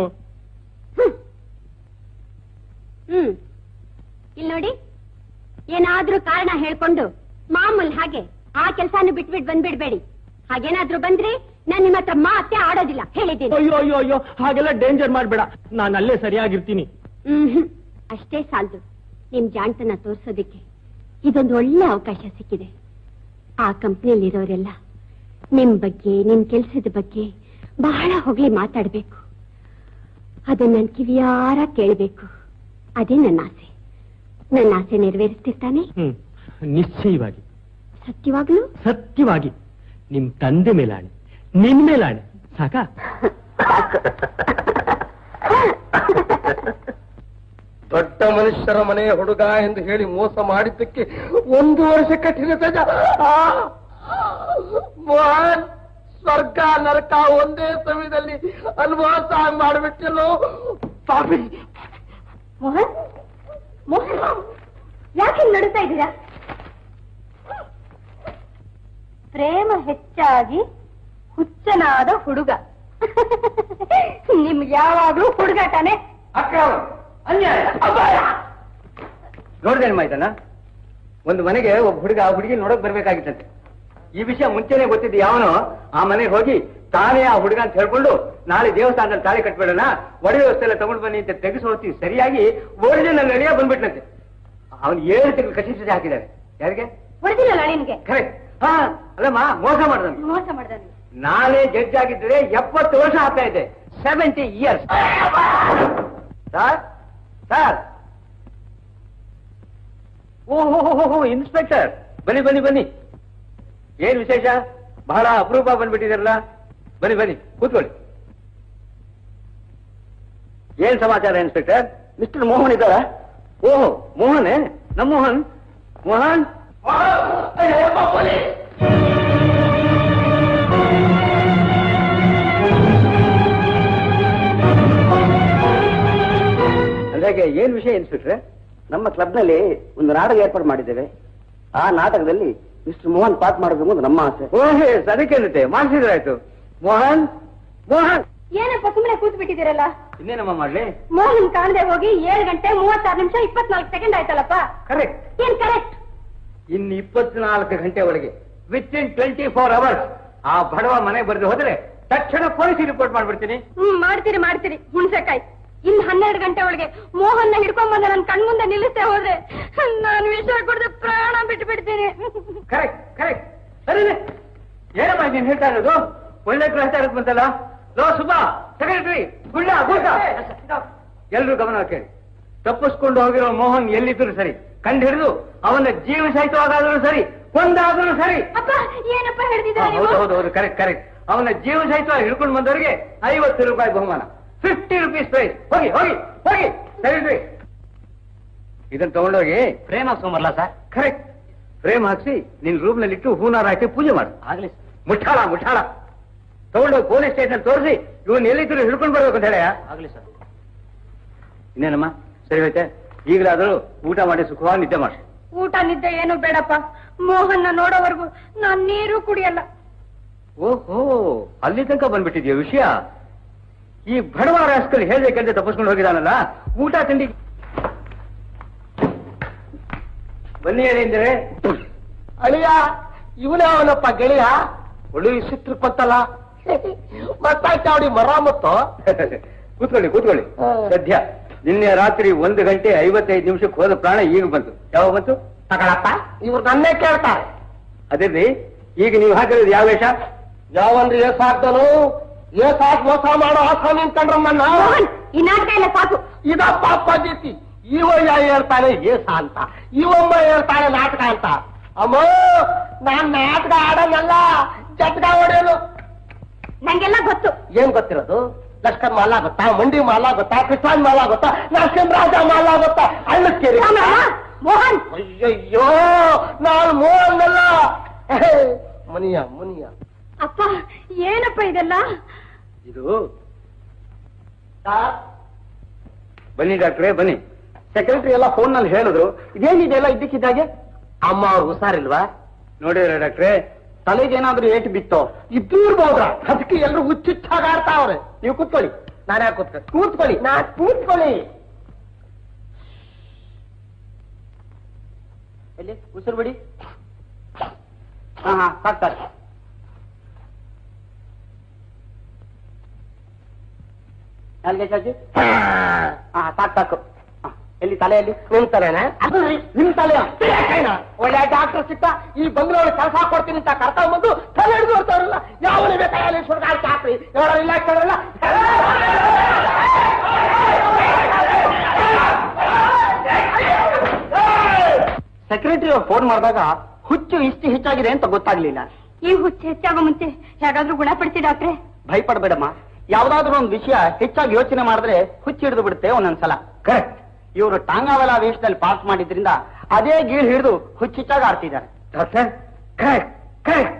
ಹ್ಮ್ ಇಲ್ಲಿ ನೋಡಿ ಏನಾದ್ರೂ ಕಾರಣ ಹೇಳ್ಕೊಂಡು ಮಾಮೂಲ್ ಹಾಗೆ ಆ ಕೆಲ್ಸಾನು ಬಿಟ್ಬಿಟ್ ಬಂದ್ಬಿಡ್ಬೇಡಿ ಹಾಗೇನಾದ್ರೂ ಬಂದ್ರಿ ನಾನ್ ನಿಮ್ಮ ಹತ್ರ ಮಾತೆ ಆಡೋದಿಲ್ಲ ಹೇಳಿದ್ದೀನಿ
ಅಯ್ಯೋ ಅಯ್ಯೋ ಅಯ್ಯೋ ಹಾಗೆಲ್ಲ ಡೇಂಜರ್ ಮಾಡ್ಬೇಡ ನಾನು ಅಲ್ಲೇ ಸರಿಯಾಗಿರ್ತೀನಿ
ಹ್ಮ್ ಅಷ್ಟೇ ಸಾಲದು ನಿಮ್ ಜಾಣ್ತನ ತೋರ್ಸೋದಿಕ್ಕೆ ಇದೊಂದು ಒಳ್ಳೆ ಅವಕಾಶ ಸಿಕ್ಕಿದೆ ಆ ಕಂಪ್ನಿಯಲ್ಲಿರೋರೆಲ್ಲ ನಿಮ್ ಬಗ್ಗೆ ನಿಮ್ ಕೆಲ್ಸದ ಬಗ್ಗೆ ಬಹಳ ಹೊಗಳಿ ಮಾತಾಡ್ಬೇಕು ಅದು ನನ್ ಕಿವಿಯಾರ ಕೇಳಬೇಕು ಅದೇ ನನ್ನ ಆಸೆ ನನ್ನ ಆಸೆ ನೆರವೇರಿಸ್ತಿರ್ತಾನೆ
ಹ್ಮ್ ನಿಶ್ಚಯವಾಗಿ
ಸತ್ಯವಾಗ್ಲೂ
ಸತ್ಯವಾಗಿ ನಿಮ್ ತಂದೆ ಮೇಲಾಣೆ ನಿನ್ ಮೇಲಾಣೆ ಸಾಕಾ
ದೊಡ್ಡ ಮನುಷ್ಯರ ಮನೆಯ ಹುಡುಗ ಎಂದು ಹೇಳಿ ಮೋಸ ಮಾಡಿದ್ದಕ್ಕೆ ಒಂದು ವರ್ಷ ಕಠಿಣ ಸಜಾ ಆ! ಮೋಹನ್ ಸ್ವರ್ಗ ನರಕ ಒಂದೇ ಸಮಯದಲ್ಲಿ ಅನುಭವಿಸ ಮಾಡಿಬಿಟ್ಟಲ್ಲೋ ಪಾಪಿ
ಮೋಹನ್ ಮೋಹನ್ ಯಾಕೆ ಹಿಂಗ್ ನಡುತ್ತಾ ಇದ್ದೀರಾ ಪ್ರೇಮ ಹೆಚ್ಚಾಗಿ ಹುಚ್ಚನಾದ ಹುಡುಗ ನಿಮ್ಗೆ ಯಾವಾಗ್ಲೂ ಹುಡುಗಾಟನೇ
ಅಕ್ರಮ ಅನ್ಯಾಯ ನೋಡ್ದೇನು ಮಾಯ್ತಣ್ಣ ಒಂದು ಮನೆಗೆ ಒಬ್ಬ ಹುಡುಗ ಆ ಹುಡುಗಿ ನೋಡಕ್ ಬರ್ಬೇಕಾಗಿತ್ತಂತೆ ಈ ವಿಷಯ ಮುಂಚೆನೆ ಗೊತ್ತಿದ್ದು ಯಾವನೋ ಆ ಮನೆಗೆ ಹೋಗಿ ತಾನೇ ಆ ಹುಡುಗ ಅಂತ ಹೇಳ್ಕೊಂಡು ನಾಳೆ ದೇವಸ್ಥಾನದಲ್ಲಿ ತಾಳಿ ಕಟ್ಬೇಡಣ ಒಡೆ ವ್ಯವಸ್ಥೆ ಎಲ್ಲ ತಗೊಂಡು ಬನ್ನಿ ಅಂತ ತೆಗೆಸಿ ಹೋಗ್ತೀವಿ ಸರಿಯಾಗಿ ಒರಿಜಿನಲ್ ನಡೆಯ ಬಂದ್ಬಿಟ್ನಂತೆ ಅವನು ಏಳು ತಿಂಗಳು ಕಸಿ ಸಸಿ ಹಾಕಿದ್ದಾರೆ ಯಾರಿಗೆ
ಹೊಡೆದಿಲ್ಲ ನಿನ್ಗೆ
ಕರೆಕ್ಟ್ ಹಾ ಅಲ್ಲಮ್ಮ ಮೋಸ ಮಾಡ್ದನ್
ಮೋಸ ಮಾಡ್ದ
ನಾನೇ ಜಡ್ಜ್ ಆಗಿದ್ದರೆ ಎಪ್ಪತ್ತು ವರ್ಷ ಆಗ್ತಾ ಇದೆ ಸೆವೆಂಟಿ ಇಯರ್ಸ್ ಸರ್ ಸರ್ ಓಹೋ ಇನ್ಸ್ಪೆಕ್ಟರ್ ಬನ್ನಿ ಬನ್ನಿ ಬನ್ನಿ ಏನ್ ವಿಶೇಷ ಬಹಳ ಅಪರೂಪ ಬಂದ್ಬಿಟ್ಟಿದಾರಲ್ಲ ಬನ್ನಿ ಬನ್ನಿ ಕೂತ್ಕೊಳ್ಳಿ ಏನ್ ಸಮಾಚಾರ ಇನ್ಸ್ಪೆಕ್ಟರ್ ಮಿಸ್ಟರ್ ಮೋಹನ್ ಇದ್ದಾರ ಓಹೋ ಮೋಹನ್ ನಮ್ಮ ಮೋಹನ್ ಮೋಹನ್ ಅಂದಾಗೆ ಏನ್ ವಿಷಯ ಇನ್ಸ್ಪೆಕ್ಟ್ರೆ
ನಮ್ಮ ಕ್ಲಬ್ನಲ್ಲಿ ಒಂದು ನಾಟಕ ಏರ್ಪಾಡು ಮಾಡಿದ್ದೇವೆ ಆ ನಾಟಕದಲ್ಲಿ ಮಿಸ್ಟರ್ ಮೋಹನ್ ಪಾಸ್ ಮಾಡಬೇಕು ಅಂತ ನಮ್ಮ ಆಸೆ
ಓಹೇ ಅದಕ್ಕೇನಂತೆ ಮಾಡಿಸಿದ್ರಾಯ್ತು ಮೋಹನ್ ಮೋಹನ್
ಏನಪ್ಪ ಸುಮ್ಮನೆ ಕೂತ್ ಬಿಟ್ಟಿದ್ದೀರಲ್ಲ
ಇನ್ನೇನಮ್ಮ ಮಾಡ್ಲಿ
ಮೋಹನ್ ಕಾಣದೆ ಹೋಗಿ ಏಳು ಗಂಟೆ ಮೂವತ್ತಾರು ನಿಮಿಷ ಇಪ್ಪತ್ನಾಲ್ಕು ಸೆಕೆಂಡ್ ಆಯ್ತಲ್ಲಪ್ಪ
ಕರೆಕ್ಟ್
ಏನ್ ಕರೆಕ್ಟ್
ಇನ್ ಇಪ್ಪತ್ನಾಲ್ಕು ಗಂಟೆ ಒಳಗೆ within twenty four hours ಆ ಬಡವ ಮನೆ ಬರೆದು ಹೋದ್ರೆ ತಕ್ಷಣ ಪೊಲೀಸ್ ರಿಪೋರ್ಟ್ ಮಾಡ್ಬಿಡ್ತೀನಿ
ಹ್ಮ್ ಮಾಡ್ತೀರಿ ಮಾಡ್ತೀರಿ ಹುಣ್ಸೆಕಾಯ್ ಇನ್ ಹನ್ನೆರಡು ಗಂಟೆ ಒಳಗೆ ಮೋಹನ್ನ ಹಿಡ್ಕೊಂಡ್ ಬಂದ ನನ್ ಕಣ್ಮುಂದೆ ನಿಲ್ಲಿಸ್ತೇ ಹೋದ್ರೆ ನಾನು ವಿಷ ಕುಡ್ದು ಪ್ರಾಣ ಬಿಟ್ಟು ಬಿಡ್ತೀನಿ
ಕರೆಕ್ಟ್ ಕರೆಕ್ಟ್ ಸರಿನೆ ಏನಮ್ಮ ನೀನ್ ಹೇಳ್ತಾ ಇರೋದು ಒಳ್ಳೆ ಹೇಳ್ತಾ ಇರೋದು ಬಂತಲ್ಲ ಲೋ ಸುಬ್ಬಾ ಸೆಕ್ರೆಟರಿ ಗುಳ್ಳ ಗೂಟ ಎಲ್ರು ಗಮನ ಕೇಳಿ ತಪ್ಪಿಸ್ಕೊಂಡು ಹೋಗಿರೋ ಮೋಹನ್ ಎಲ್ಲಿದ್ರು ಸರಿ ಕಂಡು ಹಿಡಿದು ಅವನ ಜೀವ ಸಹಿತವಾಗಾದ್ರೂ ಸರಿ ಒಂದಾದ್ರೂ ಸರಿ
ಅಪ್ಪ ಏನಪ್ಪ
ಹಾ,
ಹೇಳ್ತಿದ್ದೀರಾ
ಹೌದು
ನೀವು
ಹೌದು ಹೌದು ಕರೆಕ್ಟ್ ಕರೆಕ್ಟ್ ಅವನ ಜೀವ ಸಹಿತವಾಗಿ ಹಿಡ್ಕೊಂಡು ಬಂದವರಿಗೆ ಐವತ್ತು ರೂಪಾಯಿ ಬಹುಮಾನ ಫಿಫ್ಟಿ ರುಪೀಸ್ ಪ್ರೈಸ್ ಹೋಗಿ ಹೋಗಿ ಹೋಗಿ ಸರಿ ಇದನ್ನ ತಗೊಂಡೋಗಿ
ಪ್ರೇಮ ಸೋಮರ್ಲ ಸರ್
ಕರೆಕ್ಟ್ ಫ್ರೇಮ್ ಹಾಕ್ಸಿ ನಿನ್ ರೂಮ್ ನಲ್ಲಿ ಇಟ್ಟು ಹೂನಾರ ಹಾಕಿ ಪೂಜೆ ಮಾಡು
ಆಗ್ಲಿ
ಮುಠಾಳ ಮುಠಾಳ ತಗೊಂಡೋಗಿ ಪೊಲೀಸ್ ಸ್ಟೇಷನ್ ತೋರಿಸಿ ಇವನ್ ಎಲ್ಲಿದ್ರು ಹಿಡ್ಕೊಂಡು ಬರ್ಬೇಕು ಅಂತ ಹೇಳ
ಆಗ್ಲಿ ಸರ್
ಇನ್ನೇನಮ್ಮ ಸರಿ ಹೋಯ್ತೆ ಈಗಲಾದ್ರೂ ಊಟ ಮಾಡಿ ಸುಖವಾಗಿ ನಿದ್ದೆ ಮಾಡಿ
ಊಟ ನಿದ್ದೆ ಏನು ಬೇಡಪ್ಪ ಮೋಹನ್ನ ನೋಡೋವರೆಗೂ ನಾನ್ ನೀರು ಕುಡಿಯಲ್ಲ
ಓಹೋ ಅಲ್ಲಿ ತನಕ ಬಂದ್ಬಿಟ್ಟಿದ್ಯಾ ವಿಷಯ ಈ ಬಡವ ರಾಸ್ಕಲ್ ಹೇಳ್ಬೇಕಂತ ತಪ್ಪಿಸ್ಕೊಂಡು ಹೋಗಿದಾನಲ್ಲ ಊಟ ತಿಂಡಿ ಬನ್ನಿ ಹೇಳಿದ್ರೆ
ಅಳಿಯ ಇವನೇ ಅವನಪ್ಪ ಗೆಳೆಯ ಒಳ್ಳೆ ಚಿತ್ರ ಕೊತ್ತಲ್ಲ ಮತ್ತಾಯ್ತು ಅವಡಿ ಮರಾಮತ್ತು
ಕೂತ್ಕೊಳ್ಳಿ ಕೂತ್ಕೊಳ್ಳಿ
ಹಾ.
ಸದ್ಯ ನಿನ್ನೆ ರಾತ್ರಿ ಒಂದು ಗಂಟೆ ಐವತ್ತೈದು ನಿಮಿಷಕ್ಕೆ ಹೋದ ಪ್ರಾಣ ಈಗ ಬಂತು ಯಾವಾಗ ಬಂತು
ತಗೊಳಪ್ಪ ಇವ್ರು ನನ್ನೇ ಕೇಳ್ತಾರೆ
ಅದೇ ಈಗ ನೀವು ಹಾಕಿರೋದು ಯಾವ ವೇಷ
ಯಾವನ್ರಿ ಏಸಾಕ್ದನು ಏಸಾಕ್ ಮೋಸ ಮಾಡೋ ಆಸ ನಿಂತ್ಕೊಂಡ್ರಮ್ಮನ್ನ
ಮೋಹನ್ ಈ ನಾಟಕ ಎಲ್ಲ ಸಾಕು
ಇದಪ್ಪ ಪದ್ಧತಿ ಇವಯ್ಯ ಹೇಳ್ತಾನೆ ಏಸ ಅಂತ ಇವಮ್ಮ ಹೇಳ್ತಾನೆ ನಾಟಕ ಅಂತ ಅಮ್ಮ ನಾನ್ ನಾಟಕ ಆಡೋನಲ್ಲ ಜಟ್ಗ ಹೊಡೆಯೋನು
ನಂಗೆಲ್ಲ ಗೊತ್ತು
ಏನ್ ಗೊತ್ತಿರೋದು ಲಷ್ಕರ್ ಮಾಲ ಗೊತ್ತಾ ಮಂಡಿ ಮಾಲ ಗೊತ್ತಾ ಕೃಷ್ಣನ್ ಮಾಲ ಗೊತ್ತಾ ನರಸಿಂಹರಾಜ ಮಾಲ ಗೊತ್ತಾ ಹಳ್ಳಕ್ಕೇರಿ
ರಾಮರಾಮ, ಮೋಹನ್
ಅಯ್ಯಯ್ಯೋ ನಾನು ಮೋಹನ್ನಲ್ಲ ಹೇ, ಮುನಿಯ ಮುನಿಯ
ಅಪ್ಪ ಏನಪ್ಪ ಇದೆಲ್ಲ
ಇದು ಬನ್ನಿ ಡಾಕ್ಟ್ರೇ ಬನ್ನಿ
ಸೆಕ್ರೆಟರಿ ಎಲ್ಲ ಫೋನ್ ನಲ್ಲಿ ಹೇಳಿದ್ರು ಇದೇನಿದೆಲ್ಲ ಇದ್ದಕ್ಕಿದ್ದಾಗೆ
ಅಮ್ಮ ಅವ್ರು ಹುಷಾರಿಲ್ವಾ
ನೋಡಿದ್ರ ಡಾಕ್ಟ್ರೇ
ತಲೆಗೇನಾದ್ರೂ ಏಟು ಬಿತ್ತೋ
ಇದ್ದೂರ್ಬೋದ್ರ ಅದಕ್ಕೆ ಎಲ್ರು ಹುಚ್ಚುಚ್ಚಾಗ ಆಡ್ತಾವ್ರೆ
ನೀವು ಕೂತ್ಕೊಳ್ಳಿ
ನಾನೇ ಕೂತ್ಕ
ಕೂತ್ಕೊಳ್ಳಿ
ನಾ ಕೂತ್ಕೊಳ್ಳಿ
ಎಲ್ಲಿ ಉಸಿರು ಬಿಡಿ ಹಾ ಹಾ ಸಾಕ್ ಸಾಕ್ ನಾಲ್ಗೆ ಚಾಚಿ ಹಾ ಸಾಕ್ ಸಾಕು ಎಲ್ಲಿ ತಲೆಯಲ್ಲಿ
ನಿಮ್ ತಲೆನ ನಿಮ್ ತಲೆ ಒಳ್ಳೆ ಡಾಕ್ಟರ್ ಸಿಕ್ಕ ಈ ಬಂಗ್ಲೋಳಿ ಕೆಲಸ ಕೊಡ್ತೀನಿ ಅಂತ ಕರ್ಕೊಂಡ್ ಬಂದು ತಲೆ ಹಿಡಿದು ಬರ್ತಾರಲ್ಲ ಯಾವನೇ ಬೇಕಾಗಲಿ ಸುಡ್ಗಾಡ್ ಹಾಕ್ರಿ ಹೇಳೋ ಇಲ್ಲ ಕೇಳಲ್ಲ
ಸೆಕ್ರೆಟರಿ ಫೋನ್ ಮಾಡಿದಾಗ ಹುಚ್ಚು ಇಷ್ಟು ಹೆಚ್ಚಾಗಿದೆ ಅಂತ ಗೊತ್ತಾಗ್ಲಿಲ್ಲ
ಈ ಹುಚ್ಚು ಹೆಚ್ಚಾಗೋ ಮುಂಚೆ ಹೇಗಾದ್ರೂ ಗುಣಪಡಿಸಿ ಡಾಕ್ಟ್ರೆ
ಭಯಪಡಬೇಡಮ್ಮ ಯಾವ್ದಾದ್ರು ಒಂದು ವಿಷಯ ಹೆಚ್ಚಾಗಿ ಯೋಚನೆ ಮಾಡಿದ್ರೆ ಹುಚ್ಚು ಹಿಡಿದು ಬಿಡುತ್ತೆ ಒಂದೊಂದ್ಸಲ ಕರೆಕ್ಟ್ ಇವರು ಟಾಂಗಾವಲ ವೇಷದಲ್ಲಿ ಪಾಸ್ ಮಾಡಿದ್ರಿಂದ ಅದೇ ಗೀಳ್ ಹಿಡಿದು ಹುಚ್ಚಿಚ್ಚಾಗಿ ಆಡ್ತಿದ್ದಾರೆ
ಡಾಕ್ಟರ್ ಕರೆಕ್ಟ್ ಕರೆಕ್ಟ್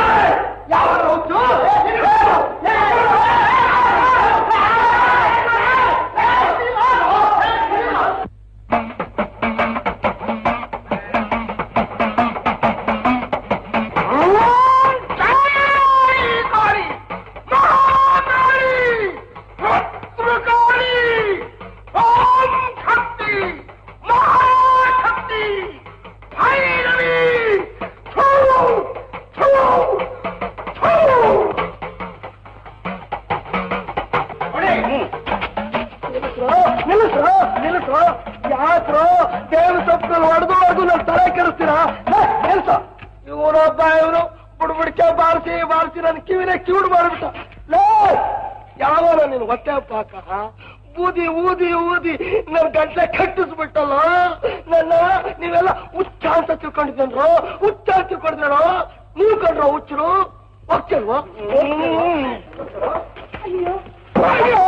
ನಿಲ್ಲಿಸ್ರು ನಿಲ್ಲಿಸ್ರು ಯಾಕ್ರು ದೇವ್ರ ಸೊಪ್ಪಲ್ಲಿ ಹೊಡೆದು ಹೊಡೆದು ನನ್ನ ತಲೆ ಕೆಡಿಸ್ತೀರಾ ನಿಲ್ಸು ಇವನೊಬ್ಬ ಇವನು ಬುಡ್ಬುಡ್ಕೆ ಬಾರಿಸಿ ಬಾರಿಸಿ ನನ್ನ ಕಿವಿನೇ ಕಿವಿಡು ಮಾಡಿಬಿಟ್ಟ ಲೇ ಯಾವನ ನೀನು ಹೊಟ್ಟೆ ಪಾಕ ಊದಿ ಊದಿ ಊದಿ ನನ್ನ ಗಂಟ್ಲೆ ಕಟ್ಟಿಸ್ಬಿಟ್ಟಲ್ಲ ನನ್ನ ನೀವೆಲ್ಲ ಹುಚ್ಚ ಅಂತ ತಿಳ್ಕೊಂಡಿದ್ದೇನ್ರು ಹುಚ್ಚ ಅಂತ ತಿಳ್ಕೊಂಡಿದ್ದೇನೋ ನೀವು ಕಂಡ್ರ ಹುಚ್ಚರು ಹೋಗ್ತಲ್ವಾ ಅಯ್ಯೋ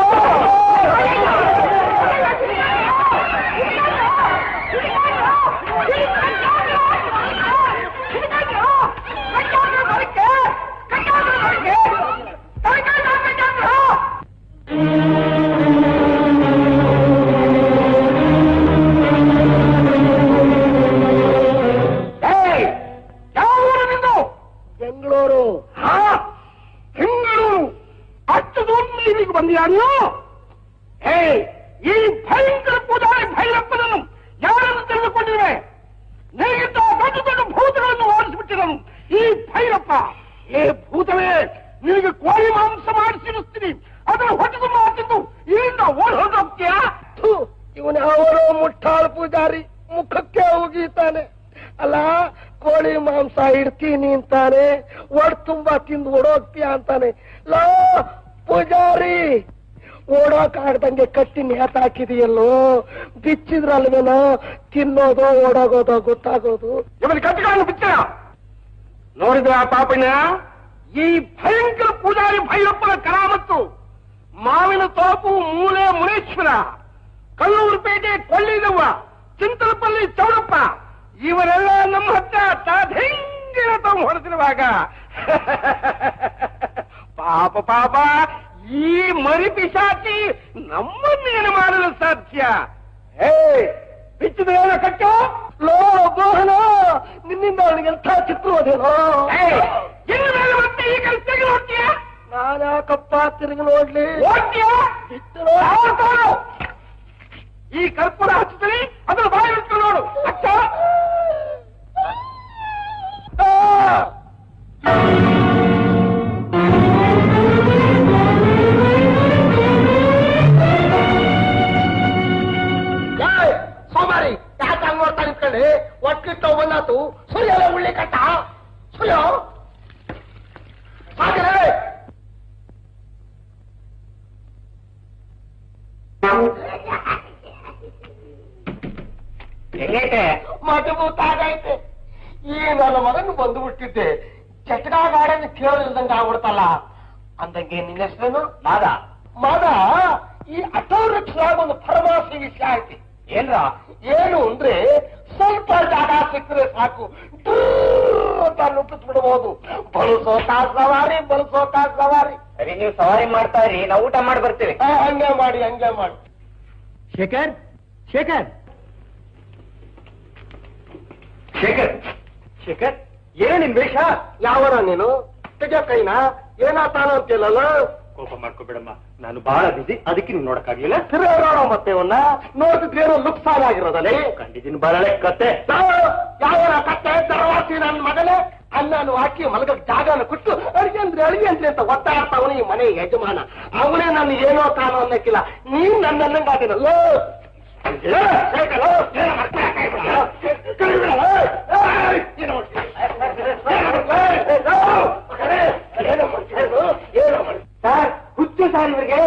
ಬೆಂಗಳೂರು ಹಾ ಬೆಂಗಳೂರು ಅಷ್ಟು ದೂರದಲ್ಲಿ ಇಲ್ಲಿಗೆ ಬಂದಿಯಾನು ಹೇ ಈ ಭಯಂಕರ ಪೂಜಾರಿ ಭೈರಪ್ಪನನ್ನು ಯಾರನ್ನು ತಿಳಿದುಕೊಂಡಿರುವೆ ನಿನಗಿಂತ ದೊಡ್ಡ ದೊಡ್ಡ ಭೂತಗಳನ್ನು ಓಡಿಸಿಬಿಟ್ಟಿರನು ಈ ಭೈರಪ್ಪ ಏ ಭೂತವೇ ನಿನಗೆ ಕೋಳಿ ಮಾಂಸ ಮಾಡಿಸಿರುತ್ತೀನಿ ಅದನ್ನು ಹೊಟ್ಟೆ ತುಂಬ ತಿಂದು ಇಲ್ಲಿಂದ ಓಡ್ ಹೋಗ್ತೀಯಾ ಇವನು ಅವರೋ ಮುಟ್ಟಾಳ ಪೂಜಾರಿ ಮುಖಕ್ಕೆ ಉಗೀತಾನೆ ಅಲ್ಲ ಕೋಳಿ ಮಾಂಸ ಇಡ್ತೀನಿ ಅಂತಾನೆ ಒಡ್ ತುಂಬಾ ತಿಂದು ಓಡೋಗ್ತೀಯ ಅಂತಾನೆ ಲೋ ಪೂಜಾರಿ ಓಡೋಕ್ ಆಡ್ದಂಗೆ ಕಟ್ಟಿ ನೇತಾಕಿದೆಯಲ್ಲೋ ಬಿಚ್ಚಿದ್ರಲ್ವೇನೋ ತಿನ್ನೋದು ಓಡೋಗೋದೋ ಗೊತ್ತಾಗೋದು ಇವನು ಕಟ್ಟಿಗಳನ್ನು ಬಿಚ್ಚ ನೋಡಿದ ಪಾಪಣ್ಣ ಈ ಭಯಂಕರ ಪೂಜಾರಿ ಭೈರಪ್ಪನ ಕರಾಮತ್ತು ಮಾವಿನ ತೋಪು ಮೂಲೆ ಮುನೇಶ್ವರ ಕಲ್ಲೂರುಪೇಟೆ ಕೊಳ್ಳಿದವ್ವ ಚಿಂತಲಪಲ್ಲಿ ಚೌಡಪ್ಪ ಇವರೆಲ್ಲ ನಮ್ಮ ಹತ್ರ ತಾಧಿಂಗಿನ ತಮ್ಮ ಹೊಡೆದಿರುವಾಗ ಪಾಪ ಪಾಪ ಈ ಮರಿ ಪಿಶಾಚಿ ನಮ್ಮನ್ನೇನು ಮಾಡಲು ಸಾಧ್ಯ ಏ ಬಿಚ್ಚಿದ ಕಟ್ಟು ಲೋ ಮೋಹನ ನಿನ್ನಿಂದ ಅವನಿಗೆ ಎಂಥ ಚಿತ್ರವದೇನೋ ಇನ್ನು ಮೇಲೆ ಮತ್ತೆ ಈ ಕೆಲಸ ತೆಗೆದು ಹೋಗ್ತೀಯ ನಾನು ಯಾಕಪ್ಪ ತಿರುಗಿ ನೋಡ್ಲಿ ಈ ಕರ್ಪೂರ ಹಚ್ಚುತ್ತೀನಿ ಅದನ್ನ ಬಾಯಿ ಇಟ್ಕೊಂಡು ನೋಡು ಅಚ್ಚ ಸೋಮಾರಿ ಯಾಕೆ ಹಂಗ್ ನೋಡ್ತಾ ನಿಂತ್ಕೊಳ್ಳಿ ಒಟ್ಟಿಟ್ಟು ಬಂದಾತು ಸುರಿಯಲ್ಲ ಉಳ್ಳಿ ಕಟ್ಟ ಸುರಿಯೋ ಸಾಕರೆ ಮಧುಭೂತಾಗೈತೆ ಈ ನನ್ನ ಮಗನ್ ಬಂದು ಬಿಟ್ಟಿದ್ದೆ ಚಟಗಾಗಾಡನ್ನು ಕೇಳಿಲ್ದಂಗ ಆಗ್ಬಿಡ್ತಲ್ಲ ಅಂದಂಗೆ ನಿನ್ನ ಹೆಸರೇನು ಮಾದ ಮಾದ ಈ ಅಟೋರಿಕ್ಷಾಗ ಒಂದು ಫರ್ಮಾಸಿ ವಿಷಯ ಐತಿ ಏನ್ರ ಏನು ಅಂದ್ರೆ ಸ್ವಲ್ಪ ಜಾಗ ಸಿಕ್ಕರೆ ಸಾಕು ಡ್ರೂ ಅಂತ ನುಟ್ಟಿಸ್ಬಿಡ್ಬೋದು ಬಳಸೋತಾ ಸವಾರಿ ಬಳಸೋತಾ ಸವಾರಿ
ಸರಿ ನೀವು ಸವಾರಿ ಮಾಡ್ತಾ ಇರಿ ನಾವು ಊಟ ಮಾಡಿ ಬರ್ತೀವಿ
ಆ, ಹಂಗೆ ಮಾಡಿ ಹಂಗೆ ಮಾಡಿ
ಶೇಖರ್ ಶೇಖರ್
ಶೇಖರ್ ಶೇಖರ್ ಏನ ನಿನ್ ವೇಷ ಯಾವನ ನೀನು ತೆಗಿಯ ಕೈನ ಏನಾತಾನ ಅಂತಿಲ್ಲಲ್ಲ
ಕೋಪ ಮಾಡ್ಕೋಬೇಡಮ್ಮ ನಾನು ಬಹಳ ಬಿಸಿ ಅದಕ್ಕೆ ನೀವು ನೋಡಕ್ಕಾಗ್ಲಿಲ್ಲ
ತಿರುಗಾಡೋ ಮತ್ತೆ ಅವನ್ನ ನೋಡಿದ್ರೆ ಏನೋ ಲುಕ್ಸಾನ್ ಆಗಿರೋದಲ್ಲಿ
ಕಂಡಿದ್ದೀನಿ ಬರಳೆ ಕತೆ
ಯಾವನ ಕತ್ತೆ ದರವಾಸಿ ನನ್ನ ಮಗನೇ ಅನ್ನನು ಹಾಕಿ ಮಲಗಕ್ ಜಾಗನ ಕೊಟ್ಟು ಅಡಿಗೆ ಅಂದ್ರೆ ಅಡಿಗೆ ಅಂದ್ರೆ ಅಂತ ಒತ್ತಾಡ್ತಾವನು ಈ ಮನೆ ಯಜಮಾನ ಅವನೇ ನಾನು ಏನೋ ಕಾಣೋ ಅನ್ನಕ್ಕಿಲ್ಲ ನೀನ್ ನನ್ನನ್ನಂಗಾದಿನಲ್ಲ ಸರ್ ಹುಚ್ಚು ಸರ್ ಇವರಿಗೆ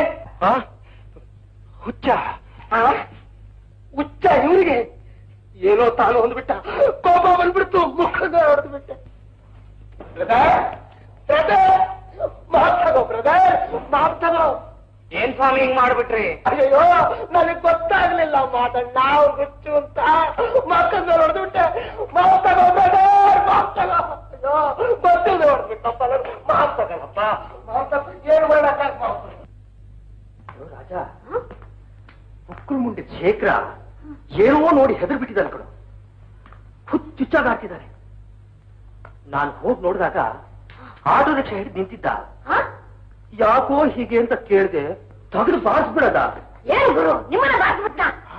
ಹುಚ್ಚ
ಹುಚ್ಚ ಇವರಿಗೆ ಏನೋ ತಾನು ಹೊಂದ್ಬಿಟ್ಟ ಕೋಪ ಬಂದ್ಬಿಡ್ತು ಮುಖದ ಹೊಡೆದು ಬಿಟ್ಟೆ ಬ್ರದರ್ ಬ್ರದರ್ ಮಾತಗೋ ಬ್ರದರ್ ಮಾತಗೋ
ಏನ್ ಸ್ವಾಮಿ ಹಿಂಗ್ ಮಾಡ್ಬಿಟ್ರಿ
ಅಯ್ಯೋ ನನಗೆ ಗೊತ್ತಾಗ್ಲಿಲ್ಲ ಮಾತಣ್ಣ ನಾವು ಹುಚ್ಚು ಅಂತ ಮಕ್ಕಳ ಹೊಡೆದು ಬಿಟ್ಟೆ ಮಾತಗೋ ಬ್ರದರ್ ಮಾತಗೋ ಅಯ್ಯೋ ಗೊತ್ತಿಲ್ಲ ಹೊಡೆದ್ಬಿಟ್ಟಪ್ಪ ಮಾತಗನಪ್ಪ ಮಾತಗ ಏನು ಮಾಡಕ್ಕ
ರಾಜ ಮಕ್ಕಳು ಮುಂದೆ ಶೇಖರ ಏನೋ ನೋಡಿ ಹೆದರ್ ಬಿಟ್ಟಿದ್ದಾನೆ ಕಡು ಹುಚ್ಚುಚ್ಚಾಗಾಡ್ತಿದ್ದಾನೆ ನಾನು ಹೋಗಿ ನೋಡಿದಾಗ ಆಟೋ ರಿಕ್ಷಾ ಹಿಡಿದು ನಿಂತಿದ್ದ ಯಾಕೋ ಹೀಗೆ ಅಂತ ಕೇಳಿದೆ ತೆಗೆದು ಬಾರಿಸ್ಬಿಡದ
ಏನು ಗುರು ನಿಮ್ಮನ್ನ ಬಾಸ್ಬಿಟ್ಟ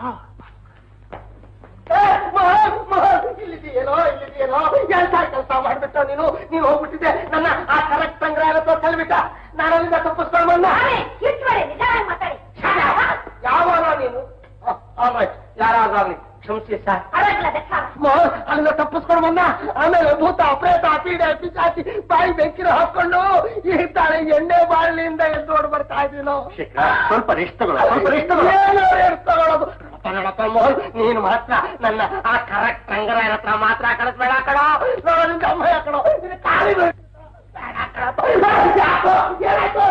ಇಲ್ಲಿದೆಯೇನೋ ಇಲ್ಲಿದೆಯೇನೋ ಎಂತ ಕೆಲಸ ಮಾಡ್ಬಿಟ್ಟ ನೀನು ನೀನು ಹೋಗ್ಬಿಟ್ಟಿದ್ದೆ ನನ್ನ ಆ ಕರೆಕ್ಟ್ ಸಂಗ್ರಹ ತಳ್ಳಿಬಿಟ್ಟ ನಾನು ಅಲ್ಲಿಂದ ತಪ್ಪಿಸ್ಕೊಂಡು ಬಂದ
ಕಿತ್ಬೇಡಿ ನಿಧಾನ ಮಾತಾಡಿ
ಯಾವಾಗ ನೀನು ಆಯ್ತು ಯಾರಾಗ್ಲಿ ಕ್ಷಮಿಸಿ ಸರ್
ಅರಗ್ಲ ಬೆಕ್ಕ
ಮೋಹನ್ ಅಲ್ಲಿಂದ ತಪ್ಪಿಸ್ಕೊಂಡು ಬಂದ ಆಮೇಲೆ ಭೂತ ಪ್ರೇತ ಪೀಡೆ ಪಿಚಾಚಿ ಬಾಯಿ ಬೆಂಕಿನ ಹಾಕೊಂಡು ಈ ತಾಳೆ ಎಣ್ಣೆ ಬಾಳಿಯಿಂದ ಎದ್ದು ಓಡ್ ಬರ್ತಾ ಇದ್ದೀನೋ
ಶೇಖರ ಸ್ವಲ್ಪ ರೆಸ್ಟ್ ತಗೊಳ್ಳ ಸ್ವಲ್ಪ ರೆಸ್ಟ್ ತಗೊಳ್ಳ
ಏನು ರೆಸ್ಟ್ ತಗೊಳ್ಳೋದು ನೋಡಪ್ಪ, ನೋಡಪ್ಪ ಮೋಹನ್ ನೀನು ಮಾತ್ರ ನನ್ನ ಆ ಕರೆಕ್ಟ್ ರಂಗರಾಯನ ಹತ್ರ ಮಾತ್ರ ಕಳಿಸ್ಬೇಡ ಕಣೋ ನೋಡಿಂದ ಅಮ್ಮ ಕಣೋ ಇದು ಕಾಲಿ ಬೇಡ ಕಣಪ್ಪ. ಯಾಕೋ? ಏನಾಯ್ತು?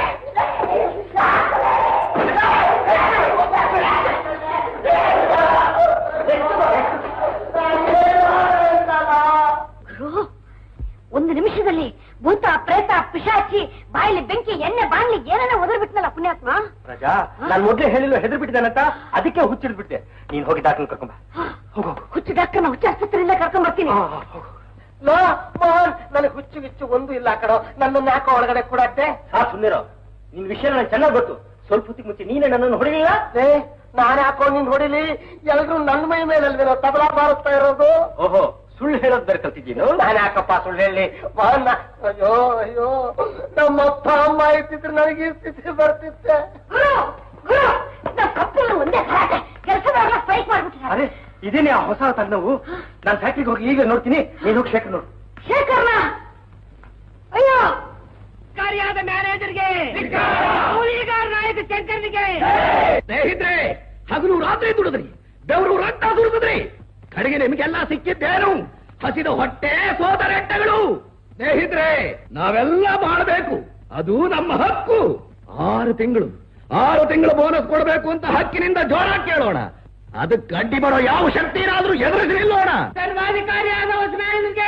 ಗುರು ಒಂದು ನಿಮಿಷದಲ್ಲಿ ಭೂತ ಪ್ರೇತ ಪಿಶಾಚಿ ಬಾಯಲ್ಲಿ ಬೆಂಕಿ ಎಣ್ಣೆ ಬಾಣ್ಲಿ ಏನೇನೋ ಒದರ್ ಬಿಟ್ನಲ್ಲ ಪುಣ್ಯಾತ್ಮ
ರಾಜಾ ನಾನು ಮೊದ್ಲೇ ಹೇಳಿಲ್ಲ ಹೆದರ್ ಬಿಟ್ಟಿದ್ದಾನಂತ ಅದಕ್ಕೆ ಹುಚ್ಚಿಡ್ಬಿಟ್ಟೆ ನೀನ್ ಹೋಗಿ ಡಾಕ್ಟರ್ ಕರ್ಕೊಂಬ ಹೋಗು
ಹುಚ್ಚು ಡಾಕ್ಟರ್ನ ಹುಚ್ಚ ಆಸ್ಪತ್ರೆಯಿಂದ ಕರ್ಕೊಂಡ್ ಬರ್ತೀನಿ
ಲೋ ಮೋಹನ್ ನನಗೆ ಹುಚ್ಚು ಗಿಚ್ಚು ಒಂದು ಇಲ್ಲ ಕಣೋ ನನ್ನನ್ನ ಯಾಕೋ ಒಳಗಡೆ ಕೊಡತ್ತೆ
ಹಾ ಸುಂದರ ನಿನ್ ವಿಷಯ ನನಗೆ ಚೆನ್ನಾಗಿ ಗೊತ್ತು ಸ್ವಲ್ಪ ಹೊತ್ತಿಗೆ ಮುಂಚೆ ನೀನೇ ನನ್ನನ್ನು ಹೊಡಿಲಿಲ್ಲ
ಏ ನಾನು ಯಾಕೋ ನಿನ್ ಹೊಡಿಲಿ ಎಲ್ರು ನನ್ನ ಮೈ ಮೇಲಲ್ವೇನೋ ತಬಲಾ ಬಾರಿಸ್ತಾ ಇರೋದು
ಓಹೋ ಸುಳ್ಳು ಹೇಳೋದ್ ಬೇರೆ ಕಲ್ತಿದ್ದೀನು
ನಾನು ಯಾಕಪ್ಪ ಸುಳ್ಳು ಹೇಳಿ ಮೋಹನ್ ಅಯ್ಯೋ ಅಯ್ಯೋ ನಮ್ಮಪ್ಪ ಅಮ್ಮ ಇರ್ತಿದ್ರೆ ನನಗೆ ಈ ಸ್ಥಿತಿ ಬರ್ತಿತ್ತೆ
ಗುರು ಗುರು ನಮ್ಮ ಕಪ್ಪು ಒಂದೇ ಗಲಾಟೆ ಕೆಲಸದವ್ರನ್ನ ಸ್ಟ್ರೈಕ್ ಮಾಡ್ಬಿಟ್ಟಿದ್ದಾರೆ
ಅರೆ ಇದೇನೆ ಆ ಹೊಸ ತನ್ನವು ನಾನು ಫ್ಯಾಕ್ಟ್ರಿಗೆ ಹೋಗಿ ಈಗ ನೋಡ್ತೀನಿ ನೀನು ಹೋಗಿ ಶೇಖರ್ ನೋಡು
ಶೇಖರ್ನ ಅಯ್ಯೋ
ಕಾರ್ಯಾದ ಮ್ಯಾನೇಜರ್ಗೆ ಕೂಲಿಗಾರ ನಾಯಕ ಶಂಕರ್ನಿಗೆ
ಸ್ನೇಹಿತರೆ ಹಗಲು ರಾತ್ರಿ ದುಡಿದ್ರಿ ಬೆವರು ರಕ್ತ ಸುರಿದ್ರಿ ಕಡೆಗೆ ನಿಮಗೆಲ್ಲ ಸಿಕ್ಕಿದ್ದೇನು ಹಸಿದ ಹೊಟ್ಟೆ ಸೋದರೆಟ್ಟಗಳು ಸ್ನೇಹಿತರೆ ನಾವೆಲ್ಲ ಮಾಡಬೇಕು ಅದು ನಮ್ಮ ಹಕ್ಕು ಆರು ತಿಂಗಳು ಆರು ತಿಂಗಳು ಬೋನಸ್ ಕೊಡಬೇಕು ಅಂತ ಹಕ್ಕಿನಿಂದ ಜೋರ ಕೇಳೋಣ ಅದಕ್ಕೆ ಅಡ್ಡಿ ಬರೋ ಯಾವ ಶಕ್ತಿನಾದ್ರೂ ಎದುರಿಸಿ ನಿಲ್ಲೋಣ
ಸರ್ವಾಧಿಕಾರಿಯಾದ ಹೊಸಮ್ಯಾನಿಗೆ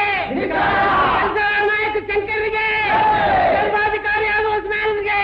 ನಾಯಕ ಶಂಕರ್ನಿಗೆ ಸರ್ವಾಧಿಕಾರಿಯಾದ ಹೊಸಮ್ಯಾನಿಗೆ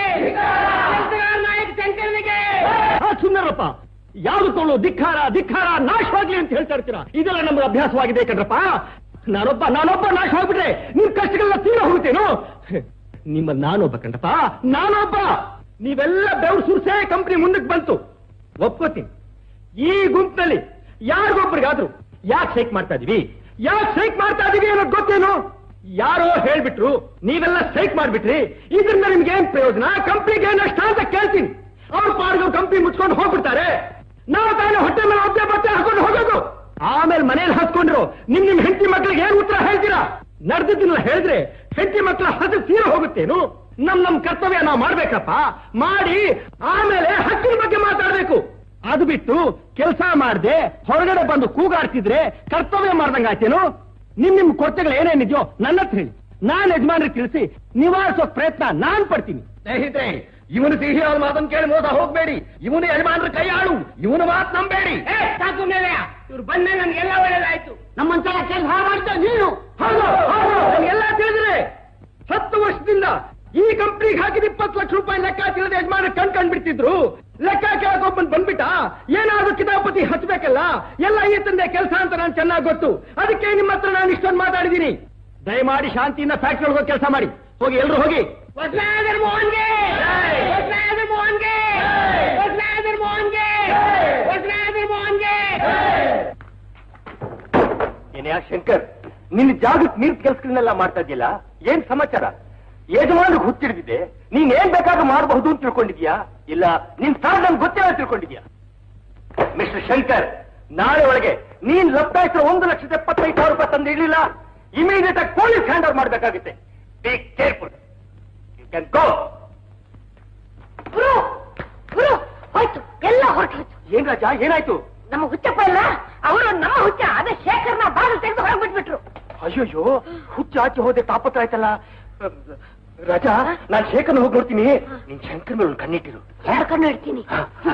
ನಾಯಕ ಶಂಕರ್ನಿಗೆ
ಸುಂದರಪ್ಪ ಯಾವ್ದಕ್ಕೊಳ್ಳು ಧಿಕ್ಕಾರ ಧಿಕ್ಕಾರ ನಾಶವಾಗ್ಲಿ ಅಂತ ಹೇಳ್ತಾ ಇರ್ತೀರಾ ಇದೆಲ್ಲ ನಮ್ಗೆ ಅಭ್ಯಾಸವಾಗಿದೆ ಕಣ್ರಪ್ಪ ನಾನೊಬ್ಬ ನಾನೊಬ್ಬ ನಾಶವಾಗ್ಬಿಟ್ರೆ ನಿಮ್ ಕಷ್ಟಗಳೆಲ್ಲ ತೀರ ಹೋಗುತ್ತೇನು ನಿಮ್ಮ ನಾನೊಬ್ಬ ಕಣ್ರಪ್ಪ ನಾನೊಬ್ಬ ನೀವೆಲ್ಲ ಬೆವ್ರು ಸುರ್ಸೇ ಕಂಪ್ನಿ ಮುಂದಕ್ಕೆ ಬಂತು ಒಪ್ಕೋತೀನಿ ಈ ಗುಂಪಿನಲ್ಲಿ ಯಾರಿಗೊಬ್ಬರಿಗಾದ್ರು ಯಾಕೆ ಶೇಕ್ ಮಾಡ್ತಾ ಇದೀವಿ ಯಾಕೆ ಶೇಕ್ ಮಾಡ್ತಾ ಇದೀವಿ ಅನ್ನೋದು ಗೊತ್ತೇನು ಯಾರೋ ಹೇಳ್ಬಿಟ್ರು ನೀವೆಲ್ಲ ಸ್ಟ್ರೈಕ್ ಮಾಡ್ಬಿಟ್ರಿ ಇದರಿಂದ ನಿಮ್ಗೆ ಏನ್ ಪ್ರಯೋಜನ ಕಂಪ್ನಿಗೆ ಏನ್ ನಷ್ಟ ಅಂತ ಕೇಳ್ತೀನಿ ಅವ್ರ ಪಾರ್ಗ ಕಂಪ್ನಿ ಮುಚ್ಕೊಂಡು ಹೋಗ್ಬಿಡ್ತಾರೆ ನಾವು ತಾನೇ ಹೊಟ್ಟೆ ಮೇಲೆ ಒದ್ದೆ ಬಟ್ಟೆ ಹಾಕೊಂಡು ಹೋಗೋದು ಆಮೇಲೆ ಮನೇಲಿ ಹಾಸ್ಕೊಂಡ್ರು ನಿಮ್ ನಿಮ್ ಹೆಂಡತಿ ಮಕ್ಳಿಗೆ ಏನ್ ಉತ್ತರ ಹೇಳ್ತೀರಾ ನಡೆದಿದ್ದನ್ನ ಹೇಳಿದ್ರೆ ಹೆಂಡತಿ ಮಕ್ಳ ಹಸು ತೀರ ಹೋಗುತ್ತೇನು ನಮ್ ನಮ್ ಕರ್ತವ್ಯ ನಾವು ಮಾಡ್ಬೇಕಪ್ಪ ಮಾಡಿ ಆಮೇಲೆ ಹಕ್ಕಿನ ಬಗ್ಗೆ ಮಾತಾಡ್ಬೇಕು ಅದು ಬಿಟ್ಟು ಕೆಲಸ ಮಾಡದೆ ಹೊರಗಡೆ ಬಂದು ಕೂಗಾಡ್ತಿದ್ರೆ ಕರ್ತವ್ಯ ಮಾಡ್ದಂಗಾಯ್ತೇನು ನಿಮ್ ನಿಮ್ ಕೊರತೆಗಳು ಏನೇನಿದೆಯೋ ನನ್ನ ಹತ್ರ ಹೇಳಿ ನಾನ್ ಯಜಮಾನ್ರಿಗೆ ತಿಳಿಸಿ ನಿವಾರಿಸೋ ಪ್ರಯತ್ನ ನಾನ್ ಪಡ್ತೀನಿ
ಸ್ನೇಹಿತರೆ ಇವನು ಸಿಹಿಯಾದ ಮಾತನ್ನು ಕೇಳಿ ಮೋಸ ಹೋಗ್ಬೇಡಿ ಇವನು ಯಜಮಾನ್ರ ಕೈ ಆಳು ಇವನು ಮಾತು ನಂಬೇಡಿ
ಸಾಕು ಮೇಲೆ ಇವ್ರು ಬಂದ್ಮೇಲೆ ನಮ್ಗೆಲ್ಲ ಒಳ್ಳೇದಾಯ್ತು
ನಮ್ಮಂತರ ಕೆಲಸ ಹಾಳು ಮಾಡ್ತಾ ನೀನು
ಹೌದು ಹೌದು ಎಲ್ಲ ತಿಳಿದ್ರೆ ಹತ್ತು ವರ್ಷದಿಂದ ಈ ಕಂಪ್ನಿಗೆ ಹಾಕಿದ ಇಪ್ಪತ್ತು ಲಕ್ಷ ರೂಪಾಯಿ ಲೆಕ್ಕ ತಿಳಿದ ಯಜಮಾನ ಕಣ್ ಕಂಡ್ಬಿಡ್ತಿದ್ರು ಲೆಕ್ಕ ಕೇಳಕೊಬ್ಬನ್ ಬಂದ್ಬಿಟ್ಟ ಏನಾದ್ರೂ ಕಿತಾಪತಿ ಹಚ್ಬೇಕಲ್ಲ ಎಲ್ಲ ಈ ತಂದೆ ಕೆಲಸ ಅಂತ ನಾನು ಚೆನ್ನಾಗಿ ಗೊತ್ತು ಅದಕ್ಕೆ ನಿಮ್ಮ ಹತ್ರ ನಾನು ಇಷ್ಟೊಂದು ಮಾತಾಡಿದ್ದೀನಿ ದಯಮಾಡಿ ಶಾಂತಿಯಿಂದ ಫ್ಯಾಕ್ಟ್ರಿ ಒಳಗೆ ಕೆಲಸ ಮಾಡಿ ಹೋಗಿ ಎಲ್ರು ಹೋಗಿ
ಹೊಸನಾದರ್ ಮೋಹನ್ಗೆ ಹೊಸನಾದರ್ ಮೋಹನ್ಗೆ ಹೊಸನಾದರ್ ಮೋಹನ್ಗೆ ಹೊಸನಾದರ್ ಮೋಹನ್ಗೆ
ಏನೇ ಶಂಕರ್ ನಿನ್ನ ಜಾಗಕ್ಕೆ ನೀರ್ ಕೆಲ್ಸಗಳನ್ನೆಲ್ಲ ಮಾಡ್ತಾ ಇದೆಯಲ್ಲ ಏನ್ ಸಮಾಚಾರ ಯಜಮಾನ್ರಿಗೆ ಹುಚ್ಚಿಡಿದಿದೆ ನೀನ್ ಏನ್ ಬೇಕಾದ್ರೂ ಮಾಡಬಹುದು ಅಂತ ತಿಳ್ಕೊಂಡಿದ್ಯಾ ಇಲ್ಲ ನಿನ್ ಸ್ಥಾನ ನನ್ಗೆ ಗೊತ್ತಿಲ್ಲ ಅಂತ ತಿಳ್ಕೊಂಡಿದ್ಯಾ ಮಿಸ್ಟರ್ ಶಂಕರ್ ನಾಳೆ ಒಳಗೆ ನೀನ್ ಲಪ್ತಾಯಿಸಿದ ಒಂದು ಲಕ್ಷದ ಎಪ್ಪತ್ತೈದು ಸಾವಿರ ರೂಪಾಯಿ ತಂದು ಇರಲಿಲ್ಲ ಇಮಿಡಿಯೇಟ್ ಆಗಿ ಪೊಲೀಸ್ ಹ್ಯಾಂಡ್ ಓವರ್ ಮಾಡಬೇಕಾಗುತ್ತೆ be careful you can go
ಗುರು ಗುರು ಹೋಯ್ತು ಎಲ್ಲ ಹೊರಟು ಹೋಯ್ತು
ಏನ್ ರಾಜ ಏನಾಯ್ತು
ನಮ್ಮ ಹುಚ್ಚಪ್ಪ ಇಲ್ಲ ಅವರು ನಮ್ಮ ಹುಚ್ಚ ಅದೇ ಶೇಖರ್ನ ಬಾಗಿಲು ತೆಗೆದು ಹೊರಗೆ ಬಿಟ್ಬಿಟ್ರು
ಅಯ್ಯೋಯ್ಯೋ ಹುಚ್ಚ ಆಚೆ ಹೋದೆ ತಾಪತ್ರ ಆಯ್ತಲ್ಲ ರಾಜ ನಾನ್ ಶೇಖರ್ನ ಹೋಗಿ ನೋಡ್ತೀನಿ ನೀನ್ ಶಂಕರ್ ಮೇಲೆ ಒಂದು ಕಣ್ಣಿಟ್ಟಿರು
ಎರಡು ಕಣ್ಣು ಇಡ್ತೀನಿ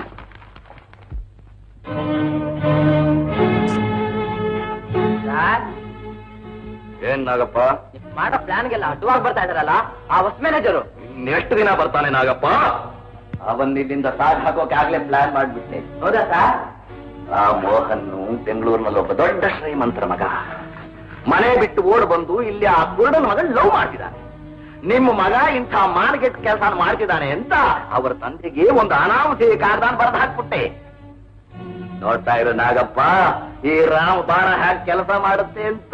ಏನ್ ನಾಗಪ್ಪ
ಮಾಡೋ ಪ್ಲಾನ್ಗೆಲ್ಲ ಅಡ್ಡವಾಗಿ ಬರ್ತಾ ಇದಾರಲ್ಲ ಆ ಹೊಸ ಮ್ಯಾನೇಜರು
ಇನ್ನೆಷ್ಟು ದಿನ ಬರ್ತಾನೆ ನಾಗಪ್ಪ ಅವನ್ ಇಲ್ಲಿಂದ ಸಾಗ್ ಹಾಕೋಕೆ ಆಗ್ಲೇ ಪ್ಲಾನ್ ಮಾಡ್ಬಿಟ್ಟೆ
ಹೌದಾ ಸರ್
ಆ ಮೋಹನ್ನು ಬೆಂಗಳೂರಿನಲ್ಲಿ ಒಬ್ಬ ದೊಡ್ಡ ಶ್ರೀಮಂತರ ಮಗ ಮನೆ ಬಿಟ್ಟು ಓಡ್ ಬಂದು ಇಲ್ಲಿ ಆ ಕುರುಡನ ಮಗ ಲವ್ ಮಾಡ್ತಿದ್ದಾನೆ ನಿಮ್ಮ ಮಗ ಇಂಥ ಮಾರ್ಕೆಟ್ ಕೆಲಸ ಮಾಡ್ತಿದ್ದಾನೆ ಅಂತ ಅವರ ತಂದೆಗೆ ಒಂದು ಅನಾಮಧೇಯ ಕಾಗದಾನ ಬರೆದು ಹಾಕ್ಬಿಟ್ಟೆ ನೋಡ್ತಾ ಇರು ನಾಗಪ್ಪ ಈ ರಾಮ ಬಾಣ ಹ್ಯಾಕ್ ಕೆಲಸ ಮಾಡುತ್ತೆ ಅಂತ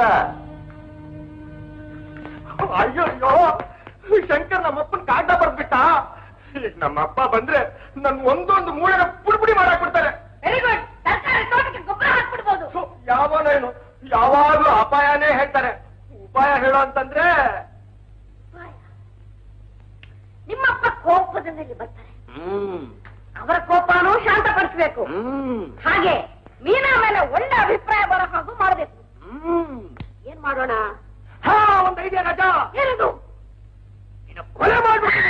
ಅಯ್ಯೋಯ್ಯೋ ಶಂಕರ್ ನಮ್ಮಪ್ಪನ ಕಾಟ ಬರ್ಬಿಟ್ಟ ಈಗ ನಮ್ಮಪ್ಪ ಬಂದ್ರೆ ನನ್ ಒಂದೊಂದು ಮೂಳೆನ ಪುಡಿಪುಡಿ ಮಾಡಾಕ್ ಬಿಡ್ತಾರೆ
ವೆರಿ ಗುಡ್ ತರಕಾರಿ ತೋಟಕ್ಕೆ ಗೊಬ್ಬರ ಹಾಕ್ಬಿಡ್ಬೋದು
ಯಾವನೇನು ಯಾವಾಗ್ಲೂ ಅಪಾಯನೇ ಹೇಳ್ತಾರೆ ಉಪಾಯ ಹೇಳೋ ಅಂತಂದ್ರೆ
ನಿಮ್ಮಪ್ಪ ಕೋಪದಲ್ಲಿ ಬರ್ತಾರೆ
ಹ್ಮ್
ಅವರ ಕೋಪನೂ ಶಾಂತಪಡಿಸಬೇಕು
ಹ್ಮ್
ಹಾಗೆ ಮೀನಾ ಮೇಲೆ ಒಳ್ಳೆ ಅಭಿಪ್ರಾಯ ಬರೋ ಹಾಗೂ ಮಾಡಬೇಕು
ಹ್ಮ್
ಏನ್ ಮಾಡೋಣ
ಹಾ ಒಂದ್ ಐಡಿಯಾ ರಾಜ
ಏನದು
ನಿನ್ನ ಕೊಲೆ ಮಾಡ್ಬಿಡ್ತೀನಿ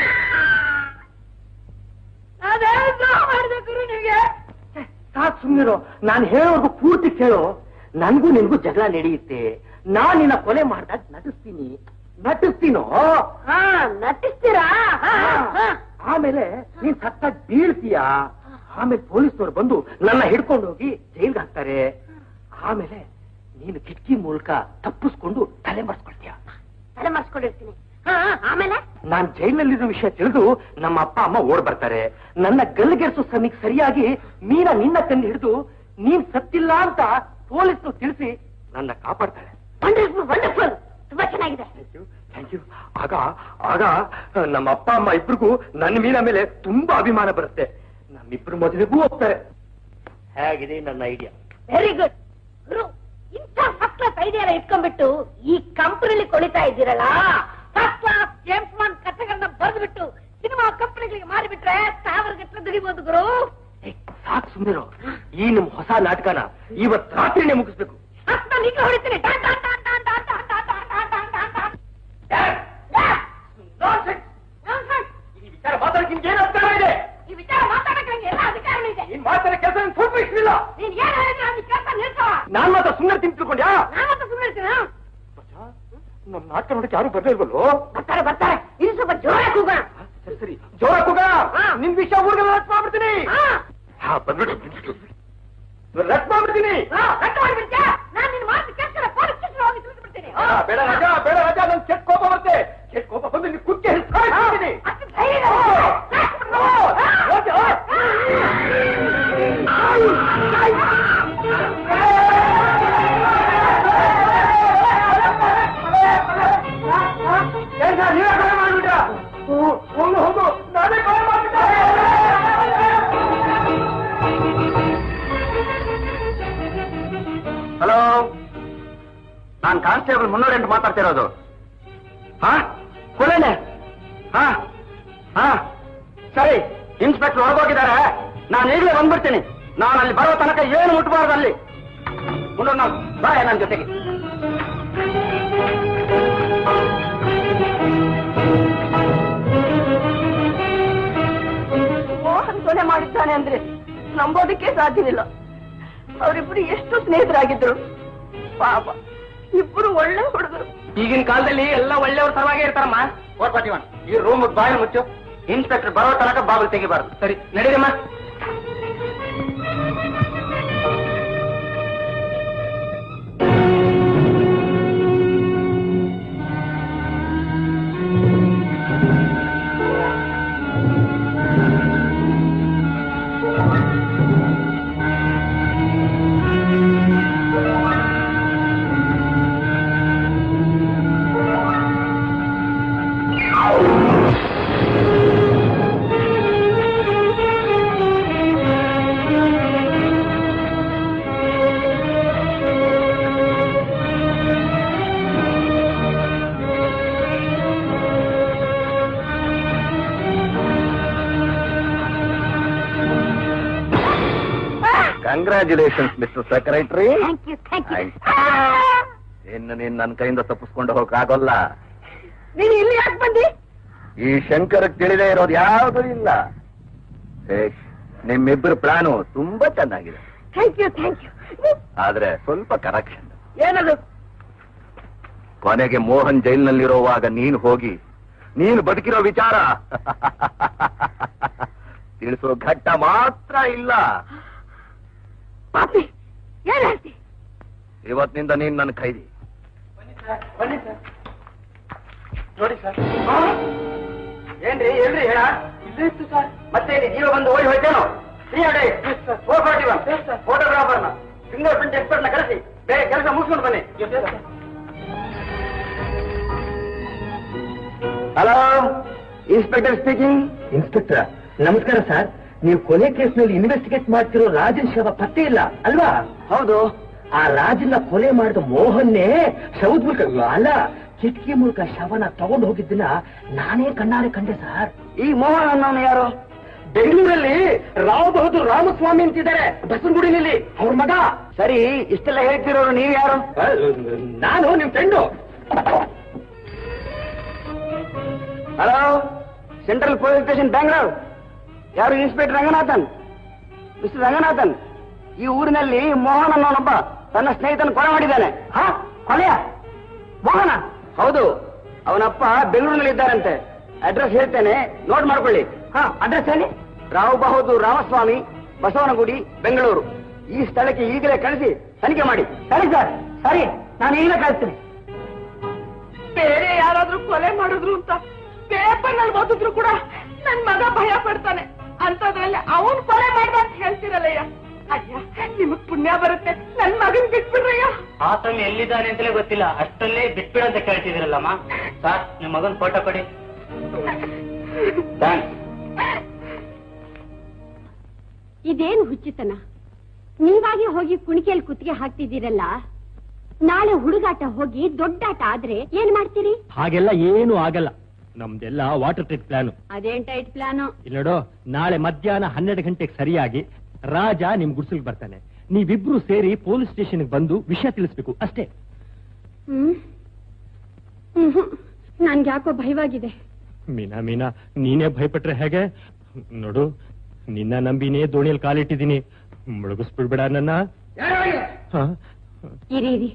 ಅದೇನು ಮಾಡಿದೆ ಗುರು ನಿಮಗೆ
ಸಾಕ್ ಸುಮ್ಮನಿರೋ ನಾನು ಹೇಳೋರ್ಗು ಪೂರ್ತಿ ಕೇಳೋ ನನ್ಗೂ ನಿನ್ಗೂ ಜಗಳ ನಡೆಯುತ್ತೆ ನಾನ್ ನಿನ್ನ ಕೊಲೆ ಮಾಡ್ದಾಗ ನಟಿಸ್ತೀನಿ ನಟಿಸ್ತೀನೋ
ಹಾ ನಟಿಸ್ತೀರಾ ಹಾ, ಹಾ.
ಆಮೇಲೆ ನೀನ್ ಸತ್ತಾಗ ಬೀಳ್ತೀಯ ಆಮೇಲೆ ಪೊಲೀಸ್ನವ್ರು ಬಂದು ನನ್ನ ಹಿಡ್ಕೊಂಡು ಹೋಗಿ ಜೈಲ್ಗೆ ಹಾಕ್ತಾರೆ ಆಮೇಲೆ ನೀನು ಕಿಟಕಿ ಮೂಲಕ ತಪ್ಪಿಸ್ಕೊಂಡು ತಲೆ ಮರ್ಸ್ಕೊಳ್ತೀಯ
ತಲೆ ಮರ್ಸ್ಕೊಂಡಿರ್ತೀನಿ ಹಾ ಆಮೇಲೆ
ನಾನ್ ಜೈಲಿನಲ್ಲಿರೋ ವಿಷಯ ತಿಳಿದು ನಮ್ಮ ಅಪ್ಪ ಅಮ್ಮ ಓಡ್ ಬರ್ತಾರೆ ನನ್ನ ಗಲ್ಲಿಗೆರ್ಸೋ ಸಮಯಕ್ಕೆ ಸರಿಯಾಗಿ ಮೀನ ನಿನ್ನ ಕಂಡು ಹಿಡಿದು ನೀನ್ ಸತ್ತಿಲ್ಲ ಅಂತ ಪೊಲೀಸ್ನು ತಿಳಿಸಿ ನನ್ನ ಕಾಪಾಡ್ತಾಳೆ
ವಂಡರ್ಫುಲ್ ವಂಡರ್ಫುಲ್ ತುಂಬಾ ಚೆನ್ನಾಗಿದೆ
ಥ್ಯಾಂಕ್ ಯು ಆಗ ಆಗ ನಮ್ಮ ಅಪ್ಪ ಅಮ್ಮ ಇಬ್ರಿಗೂ ನನ್ನ ಮೀನ ಮೇಲೆ ತುಂಬಾ ಅಭಿಮಾನ ಬರುತ್ತೆ ನಮ್ಮಿಬ್ರು ಮದುವೆಗೂ ಹೋಗ್ತಾರೆ ಹೇಗಿದೆ ನನ್ನ ಐಡಿಯಾ
ವೆರಿ ಗುಡ್ ಗುರು ಇಂಥ ಫಸ್ಟ್ ಕ್ಲಾಸ್ ಐಡಿಯಾ ಇಟ್ಕೊಂಡ್ಬಿಟ್ಟು ಈ ಕಂಪನಿಲಿ ಕೊಳಿತಾ ಇದ್ದೀರಲ್ಲ ಫಸ್ಟ್ ಕ್ಲಾಸ್ ಜೇಮ್ಸ್ ಬಾಂಡ್ ಕಥೆಗಳನ್ನ ಬರೆದ್ಬಿಟ್ಟು ಸಿನಿಮಾ ಕಂಪನಿಗಳಿಗೆ ಮಾರಿಬಿಟ್ರೆ ಸಾವಿರ ಗಟ್ಟಲೆ ದುಡಿಬಹುದು ಗುರು
ಸಾಕು ಸುಂದರ ಈ ನಿಮ್ ಹೊಸ ನಾಟಕನ ಇವತ್ ರಾತ್ರಿನೇ ಮುಗಿಸ್ಬೇಕು
ಅಷ್ಟ ನಿಂಗೆ ಹೊಡಿತೀನಿ ಟಾನ್ ಟಾನ್ ಟಾನ್ ಟಾನ್ ಟಾನ್ ಟಾನ್ ಟಾನ್ ಟಾನ್ ಟಾನ್ ಟಾನ್ ಟಾನ್ ಟಾನ್. Nonsense.
ಈ ವಿಚಾರ ಮಾತಾಡಕ್ಕೆ ನಿಮ್ಗೆ ಏನು ಅಧಿಕಾರ ಇದೆ
ಈ ವಿಚಾರ ಮಾತಾಡಕ್ಕೆ ನಂಗೆ ಎಲ್ಲ ಅಧಿಕಾರನೂ ಇದೆ
ನೀನ್ ಮಾಡ್ತಾರೆ ಕೆಲಸ ಸ್ವಲ್ಪ ಇಷ್ಟವಿಲ್ಲ
ನೀನ್ ಏನ್ ಹೇಳಿದ್ರೆ ಅದಕ್ಕೆ ಕೆಲಸ ನಿಲ್ಸವ
ನಾನ್ ಮಾತ್ರ ಸುಮ್ಮನೆ ತಿಂದು ತಿಳ್ಕೊಂಡ್ಯಾ
ನಾನು ಮಾತ್ರ ಸುಮ್ಮನೆ ಇರ್ತೀನ
ನಮ್ ನಾಟಕ ನೋಡಕ್ಕೆ ಯಾರು ಬರ್ಲೇ ಇಲ್ವಲ್ಲೋ
ಬರ್ತಾರೆ ಬರ್ತಾರೆ ಇನ್ನು ಸ್ವಲ್ಪ ಜೋರಾಗಿ ಕೂಗೋಣ
ಸರಿ ಸರಿ ಜೋರ ಕೂಗ ನಿನ್ ವಿಷಯ ಊರಿಗೆ ರಟ್ ಮಾಡ್ಬಿಡ್ತೀನಿ
ಹಾ
ಹಾ ಬಂದ್ಬಿಟ್ಟು ಬಂದ್ಬಿಟ್ಟು. ರಟ್ ಮಾಡ್ಬಿಡ್ತೀನಿ
ಹಾ, ಕಟ್ ಮಾಡ್ಬಿಡ್ತೀಯಾ? ನಾನ್ ನಿನ್ನ ಮಾತು ಕೇಳ್ತಾರೆ, ಪೊಲೀಸ್ ಸ್ಟೇಷನ್ ಹೋಗಿ ತಿಳಿಸ್ಬಿಡ್ತೀನಿ.
ಆ, ಬೇಡ ರಾಜ ಬೇಡ ರಾಜ ನನ್ ಕೆಟ್ಟ ಕೋಪ ಬರುತ್ತೆ ಕೆಟ್ಟ ಕೋಪ ಬಂದು ನಿನ್ ಕುಕ್ಕೆ ಹಿಡ್ಕೊಂಡು
ಅಷ್ಟು ಧೈರ್ಯ ಇದೆ. ಸಾಕ್ಬಿಡು.
ನೀವೇ ಕೊಲೆ ಮಾಡ್ಬಿಟ್ಟ ಹೋಗು ಹೋಗು ನಾನೇ ಕೊಲೆ ಮಾಡ್ಬಿಟ್ಟೆ
ಹಲೋ ನಾನ್ ಕಾನ್ಸ್ಟೇಬಲ್ ಮುನ್ನೂರ ಎಂಟು ಮಾತಾಡ್ತಿರೋದು ಹಾ ಕೊಲೆನೆ ಹಾ ಹಾ ಸರಿ ಇನ್ಸ್ಪೆಕ್ಟರ್ ಹೊರಗೋಗಿದ್ದಾರೆ ನಾನು ಈಗಲೇ ಬಂದ್ಬಿಡ್ತೀನಿ ನಾನು ಅಲ್ಲಿ ಬರೋ ತನಕ ಏನು ಮುಟ್ಬಾರ್ದು ಅಲ್ಲಿ ಮುನ್ನೂರ ನಾಲ್ಕು ಬಾಯ್ ನನ್ನ ಜೊತೆಗೆ
ಮೋಹನ್ ಕೊಲೆ ಮಾಡಿದ್ದಾನೆ ಅಂದ್ರೆ ನಂಬೋದಕ್ಕೆ ಸಾಧ್ಯವಿಲ್ಲ ಅವರಿಬ್ರು ಎಷ್ಟು ಸ್ನೇಹಿತರಾಗಿದ್ರು ಪಾಪ ಇಬ್ರು ಒಳ್ಳೆ ಹುಡುಗರು
ಈಗಿನ ಕಾಲದಲ್ಲಿ ಎಲ್ಲ ಒಳ್ಳೆಯವ್ರ ಸಲುವಾಗಿ ಇರ್ತಾರಮ್ಮ
ಓರ್ಪಾಟಿವನ್ ಈ ರೂಮ್ ಬಾಯಿ ಮುಚ್ಚು ಇನ್ಸ್ಪೆಕ್ಟರ್ ಬರೋ ತನಕ ಬಾಗಿಲು ತೆಗಿಬಾರ್ದು
ಸರಿ ನಡೀರಮ್ಮ
ಆ
congratulations mister secretary
thank you thank you
ಇನ್ನು ನೀನ್ ನನ್ನ ಕೈಯಿಂದ ತಪ್ಪಿಸ್ಕೊಂಡು ಹೋಗಕ್ಕಾಗಲ್ಲ
ನೀನು ಇಲ್ಲಿ ಯಾಕೆ ಬಂದಿ
ಈ ಶಂಕರಕ್ ತಿಳಿದೇ ಇರೋದು ಯಾವುದೂ ಇಲ್ಲ ಹೇಗ್ ನಿಮ್ಮಿಬ್ಬರ ಪ್ಲಾನು ತುಂಬಾ ಚೆನ್ನಾಗಿದೆ
ಥ್ಯಾಂಕ್ ಯು ಥ್ಯಾಂಕ್ ಯು
ಆದ್ರೆ ಸ್ವಲ್ಪ ಕರೆಕ್ಷನ್
ಏನದು
ಕೊನೆಗೆ ಮೋಹನ್ ಜೈಲ್ನಲ್ಲಿರುವಾಗ ನೀನು ಹೋಗಿ ನೀನು ಬದುಕಿರೋ ವಿಚಾರ ತಿಳಿಸೋ ಘಟ್ಟ ಮಾತ್ರ ಇಲ್ಲ
ಪಾಪಿ ಏನ್ ಹೇಳ್ತಿ
ಇವತ್ತಿನಿಂದ ನೀನ್ ನನ್ನ ಖೈದಿ
ಬನ್ನಿ ಸರ್ ನೋಡಿ ಸರ್ ಏನ್ರಿ ಎಲ್ರಿ ಹೇಳ ಇಲ್ಲೇ ಇತ್ತು ಸರ್ ಮತ್ತೆ ಇಲ್ಲಿ ಜೀವ ಬಂದು ಓಡಿ ಹೋಯ್ತೇನೋ ಫೋರ್ ಫಾರ್ಟಿ ಒನ್ ಫೋಟೋಗ್ರಾಫರ್ನ ಫಿಂಗರ್ ಪ್ರಿಂಟ್ ಎಕ್ಸ್ಪರ್ಟ್ನ ಕಳಿಸಿ ಬೇರೆ ಕೆಲಸ ಮುಗಿಸ್ಕೊಂಡು ಬನ್ನಿ ಹಲೋ ಇನ್ಸ್ಪೆಕ್ಟರ್ ಸ್ಪೀಕಿಂಗ್
ಇನ್ಸ್ಪೆಕ್ಟರ್ ನಮಸ್ಕಾರ ಸರ್ ನೀವು ಕೊಲೆ ಕೇಸ್ನಲ್ಲಿ ಇನ್ವೆಸ್ಟಿಗೇಟ್ ಮಾಡ್ತಿರೋ ರಾಜನ್ ಶವ ಪತ್ತೆ ಇಲ್ಲ ಅಲ್ವಾ
ಹೌದು
ಆ ರಾಜನ್ನ ಕೊಲೆ ಮಾಡಿದ ಮೋಹನ್ನೇ ಶವದ ಮೂಲಕ ಅಲ್ಲ ಕಿಟಕಿ ಮೂಲಕ ಶವನ ತಗೊಂಡು ಹೋಗಿದ್ದನ್ನ ನಾನೇ ಕಣ್ಣಾರೆ ಕಂಡೆ ಸರ್
ಈ ಮೋಹನ್ ಅನ್ನೋನು ಯಾರು
ಬೆಂಗಳೂರಲ್ಲಿ ರಾವ್ ಬಹದ್ದೂರ್ ರಾಮಸ್ವಾಮಿ ಅಂತಿದ್ದಾರೆ ಬಸವನಗುಡಿನಲ್ಲಿ ಅವ್ರ ಮಗ
ಸರಿ ಇಷ್ಟೆಲ್ಲ ಹೇಳ್ತಿರೋರು ನೀವು ಯಾರು
ಆ, ನಾನು ನಿಮ್ friend
hello central police station Bangalore ಯಾರು ಇನ್ಸ್ಪೆಕ್ಟರ್ ರಂಗನಾಥನ್ ಮಿಸ್ಟರ್ ರಂಗನಾಥನ್ ಈ ಊರಿನಲ್ಲಿ ಮೋಹನ್ ಅನ್ನೋನೊಬ್ಬ ತನ್ನ ಸ್ನೇಹಿತನ ಕೊಲೆ ಮಾಡಿದ್ದಾನೆ ಹಾ ಕೊಲೆಯ ಮೋಹನ ಹೌದು ಅವನಪ್ಪ ಬೆಂಗಳೂರಿನಲ್ಲಿ ಇದ್ದಾರಂತೆ ಅಡ್ರೆಸ್ ಹೇಳ್ತೇನೆ ನೋಟ್ ಮಾಡ್ಕೊಳ್ಳಿ ಹಾ ಅಡ್ರೆಸ್ ಹೇಳಿ ರಾವ್ ಬಹದ್ದೂರ್ ರಾಮಸ್ವಾಮಿ ಬಸವನಗುಡಿ ಬೆಂಗಳೂರು ಈ ಸ್ಥಳಕ್ಕೆ ಈಗಲೇ ಕಳಿಸಿ ತನಿಖೆ ಮಾಡಿ ಸರಿ ಸರ್ ಸರಿ ನಾನು ಈಗಲೇ ಕಳಿಸ್ತೀನಿ
ಬೇರೆ ಯಾರಾದ್ರೂ ಕೊಲೆ ಮಾಡಿದ್ರು ಅಂತ ಪೇಪರ್ ನಲ್ಲಿ ಓದಿದ್ರು ಕೂಡ ನನ್ ಮಗ ಭಯ ಪಡ್ತಾನೆ ಅಂತದ್ರಲ್ಲಿ ಅವನ್ ಕೊಲೆ ಮಾಡ್ದ ಅಂತ ಹೇಳ್ತಿರಲ್ಲಯ್ಯ ಅಯ್ಯ ನಿಮಗ್ ಪುಣ್ಯ ಬರುತ್ತೆ ನನ್ ಮಗನ್ ಬಿಟ್ಬಿಡ್ರಯ್ಯ
ಆತನ ಎಲ್ಲಿದ್ದಾನೆ ಅಂತಲೇ ಗೊತ್ತಿಲ್ಲ ಅಷ್ಟಲ್ಲೇ ಬಿಟ್ಬಿಡ ಅಂತ ಕೇಳ್ತಿದಿರಲ್ಲಮ್ಮ ಸರ್ ನಿಮ್ ಮಗನ್ ಫೋಟೋ ಕೊಡಿ
ಇದೇನು ಹುಚ್ಚುತನ ನೀವಾಗಿ ಹೋಗಿ ಕುಣಿಕೆಯಲ್ಲಿ ಕುತ್ತಿಗೆ ಹಾಕ್ತಿದ್ದೀರಲ್ಲ ನಾಳೆ ಹುಡುಗಾಟ ಹೋಗಿ ದೊಡ್ಡಾಟ ಆದ್ರೆ ಏನ್ ಮಾಡ್ತೀರಿ
ಹಾಗೆಲ್ಲ ಏನು ಆಗಲ್ಲ ನಮ್ದೆಲ್ಲ ವಾಟರ್ ಟ್ರೀಟ್ ಪ್ಲಾನ್
ಅದೇನ್ ಟೈಟ್ ಪ್ಲಾನು
ಇಲ್ಲಿ ನೋಡು ನಾಳೆ ಮಧ್ಯಾಹ್ನ ಹನ್ನೆರಡು ಗಂಟೆಗೆ ಸರಿಯಾಗಿ ರಾಜ ನಿಮ್ ಗುಡ್ಸಲ್ಗೆ ಬರ್ತಾನೆ ನೀವಿಬ್ರು ಸೇರಿ ಪೊಲೀಸ್ ಸ್ಟೇಷನ್ಗೆ ಬಂದು ವಿಷಯ ತಿಳಿಸ್ಬೇಕು ಅಷ್ಟೇ
ಹ್ಮ್ ಹ್ಮ್ ನನ್ಗೆ ಯಾಕೋ ಭಯವಾಗಿದೆ
ಮೀನಾ ಮೀನಾ ನೀನೇ ಭಯಪಟ್ರೆ ಹೇಗೆ ನೋಡು ನಿನ್ನ ನಂಬಿನೇ ದೋಣಿಯಲ್ಲಿ ಕಾಲಿಟ್ಟಿದ್ದೀನಿ ಮುಳುಗಿಸ್ಬಿಡ್ಬೇಡ ನನ್ನ ಹ?
ಇರಿ ಇರಿ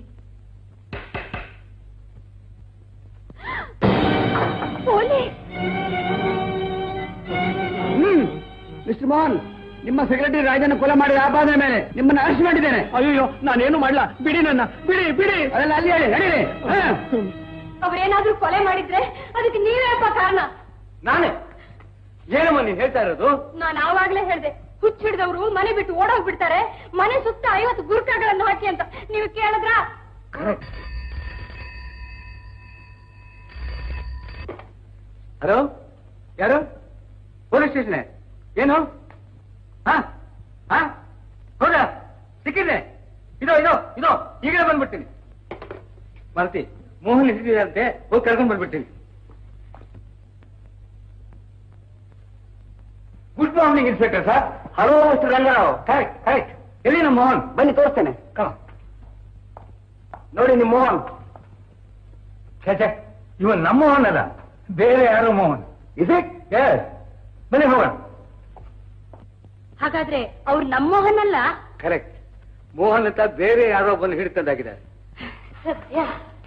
ಪೊಲೀಸ್
ಹ್ಮ್ ಮಿಸ್ಟರ್ ಮೋಹನ್ ನಿಮ್ಮ ಸೆಕ್ರೆಟರಿ ರಾಜನ ಕೊಲೆ ಮಾಡಿದ ಆಪಾದನೆ ಮೇಲೆ ನಿಮ್ಮನ್ನ ಅರೆಸ್ಟ್ ಮಾಡಿದ್ದೇನೆ
ಅಯ್ಯೋ ನಾನೇನು ಮಾಡ್ಲಾ ಬಿಡಿ ನನ್ನ ಬಿಡಿ ಬಿಡಿ
ಅದೆಲ್ಲ ಅಲ್ಲಿ ಹೇಳಿ ನಡೀರಿ ಹಾ.
ಅವ್ರೇನಾದ್ರೂ ಕೊಲೆ ಮಾಡಿದ್ರೆ ಅದಕ್ಕೆ ನೀವೇಪ್ಪ ಕಾರಣ
ನಾನೇ ಏನಮ್ಮ ನೀನ್ ಹೇಳ್ತಾ ಇರೋದು
ನಾನು ಆವಾಗ್ಲೇ ಹೇಳ್ದೆ ಹುಚ್ಚ ಹಿಡಿದವರು ಮನೆ ಬಿಟ್ಟು ಓಡೋಗ್ಬಿಡ್ತಾರೆ ಮನೆ ಸುತ್ತ ಐವತ್ತು ಗುರುಕಗಳನ್ನು ಹಾಕಿ ಅಂತ ನೀವು ಕೇಳಿದ್ರಾ
ಹಲೋ ಯಾರು ಪೊಲೀಸ್ ಸ್ಟೇಷನ್ ಏನು ಹಾ ಹಾ ಹೌದಾ ಸಿಕ್ಕಿದೆ ಇದೋ ಇದೋ ಇದೋ ಈಗಲೇ ಬಂದ್ಬಿಡ್ತೀನಿ ಮಾಲತಿ ಮೋಹನ್ ಹಿಡಿದಿದಂತೆ ಹೋಗಿ ಕರ್ಕೊಂಡ್ ಬಂದ್ಬಿಡ್ತೀನಿ good morning inspector sir hello mister Rangarao correct correct ಎಲ್ಲಿ ನಮ್ಮ ಮೋಹನ್ ಬನ್ನಿ ತೋರಿಸ್ತೇನೆ ಕಮ ನೋಡಿ ನಿಮ್ಮ ಮೋಹನ್ ಛೇ ಛೇ ಇವನ್ ನಮ್ಮ ಮೋಹನ್ ಅಲ್ಲ ಬೇರೆ ಯಾರೋ ಮೋಹನ್ ಇಸ್ ಇಟ್ ಎಸ್ ಬನ್ನಿ ಹೋಗೋಣ
ಹಾಗಾದ್ರೆ ಅವ್ರು ನಮ್ಮೋಹನಲ್ಲ
ಕರೆಕ್ಟ್ ಮೋಹನ್ ಅಂತ ಬೇರೆ ಯಾರೋ ಬಂದು ಹಿಡಿತಂದಾಗಿದ್ದಾರೆ
ಸತ್ಯ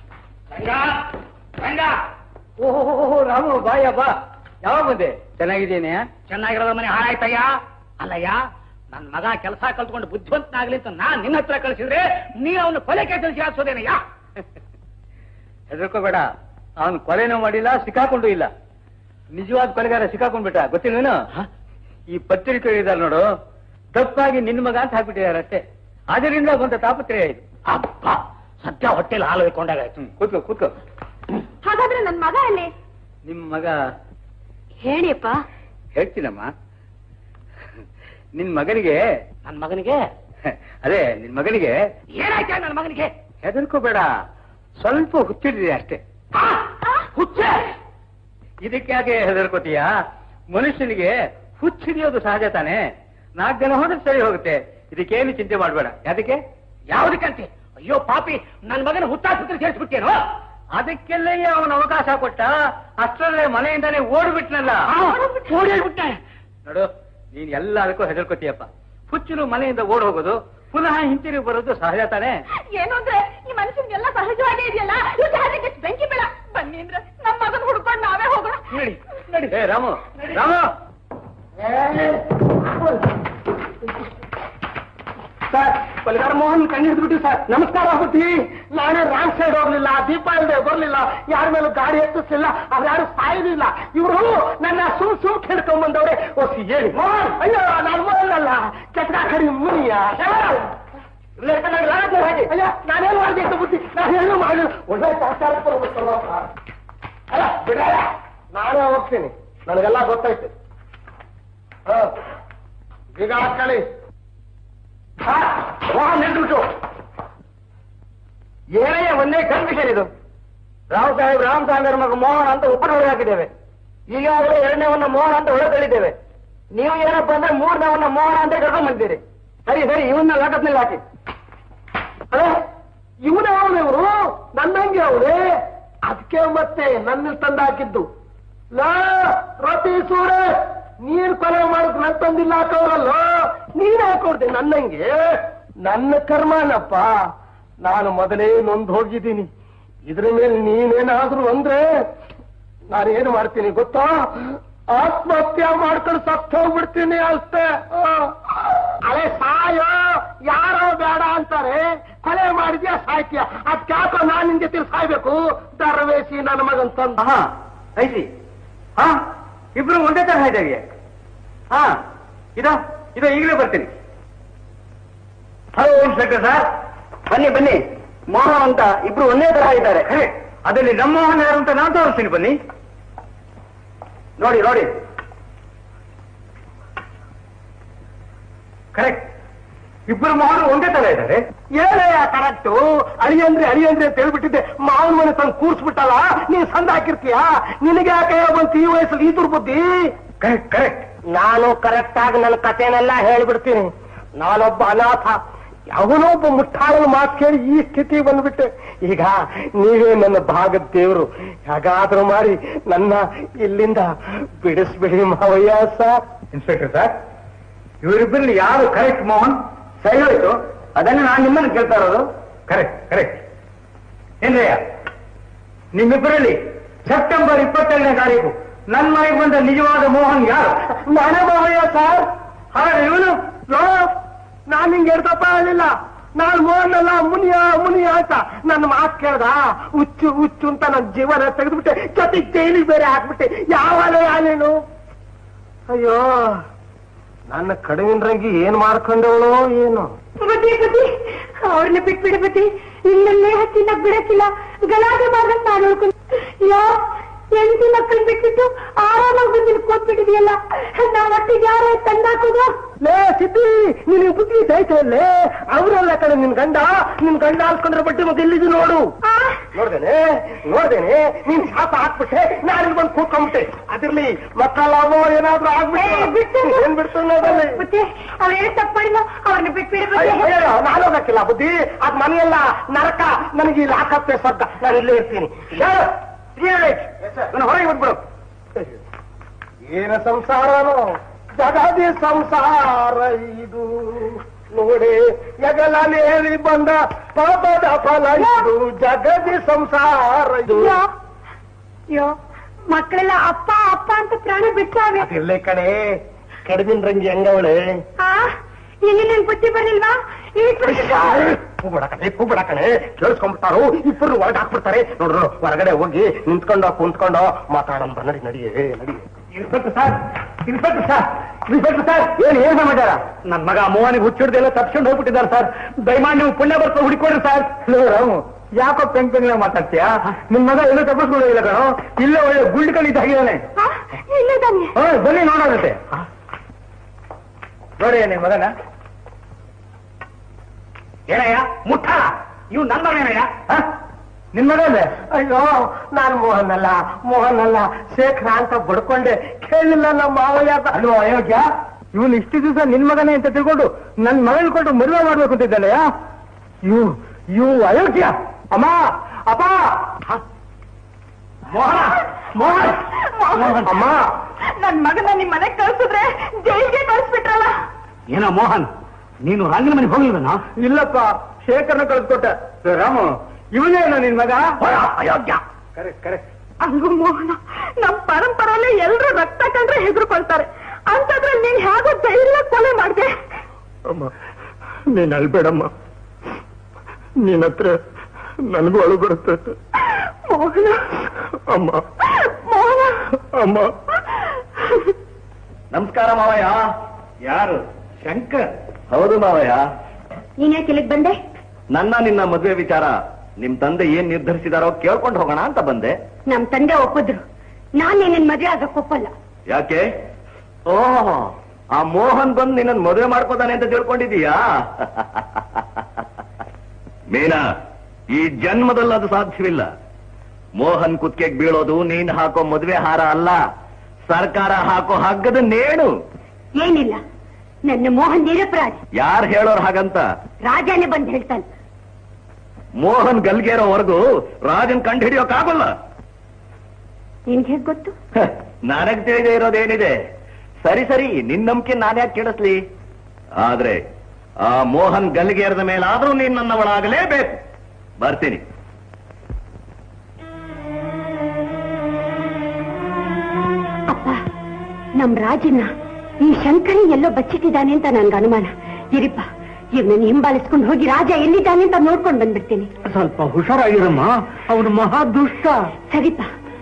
ಓಹೋ ರಾಮು ಬಾಯ ಬಾ ಯಾವಾಗ ಬಂದೆ ಚೆನ್ನಾಗಿದ್ದೇನೆ
ಚೆನ್ನಾಗಿರೋದ ಮನೆ ಹಾಳಾಯ್ತಯ್ಯ ಅಲ್ಲಯ್ಯ ನನ್ ಮಗ ಕೆಲಸ ಕಲ್ತ್ಕೊಂಡು ಬುದ್ಧಿವಂತನಾಗ್ಲಿ ಅಂತ ನಾನ್ ನಿನ್ನ ಹತ್ರ ಕಳಿಸಿದ್ರೆ ನೀ ಅವನು ಕೊಲೆ ಕೇಳಿ ಹಾಕ್ಸೋದೇನಯ್ಯ
ಹೆದರ್ಕೋಬೇಡ ಅವನು ಕೊಲೆನೂ ಮಾಡಿಲ್ಲ ಸಿಕ್ಕಾಕೊಂಡು ಇಲ್ಲ ನಿಜವಾದ ಕೊಲೆಗಾರ ಸಿಕ್ಕಾಕೊಂಡ್ಬಿಟ್ಟ ಗೊತ್ತಿಲ್ವೇನು ಈ ಪತ್ರಿಕೆ ಇದ್ದಾರೆ ನೋಡು ತಪ್ಪಾಗಿ ನಿನ್ನ ಮಗ ಅಂತ ಹಾಕ್ಬಿಟ್ಟಿದ್ದಾರೆ ಅಷ್ಟೇ ಅದರಿಂದ ಬಂದ ತಾಪತ್ರಯ ಇದು
ಅಪ್ಪ ಸದ್ಯ ಹೊಟ್ಟೆಲಿ ಹಾಲು ಇಟ್ಕೊಂಡಾಗಾಯ್ತು
ಹ್ಮ್, ಕೂತ್ಕೋ ಕೂತ್ಕೋ
ಹಾಗಾದ್ರೆ ನನ್ ಮಗ ಅಲ್ಲಿ
ನಿಮ್ಮ ಮಗ
ಹೇಳಿಯಪ್ಪ
ಹೇಳ್ತೀನಮ್ಮ ನಿನ್ ಮಗನಿಗೆ
ನನ್ ಮಗನಿಗೆ
ಅದೇ ನಿನ್ ಮಗನಿಗೆ
ಏನಾಯ್ತ ನನ್ನ ಮಗನಿಗೆ
ಹೆದರ್ಕೋಬೇಡ ಸ್ವಲ್ಪ ಹುಚ್ಚಿಡಿದೆ ಅಷ್ಟೇ
ಆ, ಹುಚ್ಚೆ
ಇದಕ್ಕೆ ಯಾಕೆ ಹೆದರ್ಕೋತೀಯ ಮನುಷ್ಯನಿಗೆ ಹುಚ್ಚಿಡಿಯೋದು ಸಹಜ ತಾನೆ ನಾಲ್ಕು ಜನ ಹೋದ್ರೆ ಸರಿ ಹೋಗುತ್ತೆ
ಇದಕ್ಕೇನು ಚಿಂತೆ ಮಾಡಬೇಡ ಯಾದಕ್ಕೆ
ಯಾವುದಕ್ಕಂತೆ ಅಯ್ಯೋ ಪಾಪಿ ನನ್ ಮಗನ ಹುತ್ತಾಸ್ಪತ್ರೆ ಸೇರಿಸ್ಬಿಟ್ಟೇನೋ
ಅದಕ್ಕೆಲ್ಲ ಅವನ ಅವಕಾಶ ಕೊಟ್ಟ ಅಷ್ಟರಲ್ಲೇ ಮನೆಯಿಂದಾನೇ ಓಡ್ಬಿಟ್ನಲ್ಲ
ಓಡೇಳ್ಬಿಟ್ಟೆ
ನೋಡು ನೀನ್ ಎಲ್ಲದಕ್ಕೂ ಹೆದರ್ಕೋತೀಯಪ್ಪ ಹುಚ್ಚರು ಮನೆಯಿಂದ ಓಡ್ ಹೋಗೋದು ಪುನಃ ಹಿಂತಿರುಗಿ ಬರೋದು ಸಹಜ ತಾನೇ
ಏನು ಅಂದ್ರೆ ಈ ಮನುಷ್ಯನ್ಗೆಲ್ಲ ಸಹಜವಾಗೇ ಇದೆಯಲ್ಲ ಇವ್ರಿಗೆ ಹಾಗೆ ಬೆಂಕಿ ಬೇಡ ಬನ್ನಿ ಅಂದ್ರೆ ನಮ್ಮ ಮಗನ್ ಹುಡ್ಕೊಂಡು ನಾವೇ ಹೋಗೋಣ
ನಡಿ ನಡಿ
ಏ ರಾಮು ರಾಮು
ಸರ್ ಬಲಿಗಾರ ಮೋಹನ್ ಕಣ್ಣು ಹಿಡಿದ್ಬಿಟ್ಟು ಸರ್ ನಮಸ್ಕಾರ ಬುದ್ಧಿ ನಾನೇ ರಾಂಗ್ ಸೈಡ್ ಹೋಗ್ಲಿಲ್ಲ ದೀಪ ಇಲ್ಲದೆ ಬರ್ಲಿಲ್ಲ ಯಾರ ಮೇಲೂ ಗಾಡಿ ಎತ್ತಿಸ್ಲಿಲ್ಲ ಅವ್ರು ಯಾರು ಸಾಯಲಿಲ್ಲ ಇವರು ನನ್ನ ಸುಮ್ ಸುಮ್ ಕೆಡ್ಕೊಂಡ್ ಬಂದವ್ರೆ ಓಸಿ ಹೇಳಿ ಮೋಹನ್ ಅಯ್ಯೋ ನಾನು ಮೋಹನ್ ಅಲ್ಲ ಕೆಟ್ಟ ಕಡಿ ಮುನಿಯ ಅಯ್ಯ ನಾನೇನು ಮಾಡಿದೆ ಅಂತ ಬುದ್ಧಿ ನಾನೇನು ಮಾಡಿ ಒಳ್ಳೆ ಸಹಕಾರ ಅಲ್ಲ ಬಿಡಲ್ಲ ನಾನೇ ಹೋಗ್ತೀನಿ ನನಗೆಲ್ಲ ಗೊತ್ತೈತೆ ಹ ಈಗ ಹಾಕೊಳ್ಳಿ ನಿಂತ್ಬಿಟ್ಟು
ಏನೇ ಒಂದೇ ಕನ್ಫ್ಯೂಷನ್ ಇದು ರಾವ್ ಸಾಹೇಬ್ ರಾಮ್ ಸಾಹೇಬ್ ಮಗ ಮೋಹನ್ ಅಂತ ಒಬ್ಬರು ಹಾಕಿದ್ದೇವೆ ಈಗಾಗಲೇ ಎರಡನೇವನ್ನ ಮೋಹನ್ ಅಂತ ಹೊರ ತಳ್ಳಿದ್ದೇವೆ ನೀವು ಏನಪ್ಪ ಅಂದ್ರೆ ಮೂರನೇವನ್ನ ಮೋಹನ್ ಅಂತ ಕರ್ಕೊಂಡ್ ಬಂದಿದ್ದೀರಿ ಸರಿ ಸರಿ ಇವನ್ನ ಲಾಕಪ್ನಲ್ಲಿ ಹಾಕಿ
ಅದೇ ಇವನೇ ಅವನು ಇವರು ನನ್ನಂಗೆ ಅವನೇ ಅದಕ್ಕೆ ಮತ್ತೆ ನನ್ನ ತಂದ ಹಾಕಿದ್ದು ಲಾ ರತಿ ಸೂರ ನೀನ್ ಕೊಲೆ ಮಾಡಕ್ ನನ್ ತಂದಿಲ್ಲ ಹಾಕೋರಲ್ಲ ನೀನ್ ಹಾಕೊಡ್ದೆ ನನ್ನಂಗೆ ನನ್ನ ಕರ್ಮನಪ್ಪ ನಾನು ಮೊದಲೇ ನೊಂದು ಹೋಗಿದ್ದೀನಿ ಇದ್ರ ಮೇಲೆ ನೀನೇನಾದ್ರೂ ಅಂದ್ರೆ ನಾನೇನು ಮಾಡ್ತೀನಿ ಗೊತ್ತಾ ಆತ್ಮಹತ್ಯೆ ಮಾಡ್ಕೊಂಡು ಸತ್ತು ಹೋಗ್ಬಿಡ್ತೀನಿ ಅಷ್ಟೇ ಆ. ಅಲೆ ಸಾಯೋ ಯಾರೋ ಬೇಡ ಅಂತಾರೆ ಕೊಲೆ ಮಾಡಿದ್ಯಾ ಸಾಯ್ತೀಯ ಅದ್ಕ್ಯಾಕೋ ನಾನ್ ನಿನ್ ಜೊತೆ ಸಾಯ್ಬೇಕು ದರವೇಸಿ ನನ್ನ ಮಗನ್ ತಂದ
ಹಾ ಐತಿ ಹಾ ಇಬ್ರು ಒಂದೇ ತರ ಇದ್ದೇವೆ ಹಾ ಇದೋ ಇದೋ ಈಗಲೇ ಬರ್ತೀನಿ ಹಲೋ ಇನ್ಸ್ಪೆಕ್ಟರ್ ಸರ್
ಬನ್ನಿ ಬನ್ನಿ ಮೋಹನ್ ಅಂತ ಇಬ್ರು ಒಂದೇ ತರ ಇದ್ದಾರೆ
ಹೇ ಅದರಲ್ಲಿ ನಮ್ಮ ಮೋಹನ್ ಯಾರು ಅಂತ ನಾನು ತೋರಿಸ್ತೀನಿ ಬನ್ನಿ
ನೋಡಿ ನೋಡಿ
ಕರೆಕ್ಟ್ ಇಬ್ಬರು ಮೋಹನ್ ಒಂದೇ ತರ ಇದ್ದಾರೆ
ಏನಯ್ಯ ಕರೆಕ್ಟು ಅಳಿಯಂದ್ರೆ ಅಳಿಯಂದ್ರೆ ಅಂತ ಹೇಳ್ಬಿಟ್ಟಿದ್ದೆ ಮಾವನ ಮನೆ ತಂದು ಕೂರ್ಸ್ಬಿಟ್ಟಲ್ಲ ನೀನ್ ಸಂದ ಹಾಕಿರ್ತೀಯ ನಿನಗೆ ಯಾಕೆ ಬಂತು ಈ ವಯಸ್ಸಲ್ಲಿ ಈ ದುರ್ಬುದ್ಧಿ
ಕರೆಕ್ಟ್ ಕರೆಕ್ಟ್
ನಾನು ಕರೆಕ್ಟ್ ಆಗಿ ನನ್ನ ಕಥೆನೆಲ್ಲ ಹೇಳ್ಬಿಡ್ತೀನಿ ನಾನೊಬ್ಬ ಅನಾಥ ಅವನೊಬ್ಬ ಮುಟ್ಟಾಳನ ಮಾತು ಕೇಳಿ ಈ ಸ್ಥಿತಿ ಬಂದ್ಬಿಟ್ಟೆ ಈಗ ನೀವೇ ನನ್ನ ಭಾಗದ ದೇವರು ಹೇಗಾದ್ರೂ ಮಾಡಿ ನನ್ನ ಇಲ್ಲಿಂದ ಬಿಡಿಸ್ಬಿಡಿ ಮಾವಯ್ಯ ಸರ್
ಇನ್ಸ್ಪೆಕ್ಟರ್ ಸರ್ ಇವರಿಬ್ಬರಲ್ಲಿ ಯಾರು ಕರೆಕ್ಟ್ ಮೋಹನ್
ಸರಿ ಹೋಯ್ತು ಅದನ್ನೇ ನಾನು ನಿಮ್ಮನ್ನು ಕೇಳ್ತಾ ಇರೋದು
ಕರೆಕ್ಟ್ ಕರೆಕ್ಟ್ ಏನ್ರಯ್ಯ ನಿಮ್ಮಿಬ್ಬರಲ್ಲಿ ಸೆಪ್ಟೆಂಬರ್ ಇಪ್ಪತ್ತೆರಡನೇ ತಾರೀಕು ನನ್ನ ಮನೆಗೆ ಬಂದ ನಿಜವಾದ ಮೋಹನ್ ಯಾರು
ನಾನೇ ಮಾವಯ್ಯ ಸರ್
ಹಾಗಾದ್ರೆ ಇವನು
ಲೋ ನಾನ್ ನಿಂಗೆ ಎಡ್ತಪ್ಪ ಹೇಳಿಲ್ಲ ನಾನ್ ಮೋಹನಲ್ಲ ಮುನಿಯ ಮುನಿಯ ಅಂತ ನನ್ನ ಮಾತು ಕೇಳ್ದ ಹುಚ್ಚು ಹುಚ್ಚು ಅಂತ ನನ್ನ ಜೀವನ ತೆಗೆದ್ಬಿಟ್ಟೆ ಜೊತೆಗೆ ಜೈಲಿಗೆ ಬೇರೆ ಹಾಕ್ಬಿಟ್ಟೆ ಯಾವಾಗ ಯಾನೇನು ಅಯ್ಯೋ ನನ್ನ ಕಡುವಿನ ಏನ್ ಮಾಡ್ಕೊಂಡವಳು ಏನು
ಬುದ್ಧಿ ಬುದ್ಧಿ ಅವ್ರನ್ನ ಬಿಟ್ಬಿಡಿ ಬುದ್ಧಿ ಇನ್ನಲ್ಲೇ ಹಚ್ಚಿನ ಬಿಡಕ್ಕಿಲ್ಲ ಗಲಾಟೆ ಮಾಡ್ದಂಗ್ ನಾನು ನೋಡ್ಕೊಂಡು ಯಾ ಹೆಂಡತಿ ಮಕ್ಕಳನ್ನ ಬಿಟ್ಬಿಟ್ಟು ಆರಾಮಾಗಿ ಬಂದಿನ ಕೂತ್ಬಿಟ್ಟಿದೆಯಲ್ಲ ನಾವ್ ಒಟ್ಟಿಗೆ ಯಾರೇ ತಂದಾಕೋದು
ಲೇ ಸಿದ್ದಿ ನಿನ್ ಬುದ್ಧಿ ಸೈತಲ್ಲೇ ಅವರೆಲ್ಲ ಕಡೆ ನಿನ್ ಗಂಡ ನಿನ್ ಗಂಡ ಹಾಲ್ಕೊಂಡ್ರೆ ಬಟ್ಟೆ ಮಗ ಇಲ್ಲಿದ್ದು ನೋಡು ನೋಡ್ದೇನೆ ನೋಡ್ದೇನೆ ನೀನ್ ಶಾಪ ಹಾಕ್ಬಿಟ್ಟೆ ನಾನು ಬಂದು ಕೂತ್ಕೊಂಡ್ಬಿಟ್ಟೆ ಅದಿರ್ಲಿ ಮಕ್ಕಳಾಗೋ ಏನಾದ್ರೂ ಆಗ್ಬಿಟ್ಟು ಏನ್ ಬಿಡ್ತು ನೋಡಲ್ಲಿ
ಬುದ್ಧಿ ಅವ್ರೇನ್ ತಪ್ಪು ಮಾಡಿಲ್ಲ ಅವ್ರನ್ನ ಬಿಟ್ಬಿಡಿ
ಅಯ್ಯೋ,
ಬುದ್ಧಿ
ಅಯ್ಯೋ, ನಾನು ಹೋಗಕ್ಕಿಲ್ಲ ಬುದ್ಧಿ ಅದ್ ಮನೆಯಲ್ಲ ನರಕ ನನಗೆ ಇಲ್ಲಿ ಹಾಕತ್ತೆ ಸ್ವರ್ಗ ನಾನು ಇಲ್ಲೇ ಇರ್ತೀನಿ ಹೇಳು, ಹೇಳು. ನನ್ನ ಹೊರಗೆ ಬಂದ್ಬಿಡು ಏನ ಸಂಸಾರನೋ ಜಗದಿ ಸಂಸಾರ ಇದು ನೋಡಿ ಎಗಲನೇರಿ ಬಂದ ಪಾಪದ ಫಲ ಇದು ಜಗದಿ ಸಂಸಾರ ಇದು
ಯೋ ಯೋ ಮಕ್ಕಳೆಲ್ಲ ಅಪ್ಪ ಅಪ್ಪ ಅಂತ ಪ್ರಾಣ ಬಿಟ್ಟಾವೆ
ಅದಿರ್ಲೇ ಕಣೆ ಕಡಿಮಿನ ರಂಗಿ ಹೆಂಗವಳೆ
ಆ ಇಲ್ಲಿ ನಿನ್ ಬುದ್ಧಿ ಬರ್ಲಿಲ್ವಾ ಈ
ಕೂಬಿಡ ಕಣೆ ಕೂಬಿಡ ಕಣೆ ಕೇಳಿಸ್ಕೊಂಡ್ಬಿಡ್ತಾರೋ ಇಬ್ಬರು ಒಳಗೆ ಹಾಕ್ಬಿಡ್ತಾರೆ ನೋಡ್ರು ಹೊರಗಡೆ ಹೋಗಿ ನಿಂತ್ಕೊಂಡು ಕುಂತ್ಕೊಂಡು ಮಾತಾಡೋಣ ಬಾ, ನಡಿ ನಡಿ ಏ, ನಡಿ
inspector sir inspector sir
inspector sir ಏನ್ ಏನ್ ಸಮಾಚಾರ
ನನ್ ಮಗ ಮೋಹನಿಗೆ ಹುಚ್ಚಿಡ್ದೆಲ್ಲ ತಪ್ಸ್ಕೊಂಡು ಹೋಗ್ಬಿಟ್ಟಿದ್ದಾರೆ ಸರ್ ದಯಮಾಡಿ ನೀವು ಪುಣ್ಯ ಬರ್ತಾ ಹುಡುಕೊಡ್ರಿ ಸರ್
ರಾಮು ಯಾಕೋ ಪೆಂಗ್ ಪೆಂಗ್ ಮಾತಾಡ್ತೀಯಾ ನಿಮ್ ಮಗ ಎಲ್ಲೂ ತಪ್ಪಿಸ್ಕೊಳ್ಳೋದಿಲ್ಲ ಕಣೋ ಇಲ್ಲೇ ಒಳ್ಳೆ ಗುಂಡ್ ಕಲಿತ ಆಗಿದ್ದಾನೆ
ಇಲ್ಲ ತಾನೆ
ಹಾ ಬನ್ನಿ ನೋಡೋದಂತೆ ನೋಡಿ ನಿಮ್ ಮಗನ
ಏನಯ್ಯ ಮುಟ್ಟ ಇವ್ ನನ್ನ ಮಗನೇನಯ್ಯ
ಹ? ನಿನ್ ಮಗ ಅಲ್ಲೇ
ಅಯ್ಯೋ ನಾನ್ ಮೋಹನ್ ಅಲ್ಲ ಮೋಹನ್ ಅಲ್ಲ ಶೇಖರ ಅಂತ ಬಡ್ಕೊಂಡೆ ಕೇಳಿಲ್ಲ ನಮ್ಮ ಮಾವಯ್ಯ ಅಂತ.
ಅಲ್ವೋ ಅಯೋಗ್ಯ
ಇವನು ಇಷ್ಟು ದಿವಸ ನಿನ್ ಮಗನೇ ಅಂತ ತಿಳ್ಕೊಂಡು ನನ್ ಮಗನ ಕೊಟ್ಟು ಮದುವೆ ಮಾಡ್ಬೇಕು ಅಂತಿದ್ದಾನೆಯಾ ಇವು ಇವು ಅಯೋಗ್ಯ ಅಮ್ಮ ಅಪ್ಪ ಮೋಹನ ಮೋಹನ್ ಮೋಹನ್ ಅಮ್ಮ
ನನ್ ಮಗನ ನಿಮ್ ಮನೆಗ್ ಕಳ್ಸಿದ್ರೆ ಜೈಲ್ಗೆ ಕಳ್ಸ್ಬಿಟ್ರಲ್ಲ
ಏನೋ ಮೋಹನ್ ನೀನು ರಂಗನ ಮನೆಗೆ ಹೋಗ್ಲಿಲ್ವೇನೋ
ಇಲ್ಲಪ್ಪ ಶೇಖರ್ನ ಕಳ್ಸ್ಕೊಟ್ಟೆ ಏ, ರಾಮು ಇವನೇನ ನಿನ್ ಮಗ
ಅಯೋಗ್ಯ
ಕರೆಕ್ಟ್ ಕರೆಕ್ಟ್
ಹಂಗು ಮೋಹನ ನಮ್ ಪರಂಪರೆಯಲ್ಲಿ ಎಲ್ರು ರಕ್ತ ಕಂಡ್ರೆ ಹೆದರ್ಕೊಳ್ತಾರೆ ಅಂತದ್ರಲ್ಲಿ ನೀನ್ ಹೇಗೋ ಧೈರ್ಯ ಕೊಲೆ ಮಾಡ್ದೆ
ಅಮ್ಮ ನೀನ್ ಅಳ್ಬೇಡಮ್ಮ ನಿನ್ನ ಹತ್ರ ನನಗೂ ಅಳು ಬರುತ್ತೆ
ಮೋಹನ
ಅಮ್ಮ
ಮೋಹನ
ಅಮ್ಮ
ನಮಸ್ಕಾರ ಮಾವಯ್ಯ
ಯಾರು ಶಂಕರ್
ಹೌದು ಮಾವಯ್ಯ
ನೀನ್ ಯಾಕೆ ಇಲ್ಲಿಗ್ ಬಂದೆ
ನನ್ನ ನಿನ್ನ ಮದುವೆ ವಿಚಾರ ನಿಮ್ ತಂದೆ ಏನ್ ನಿರ್ಧರಿಸಿದಾರೋ ಕೇಳ್ಕೊಂಡು ಹೋಗೋಣ ಅಂತ ಬಂದೆ
ನಮ್ ತಂದೆ ಒಪ್ಪಿದ್ರು ನಾನ್ ನಿನ್ನ ಮದ್ವೆ ಆಗಕ್ ಒಪ್ಪಲ್ಲ
ಯಾಕೆ ಓಹ್ ಆ ಮೋಹನ್ ಬಂದು ನಿನ್ನ ಮದುವೆ ಮಾಡ್ಕೋತಾನೆ ಅಂತ ತಿಳ್ಕೊಂಡಿದೀಯಾ ಮೀನಾ ಈ ಜನ್ಮದಲ್ಲಿ ಅದು ಸಾಧ್ಯವಿಲ್ಲ ಮೋಹನ್ ಕುತ್ತಿಗೆಗೆ ಬೀಳೋದು ನೀನ್ ಹಾಕೋ ಮದುವೆ ಹಾರ ಅಲ್ಲ ಸರ್ಕಾರ ಹಾಕೋ ಹಗ್ಗದ ನೇಣು
ಏನಿಲ್ಲ ನನ್ನ ಮೋಹನ್ ನಿರಪರಾಧಿ
ಯಾರು ಹೇಳೋರ್ ಹಾಗಂತ
ರಾಜನೇ ಬಂದ್ ಹೇಳ್ತಾನೆ
ಮೋಹನ್ ಗಲ್ಗೇರೋವರೆಗೂ ರಾಜನ್ ಕಂಡು ಹಿಡಿಯೋಕ್ಕಾಗಲ್ಲ
ನಿನ್ಗೆ ಹೇಗ್ ಗೊತ್ತು
ಹ, ನನಗ್ ತಿಳಿದೇ ಇರೋದೇನಿದೆ ಸರಿ ಸರಿ ನಿನ್ ನಂಬಿಕೆ ನಾನ್ಯಾಕೆ ಕೇಳಿಸ್ಲಿ ಆದ್ರೆ ಆ ಮೋಹನ್ ಗಲ್ಲಿಗೇರದ ಮೇಲಾದ್ರೂ ನೀನ್ ನನ್ನವಳಾಗಲೇಬೇಕು ಬರ್ತೀನಿ
ಅಪ್ಪ ನಮ್ ರಾಜನ್ನ ಈ ಶಂಕರಿ ಎಲ್ಲೋ ಬಚ್ಚಿಟ್ಟಿದ್ದಾನೆ ಅಂತ ನನ್ಗೆ ಅನುಮಾನ ಇರಿಪ್ಪ ಇವ್ನನ್ನ ಹಿಂಬಾಲಿಸ್ಕೊಂಡು ಹೋಗಿ ರಾಜ ಎಲ್ಲಿದ್ದಾನೆ ಅಂತ ನೋಡ್ಕೊಂಡು ಬಂದ್ಬಿಡ್ತೀನಿ
ಸ್ವಲ್ಪ ಹುಷಾರಾಗಿರಮ್ಮ ಅವನು ಮಹಾ ದುಷ್ಟ
ಸರಿಪ್ಪ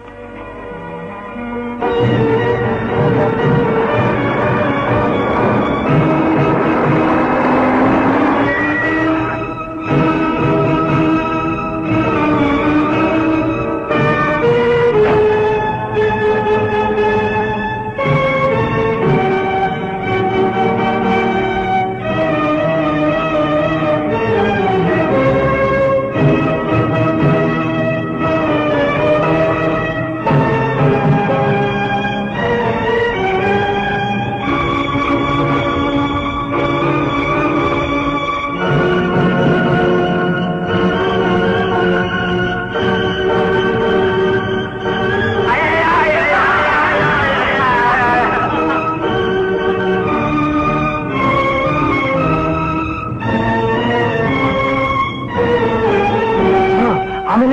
ಆಮೇಲೆ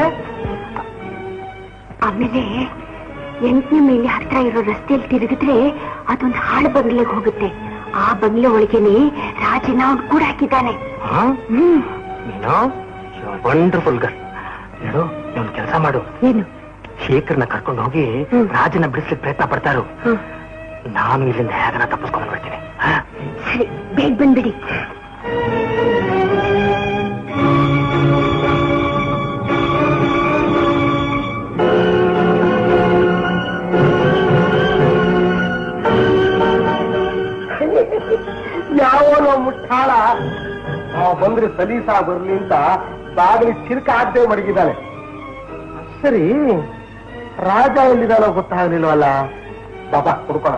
ಆಮೇಲೆ ಎಂಟನೇ ಮೇಲೆ ಹತ್ರ ಇರೋ ರಸ್ತೆಯಲ್ಲಿ ತಿರುಗಿದ್ರೆ ಅದೊಂದು ಹಾಳು ಬಂಗ್ಲೆಗೆ ಹೋಗುತ್ತೆ ಆ ಬಂಗ್ಲೆ ಒಳಗೇನೆ ರಾಜನ ಅವ್ನು ಕೂಡ ಹಾಕಿದ್ದಾನೆ ಹ್ಮ್
ವಂಡರ್ಫುಲ್ ಗರ್ ಹೇಳು ಒಂದು ಕೆಲಸ ಮಾಡು
ಏನು
ಶೇಖರ್ನ ಕರ್ಕೊಂಡು ಹೋಗಿ
ಹ್ಮ್.
ರಾಜನ ಬಿಡಿಸ್ಲಿಕ್ಕೆ ಪ್ರಯತ್ನ ಪಡ್ತಾರು
ಹ್ಮ್.
ನಾನು ಇಲ್ಲಿಂದ ಹೇಗನ ತಪ್ಪಿಸ್ಕೊಂಡು ಬರ್ತೀನಿ
ಸರಿ ಬೇಗ ಬಂದ್ಬಿಡಿ
ಯಾವನೋ ಮುಟ್ಟಾಳ ಆ ಬಂದ್ರೆ ಸಲೀಸ ಬರ್ಲಿ ಅಂತ ಬಾಗಿಲಿ ಚಿರ್ಕ ಹಾಕ್ದೆ ಮಡಗಿದ್ದಾನೆ ಸರಿ ರಾಜ ಎಲ್ಲಿದಾನೋ ಗೊತ್ತಾಗ್ಲಿಲ್ವಲ್ಲ ಬಾಬಾ ಹುಡ್ಕೋಣ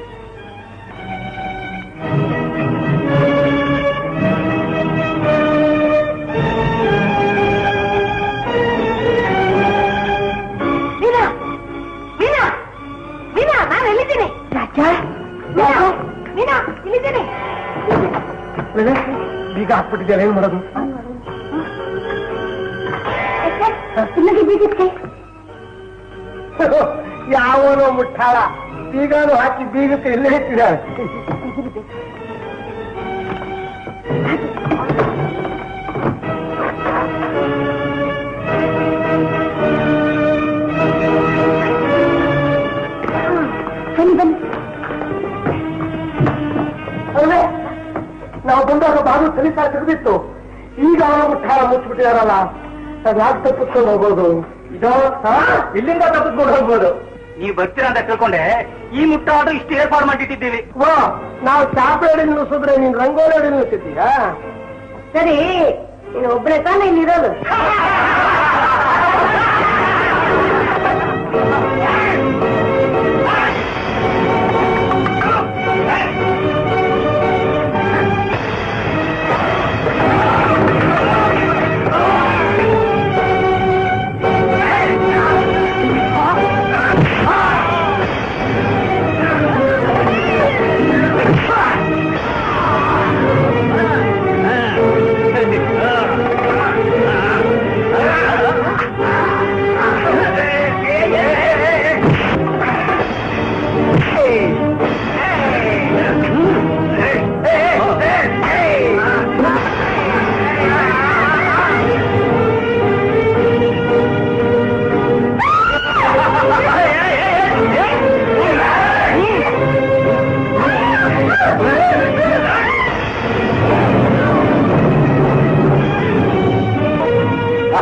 ವೀಣಾ ವೀಣಾ ವೀಣಾ ನಾನು ಎಲ್ಲಿದ್ದೀನಿ ರಾಜ ವೀಣಾ, ವೀಣಾ ಇಲ್ಲಿದ್ದೀನಿ
ಬೀಗ ಹಾಕ್ಬಿಟ್ಟಿದ್ದಾರೆ ಏನ್ ಮಾಡೋದು
ಇಲ್ಲಿಗೆ ಬೀಗಿದ್ಕೆ
ಯಾವನೋ ಮುಟ್ಟಾಳ ಬೀಗಾನು ಹಾಕಿ ಬೀಗಕ್ಕೆ ಇಲ್ಲೇ ಇಟ್ಟಿದ್ದಾರೆ
ಬನ್ನಿ ಬನ್ನಿ
ಅಲ್ವೇ ನಾವು ಬಂದಾಗ ಬಾದು ಸಲೀಸ ತೆಗೆದಿತ್ತು ಈಗ ಅವನ ಮುಟ್ಟಾಳ ಮುಚ್ಚಿಬಿಟ್ಟಿದಾರಲ್ಲ ಯಾಕೆ ತಪ್ಪಿಸ್ಕೊಂಡು ಹೋಗ್ಬೋದು ಇದೋ ಹಾ? ಇಲ್ಲಿಂದ ತಪ್ಪಿಸ್ಕೊಂಡು ಹೋಗ್ಬೋದು
ನೀವು ಬರ್ತೀರಾ ಅಂತ ತಿಳ್ಕೊಂಡೆ ಈ ಮುಟ್ಟಾಡು ಇಷ್ಟು ಏರ್ಪಾಡು ಮಾಡಿಟ್ಟಿದ್ದೀವಿ
ವಾ ನಾವು ಚಾಪೆ ಅಡಿ ನಿಲ್ಲಿಸಿದ್ರೆ ನೀನ್ ರಂಗೋಲಿ ಅಡಿ ನಿಲ್ಲಿಸಿದ್ದೀಯಾ
ಸರಿ ನೀನು ಒಬ್ಬನೇ ತಾನೇ ಇಲ್ಲಿರೋದು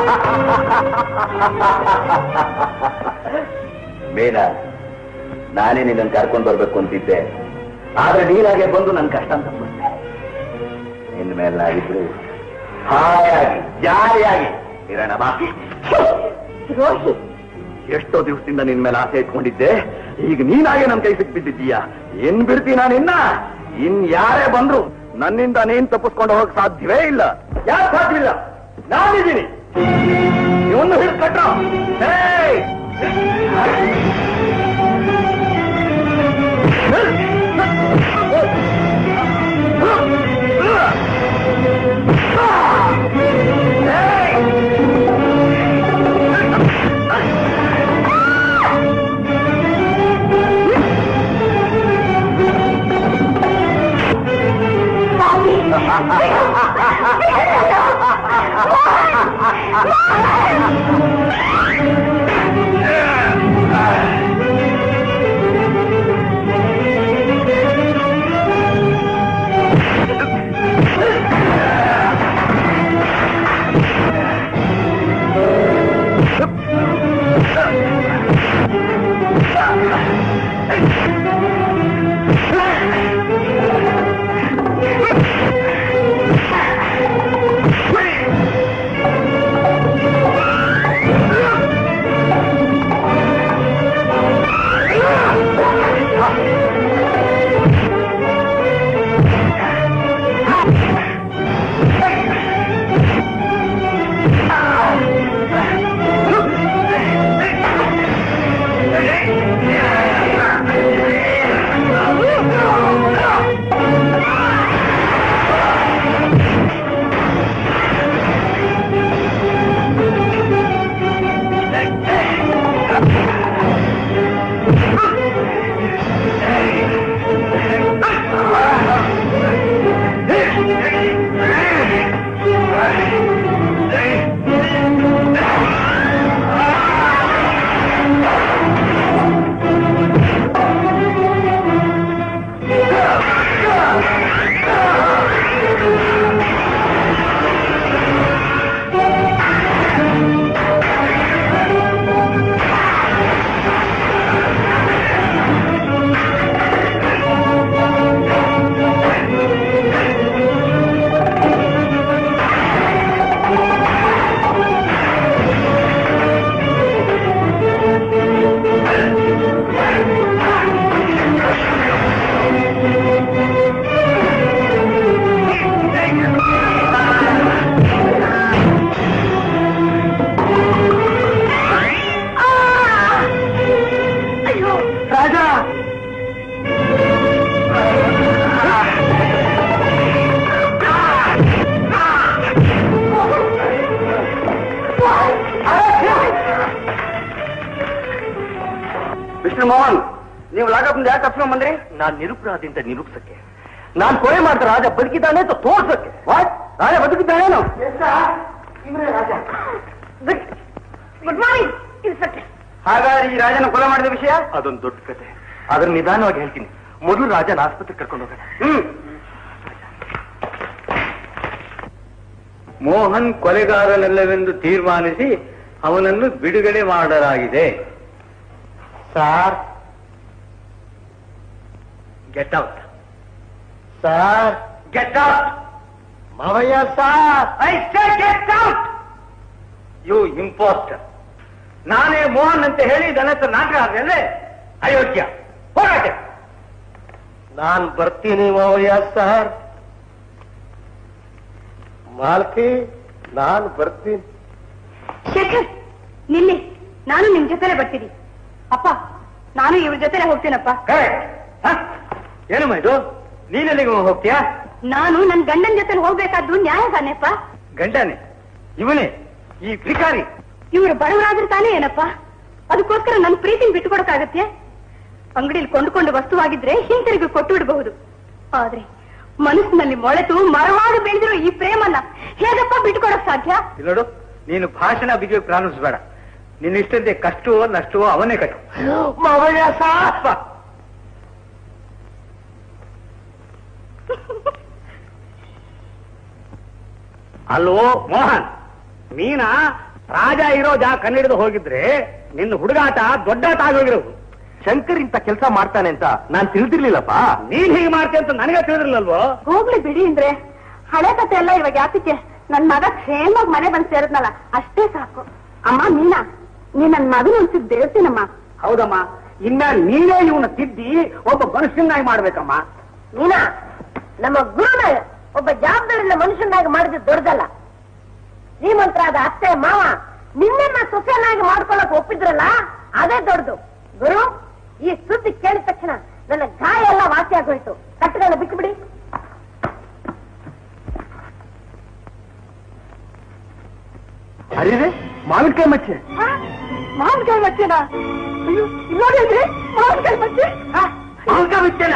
ಮೀನಾ ನಾನೇ ನಿನ್ನನ್ನು ಕರ್ಕೊಂಡು ಬರ್ಬೇಕು ಅಂತಿದ್ದೆ ಆದ್ರೆ ನೀನಾಗೆ ಬಂದು ನನ್ನ ಕಷ್ಟ ಅಂತ ಬಂದೆ ನಿನ್ನ ಮೇಲೆ ನಾವಿದ್ರು ಹಾಯಾಗಿ ಜಾರಿಯಾಗಿ ಇರೋಣ ಬಾ
ರೋಹಿ
ಎಷ್ಟೋ ದಿವಸದಿಂದ ನಿನ್ ಮೇಲೆ ಆಸೆ ಇಟ್ಕೊಂಡಿದ್ದೆ ಈಗ ನೀನಾಗೆ ನನ್ ಕೈ ಸಿಕ್ಬಿಟ್ಟಿದ್ದೀಯ ಏನ್ ಬಿಡ್ತಿ ನಾನಿನ್ನ ಇನ್ ಯಾರೇ ಬಂದ್ರು ನನ್ನಿಂದ ನೀನ್ ತಪ್ಪಿಸ್ಕೊಂಡು ಹೋಗಕ್ ಸಾಧ್ಯವೇ ಇಲ್ಲ ಯಾಕೆ ಸಾಧ್ಯವಿಲ್ಲ ನಾನಿದ್ದೀನಿ ಇವನು ಹಿಡ್ಕಟ್ಟ
ಮಿಸ್ಟರ್ ಮೋಹನ್ ನೀವು ಲಾಕಪ್ ಯಾಕೆ ತಪ್ಸ್ಕೊಂಡ್ ಬಂದ್ರಿ
ನಾನ್ ನಿರುಪರಾಧಿಂತ ನಿರೂಪಿಸಕ್ಕೆ
ನಾನ್ ಕೊಲೆ ಮಾಡ್ತಾ ರಾಜ ಬದುಕಿದ್ದಾನೆ ಅಂತ ತೋರ್ಸಕ್ಕೆ ವಾಟ್ ರಾಜ ಬದುಕಿದ್ದಾನೇನು
ಗುಡ್ ಮಾರ್ನಿಂಗ್ ಇನ್ಸ್ಪೆಕ್ಟರ್
ಹಾಗಾದ್ರೆ ಈ ರಾಜನ ಕೊಲೆ ಮಾಡಿದ ವಿಷಯ
ಅದೊಂದು ದೊಡ್ಡ ಕತೆ ಆದ್ರೆ ನಿಧಾನವಾಗಿ ಹೇಳ್ತೀನಿ ಮೊದಲು ರಾಜನ ಆಸ್ಪತ್ರೆಗೆ ಕರ್ಕೊಂಡು ಹೋಗೋಣ
ಹ್ಮ್
ಮೋಹನ್ ಕೊಲೆಗಾರನಲ್ಲವೆಂದು ತೀರ್ಮಾನಿಸಿ ಅವನನ್ನು ಬಿಡುಗಡೆ ಮಾಡಲಾಗಿದೆ
sir
get out
sir
get out
ಮಾವಯ್ಯ sir
I say get out you impostor ನಾನೇ ಮೋಹನ್ ಅಂತ ಹೇಳಿ ನನ್ನ ಹತ್ರ ನಾಟಕ ಆದ್ಮೇಲೆ ಅಯೋಗ್ಯ ಹೋರಾಟ
ನಾನ್ ಬರ್ತೀನಿ ಮಾವಯ್ಯ ಸಾರ್ ಮಾಲ್ಕಿ ನಾನ್ ಬರ್ತೀನಿ
ಶೇಖರ್ ನಿಲ್ಲಿ ನಾನು ನಿಮ್ ಜೊತೆಲೆ ಬರ್ತೀನಿ ಅಪ್ಪ ನಾನು ಇವ್ರ ಜೊತೆಲೆ ಹೋಗ್ತೀನಪ್ಪ
ಏನಮ್ಮ ಇದು ನೀನೆಲ್ಲಿಗೆ ಹೋಗ್ತೀಯಾ
ನಾನು ನನ್ ಗಂಡನ ಜೊತೆಲಿ ಹೋಗ್ಬೇಕಾದ್ದು ನ್ಯಾಯ ತಾನೇಪ್ಪ
ಗಂಡನೇ ಇವನೇ ಈ ಭಿಕಾರಿ
ಇವ್ರು ಬಡವರಾದ್ರೆ ತಾನೇ ಏನಪ್ಪ ಅದಕ್ಕೋಸ್ಕರ ನನ್ ಪ್ರೀತಿನ ಬಿಟ್ಟುಕೊಡಕ್ಕಾಗತ್ತೆ ಅಂಗಡಿಲಿ ಕೊಂಡುಕೊಂಡು ವಸ್ತುವಾಗಿದ್ರೆ ಹಿಂತಿರುಗಿ ಕೊಟ್ಟು ಬಿಡಬಹುದು ಆದ್ರೆ ಮನಸ್ಸಿನಲ್ಲಿ ಮೊಳೆತು ಮರವಾಗಿ ಬೆಳೆದಿರೋ ಈ ಪ್ರೇಮನ್ನ ಹೇಗಪ್ಪ ಬಿಟ್ಕೊಡಕ್ ಸಾಧ್ಯ
ಇಲ್ಲಿ ನೋಡು ನೀನು ಭಾಷಣ ಬಿಗಿಯೋಕ್ ಪ್ರಾರಂಭಿಸಬೇಡ ನಿನ್ನ ಇಷ್ಟಂತೆ ಕಷ್ಟವೋ ನಷ್ಟವೋ ಅವನೇ ಕಟ್ಟು
ಮಾವಯ್ಯ ಸಾರ್
ಅಲ್ವೋ ಮೋಹನ್ ಮೀನಾ ರಾಜ ಇರೋ ಜಾ ಕನ್ನಡಿದು ಹೋಗಿದ್ರೆ ನಿನ್ನ ಹುಡುಗಾಟ ದೊಡ್ಡಾಟ ಆಗೋಗಿರೋದು
ಶಂಕರ್ ಇಂತ ಕೆಲಸ ಮಾಡ್ತಾನೆ ಅಂತ ನಾನ್ ತಿಳಿದಿರ್ಲಿಲ್ಲಪ್ಪ
ನೀನ್ ಹೀಗೆ ಮಾಡ್ತೀಯ ಅಂತ ನನಗೆ ತಿಳಿದಿರ್ಲಿಲ್ವೋ
ಹೋಗ್ಲಿ ಬಿಡಿ ಅಂದ್ರೆ ಹಳೆ ಕತೆ ಎಲ್ಲ ಇವಾಗ ಯಾತಕ್ಕೆ ನನ್ ಮಗ ಕ್ಷೇಮವಾಗಿ ಮನೆ ಬಂದ್ ಸೇರಿದ್ನಲ್ಲ ಅಷ್ಟೇ ಸಾಕು ಅಮ್ಮ ಮೀನಾ ನೀ ನನ್ ಮಗನ ಉಳಿಸಿದ್ ದೇವ್ತೀನಮ್ಮ
ಹೌದಮ್ಮ ಇನ್ನ ನೀನೇ ಇವನ್ನ ತಿದ್ದಿ ಒಬ್ಬ ಮನುಷ್ಯನಾಗಿ ಮಾಡ್ಬೇಕಮ್ಮ
ಮೀನಾ ನಮ್ಮ ಗುರುನ ಒಬ್ಬ ಜವಾಬ್ದಾರಿನ ಮನುಷ್ಯನಾಗಿ ಮಾಡಿದ್ದು ದೊಡ್ಡದಲ್ಲ ಶ್ರೀಮಂತರಾದ ಅತ್ತೆ ಮಾವ ನಿನ್ನನ್ನ ಸೊಸೆಯನ್ನಾಗಿ ಮಾಡ್ಕೊಳಕ್ ಒಪ್ಪಿದ್ರಲ್ಲ ಅದೇ ದೊಡ್ಡದು ಗುರು ಈ ಸುದ್ದಿ ಕೇಳಿದ ತಕ್ಷಣ ನನ್ನ ಗಾಯ ಎಲ್ಲ ವಾಸಿ ಆಗೋಯ್ತು ಕಟ್ಟುಗಳನ್ನ ಬಿಟ್ಟುಬಿಡಿ
ಅರಿವೆ ಮಾವಿನಕಾಯಿ ಮಚ್ಚೆ
ಮಾವಿನಕಾಯಿ ಮಚ್ಚೆನ ಅಯ್ಯೋ ಇಲ್ಲೋಡಿದ್ರಿ ಮಾವಿನಕಾಯಿ ಮಚ್ಚೆ
ಮಾವಿನಕಾಯಿ ಮಚ್ಚೆನ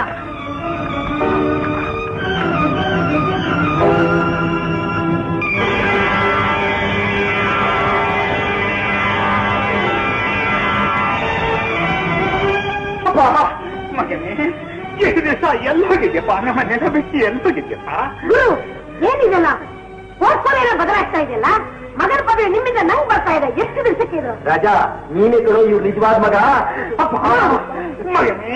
ಮಗನೇ ಎಷ್ಟು ದಿವಸ ಎಲ್ಲೋಗಿದ್ಯಪ್ಪ ನಮ್ಮ ನೆಲ ಬಿಟ್ಟು ಎಲ್ಲೋಗಿದ್ಯಪ್ಪ
ಗುರು ಏನಿದೆಲ್ಲ ಹೋಗ್ಕೊಂಡು ಏನೋ ಬದಲಾಗ್ತಾ ಇದೆಯಲ್ಲ ಮಗನ ಪದವಿ ನಿಮ್ಮಿಂದ ನಂಗ್ ಬರ್ತಾ ಇದೆ ಎಷ್ಟು ದಿವಸಕ್ಕೆ ಇದು
ರಾಜ ನೀನೇ ಕಣೋ ಇವ್ರು ನಿಜವಾದ ಮಗ
ಅಪ್ಪ ಮಗನೇ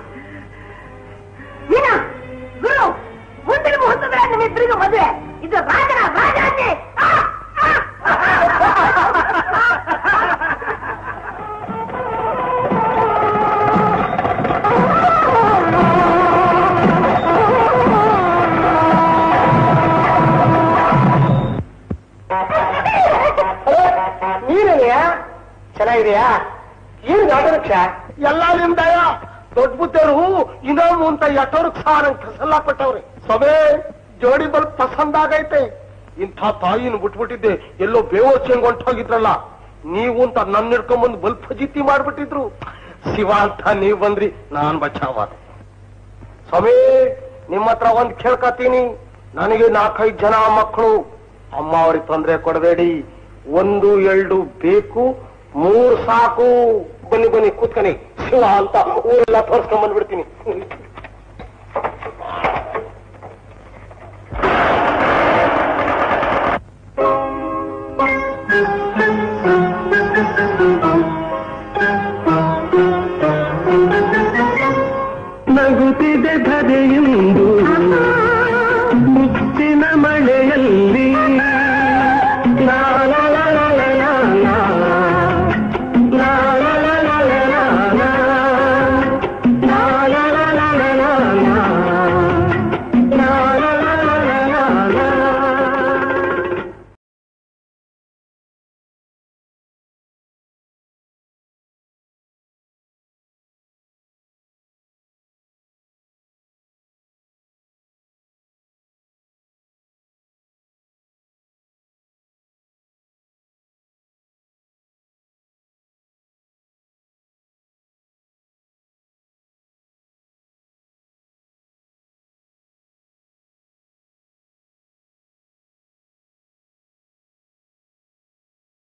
ಮೀನಾ ಗುರು ಮುಂದಿನ ಮುಹೂರ್ತದ ನಿಮ್ಮಿಬ್ಬರಿಗೂ ಮದುವೆ ಇದು ರಾಜನ ರಾಜಾಜ್ಞೆ ಆ, ಆ,
ನೀನೇನೆಯಾ ಚೆನ್ನಾಗಿದೆಯಾ ಏನು ಗಾಟವೃಕ್ಷ ಎಲ್ಲ ನಿಮ್ದಯ ದೊಡ್ಡ ಬುದ್ಧರು ಇನ್ನೊಂದು ಅಂತ ಎಟ್ಟೋರ್ಕ್ ನಂಗೆ ಕಸಲ್ಲ ಕೊಟ್ಟವ್ರೆ ಸಭೆ ಜೋಡಿ ಬಲ್ ಪಸಂದಾಗೈತೆ ಇಂಥ ತಾಯಿನ ಬಿಟ್ಬಿಟ್ಟಿದ್ದೆ ಎಲ್ಲೋ ಬೇವರ್ಚಂಗ್ ಹೊಂಟೋಗಿದ್ರಲ್ಲ ನೀವು ಅಂತ ನನ್ನ ಹಿಡ್ಕೊಂಬಂದು ಬಲ್ ಫಜಿತಿ ಮಾಡ್ಬಿಟ್ಟಿದ್ರು ಶಿವ ಅಂತ ನೀವ್ ಬಂದ್ರಿ ನಾನ್ ಬಚಾವಾದ ಸ್ವಾಮಿ ನಿಮ್ಮ ಹತ್ರ ಒಂದ್ ಕೇಳ್ಕತೀನಿ ನನಗೆ ನಾಲ್ಕೈದು ಜನ ಮಕ್ಕಳು ಅಮ್ಮ ಅವ್ರಿಗೆ ತೊಂದರೆ ಕೊಡಬೇಡಿ ಒಂದು ಎರಡು ಬೇಕು ಮೂರ್ ಸಾಕು ಬನ್ನಿ ಬನ್ನಿ ಕೂತ್ಕನಿ ಶಿವ ಅಂತ ಊರೆಲ್ಲ ತೋರ್ಸ್ಕೊಂಡ್ ಬಂದ್ಬಿಡ್ತೀನಿ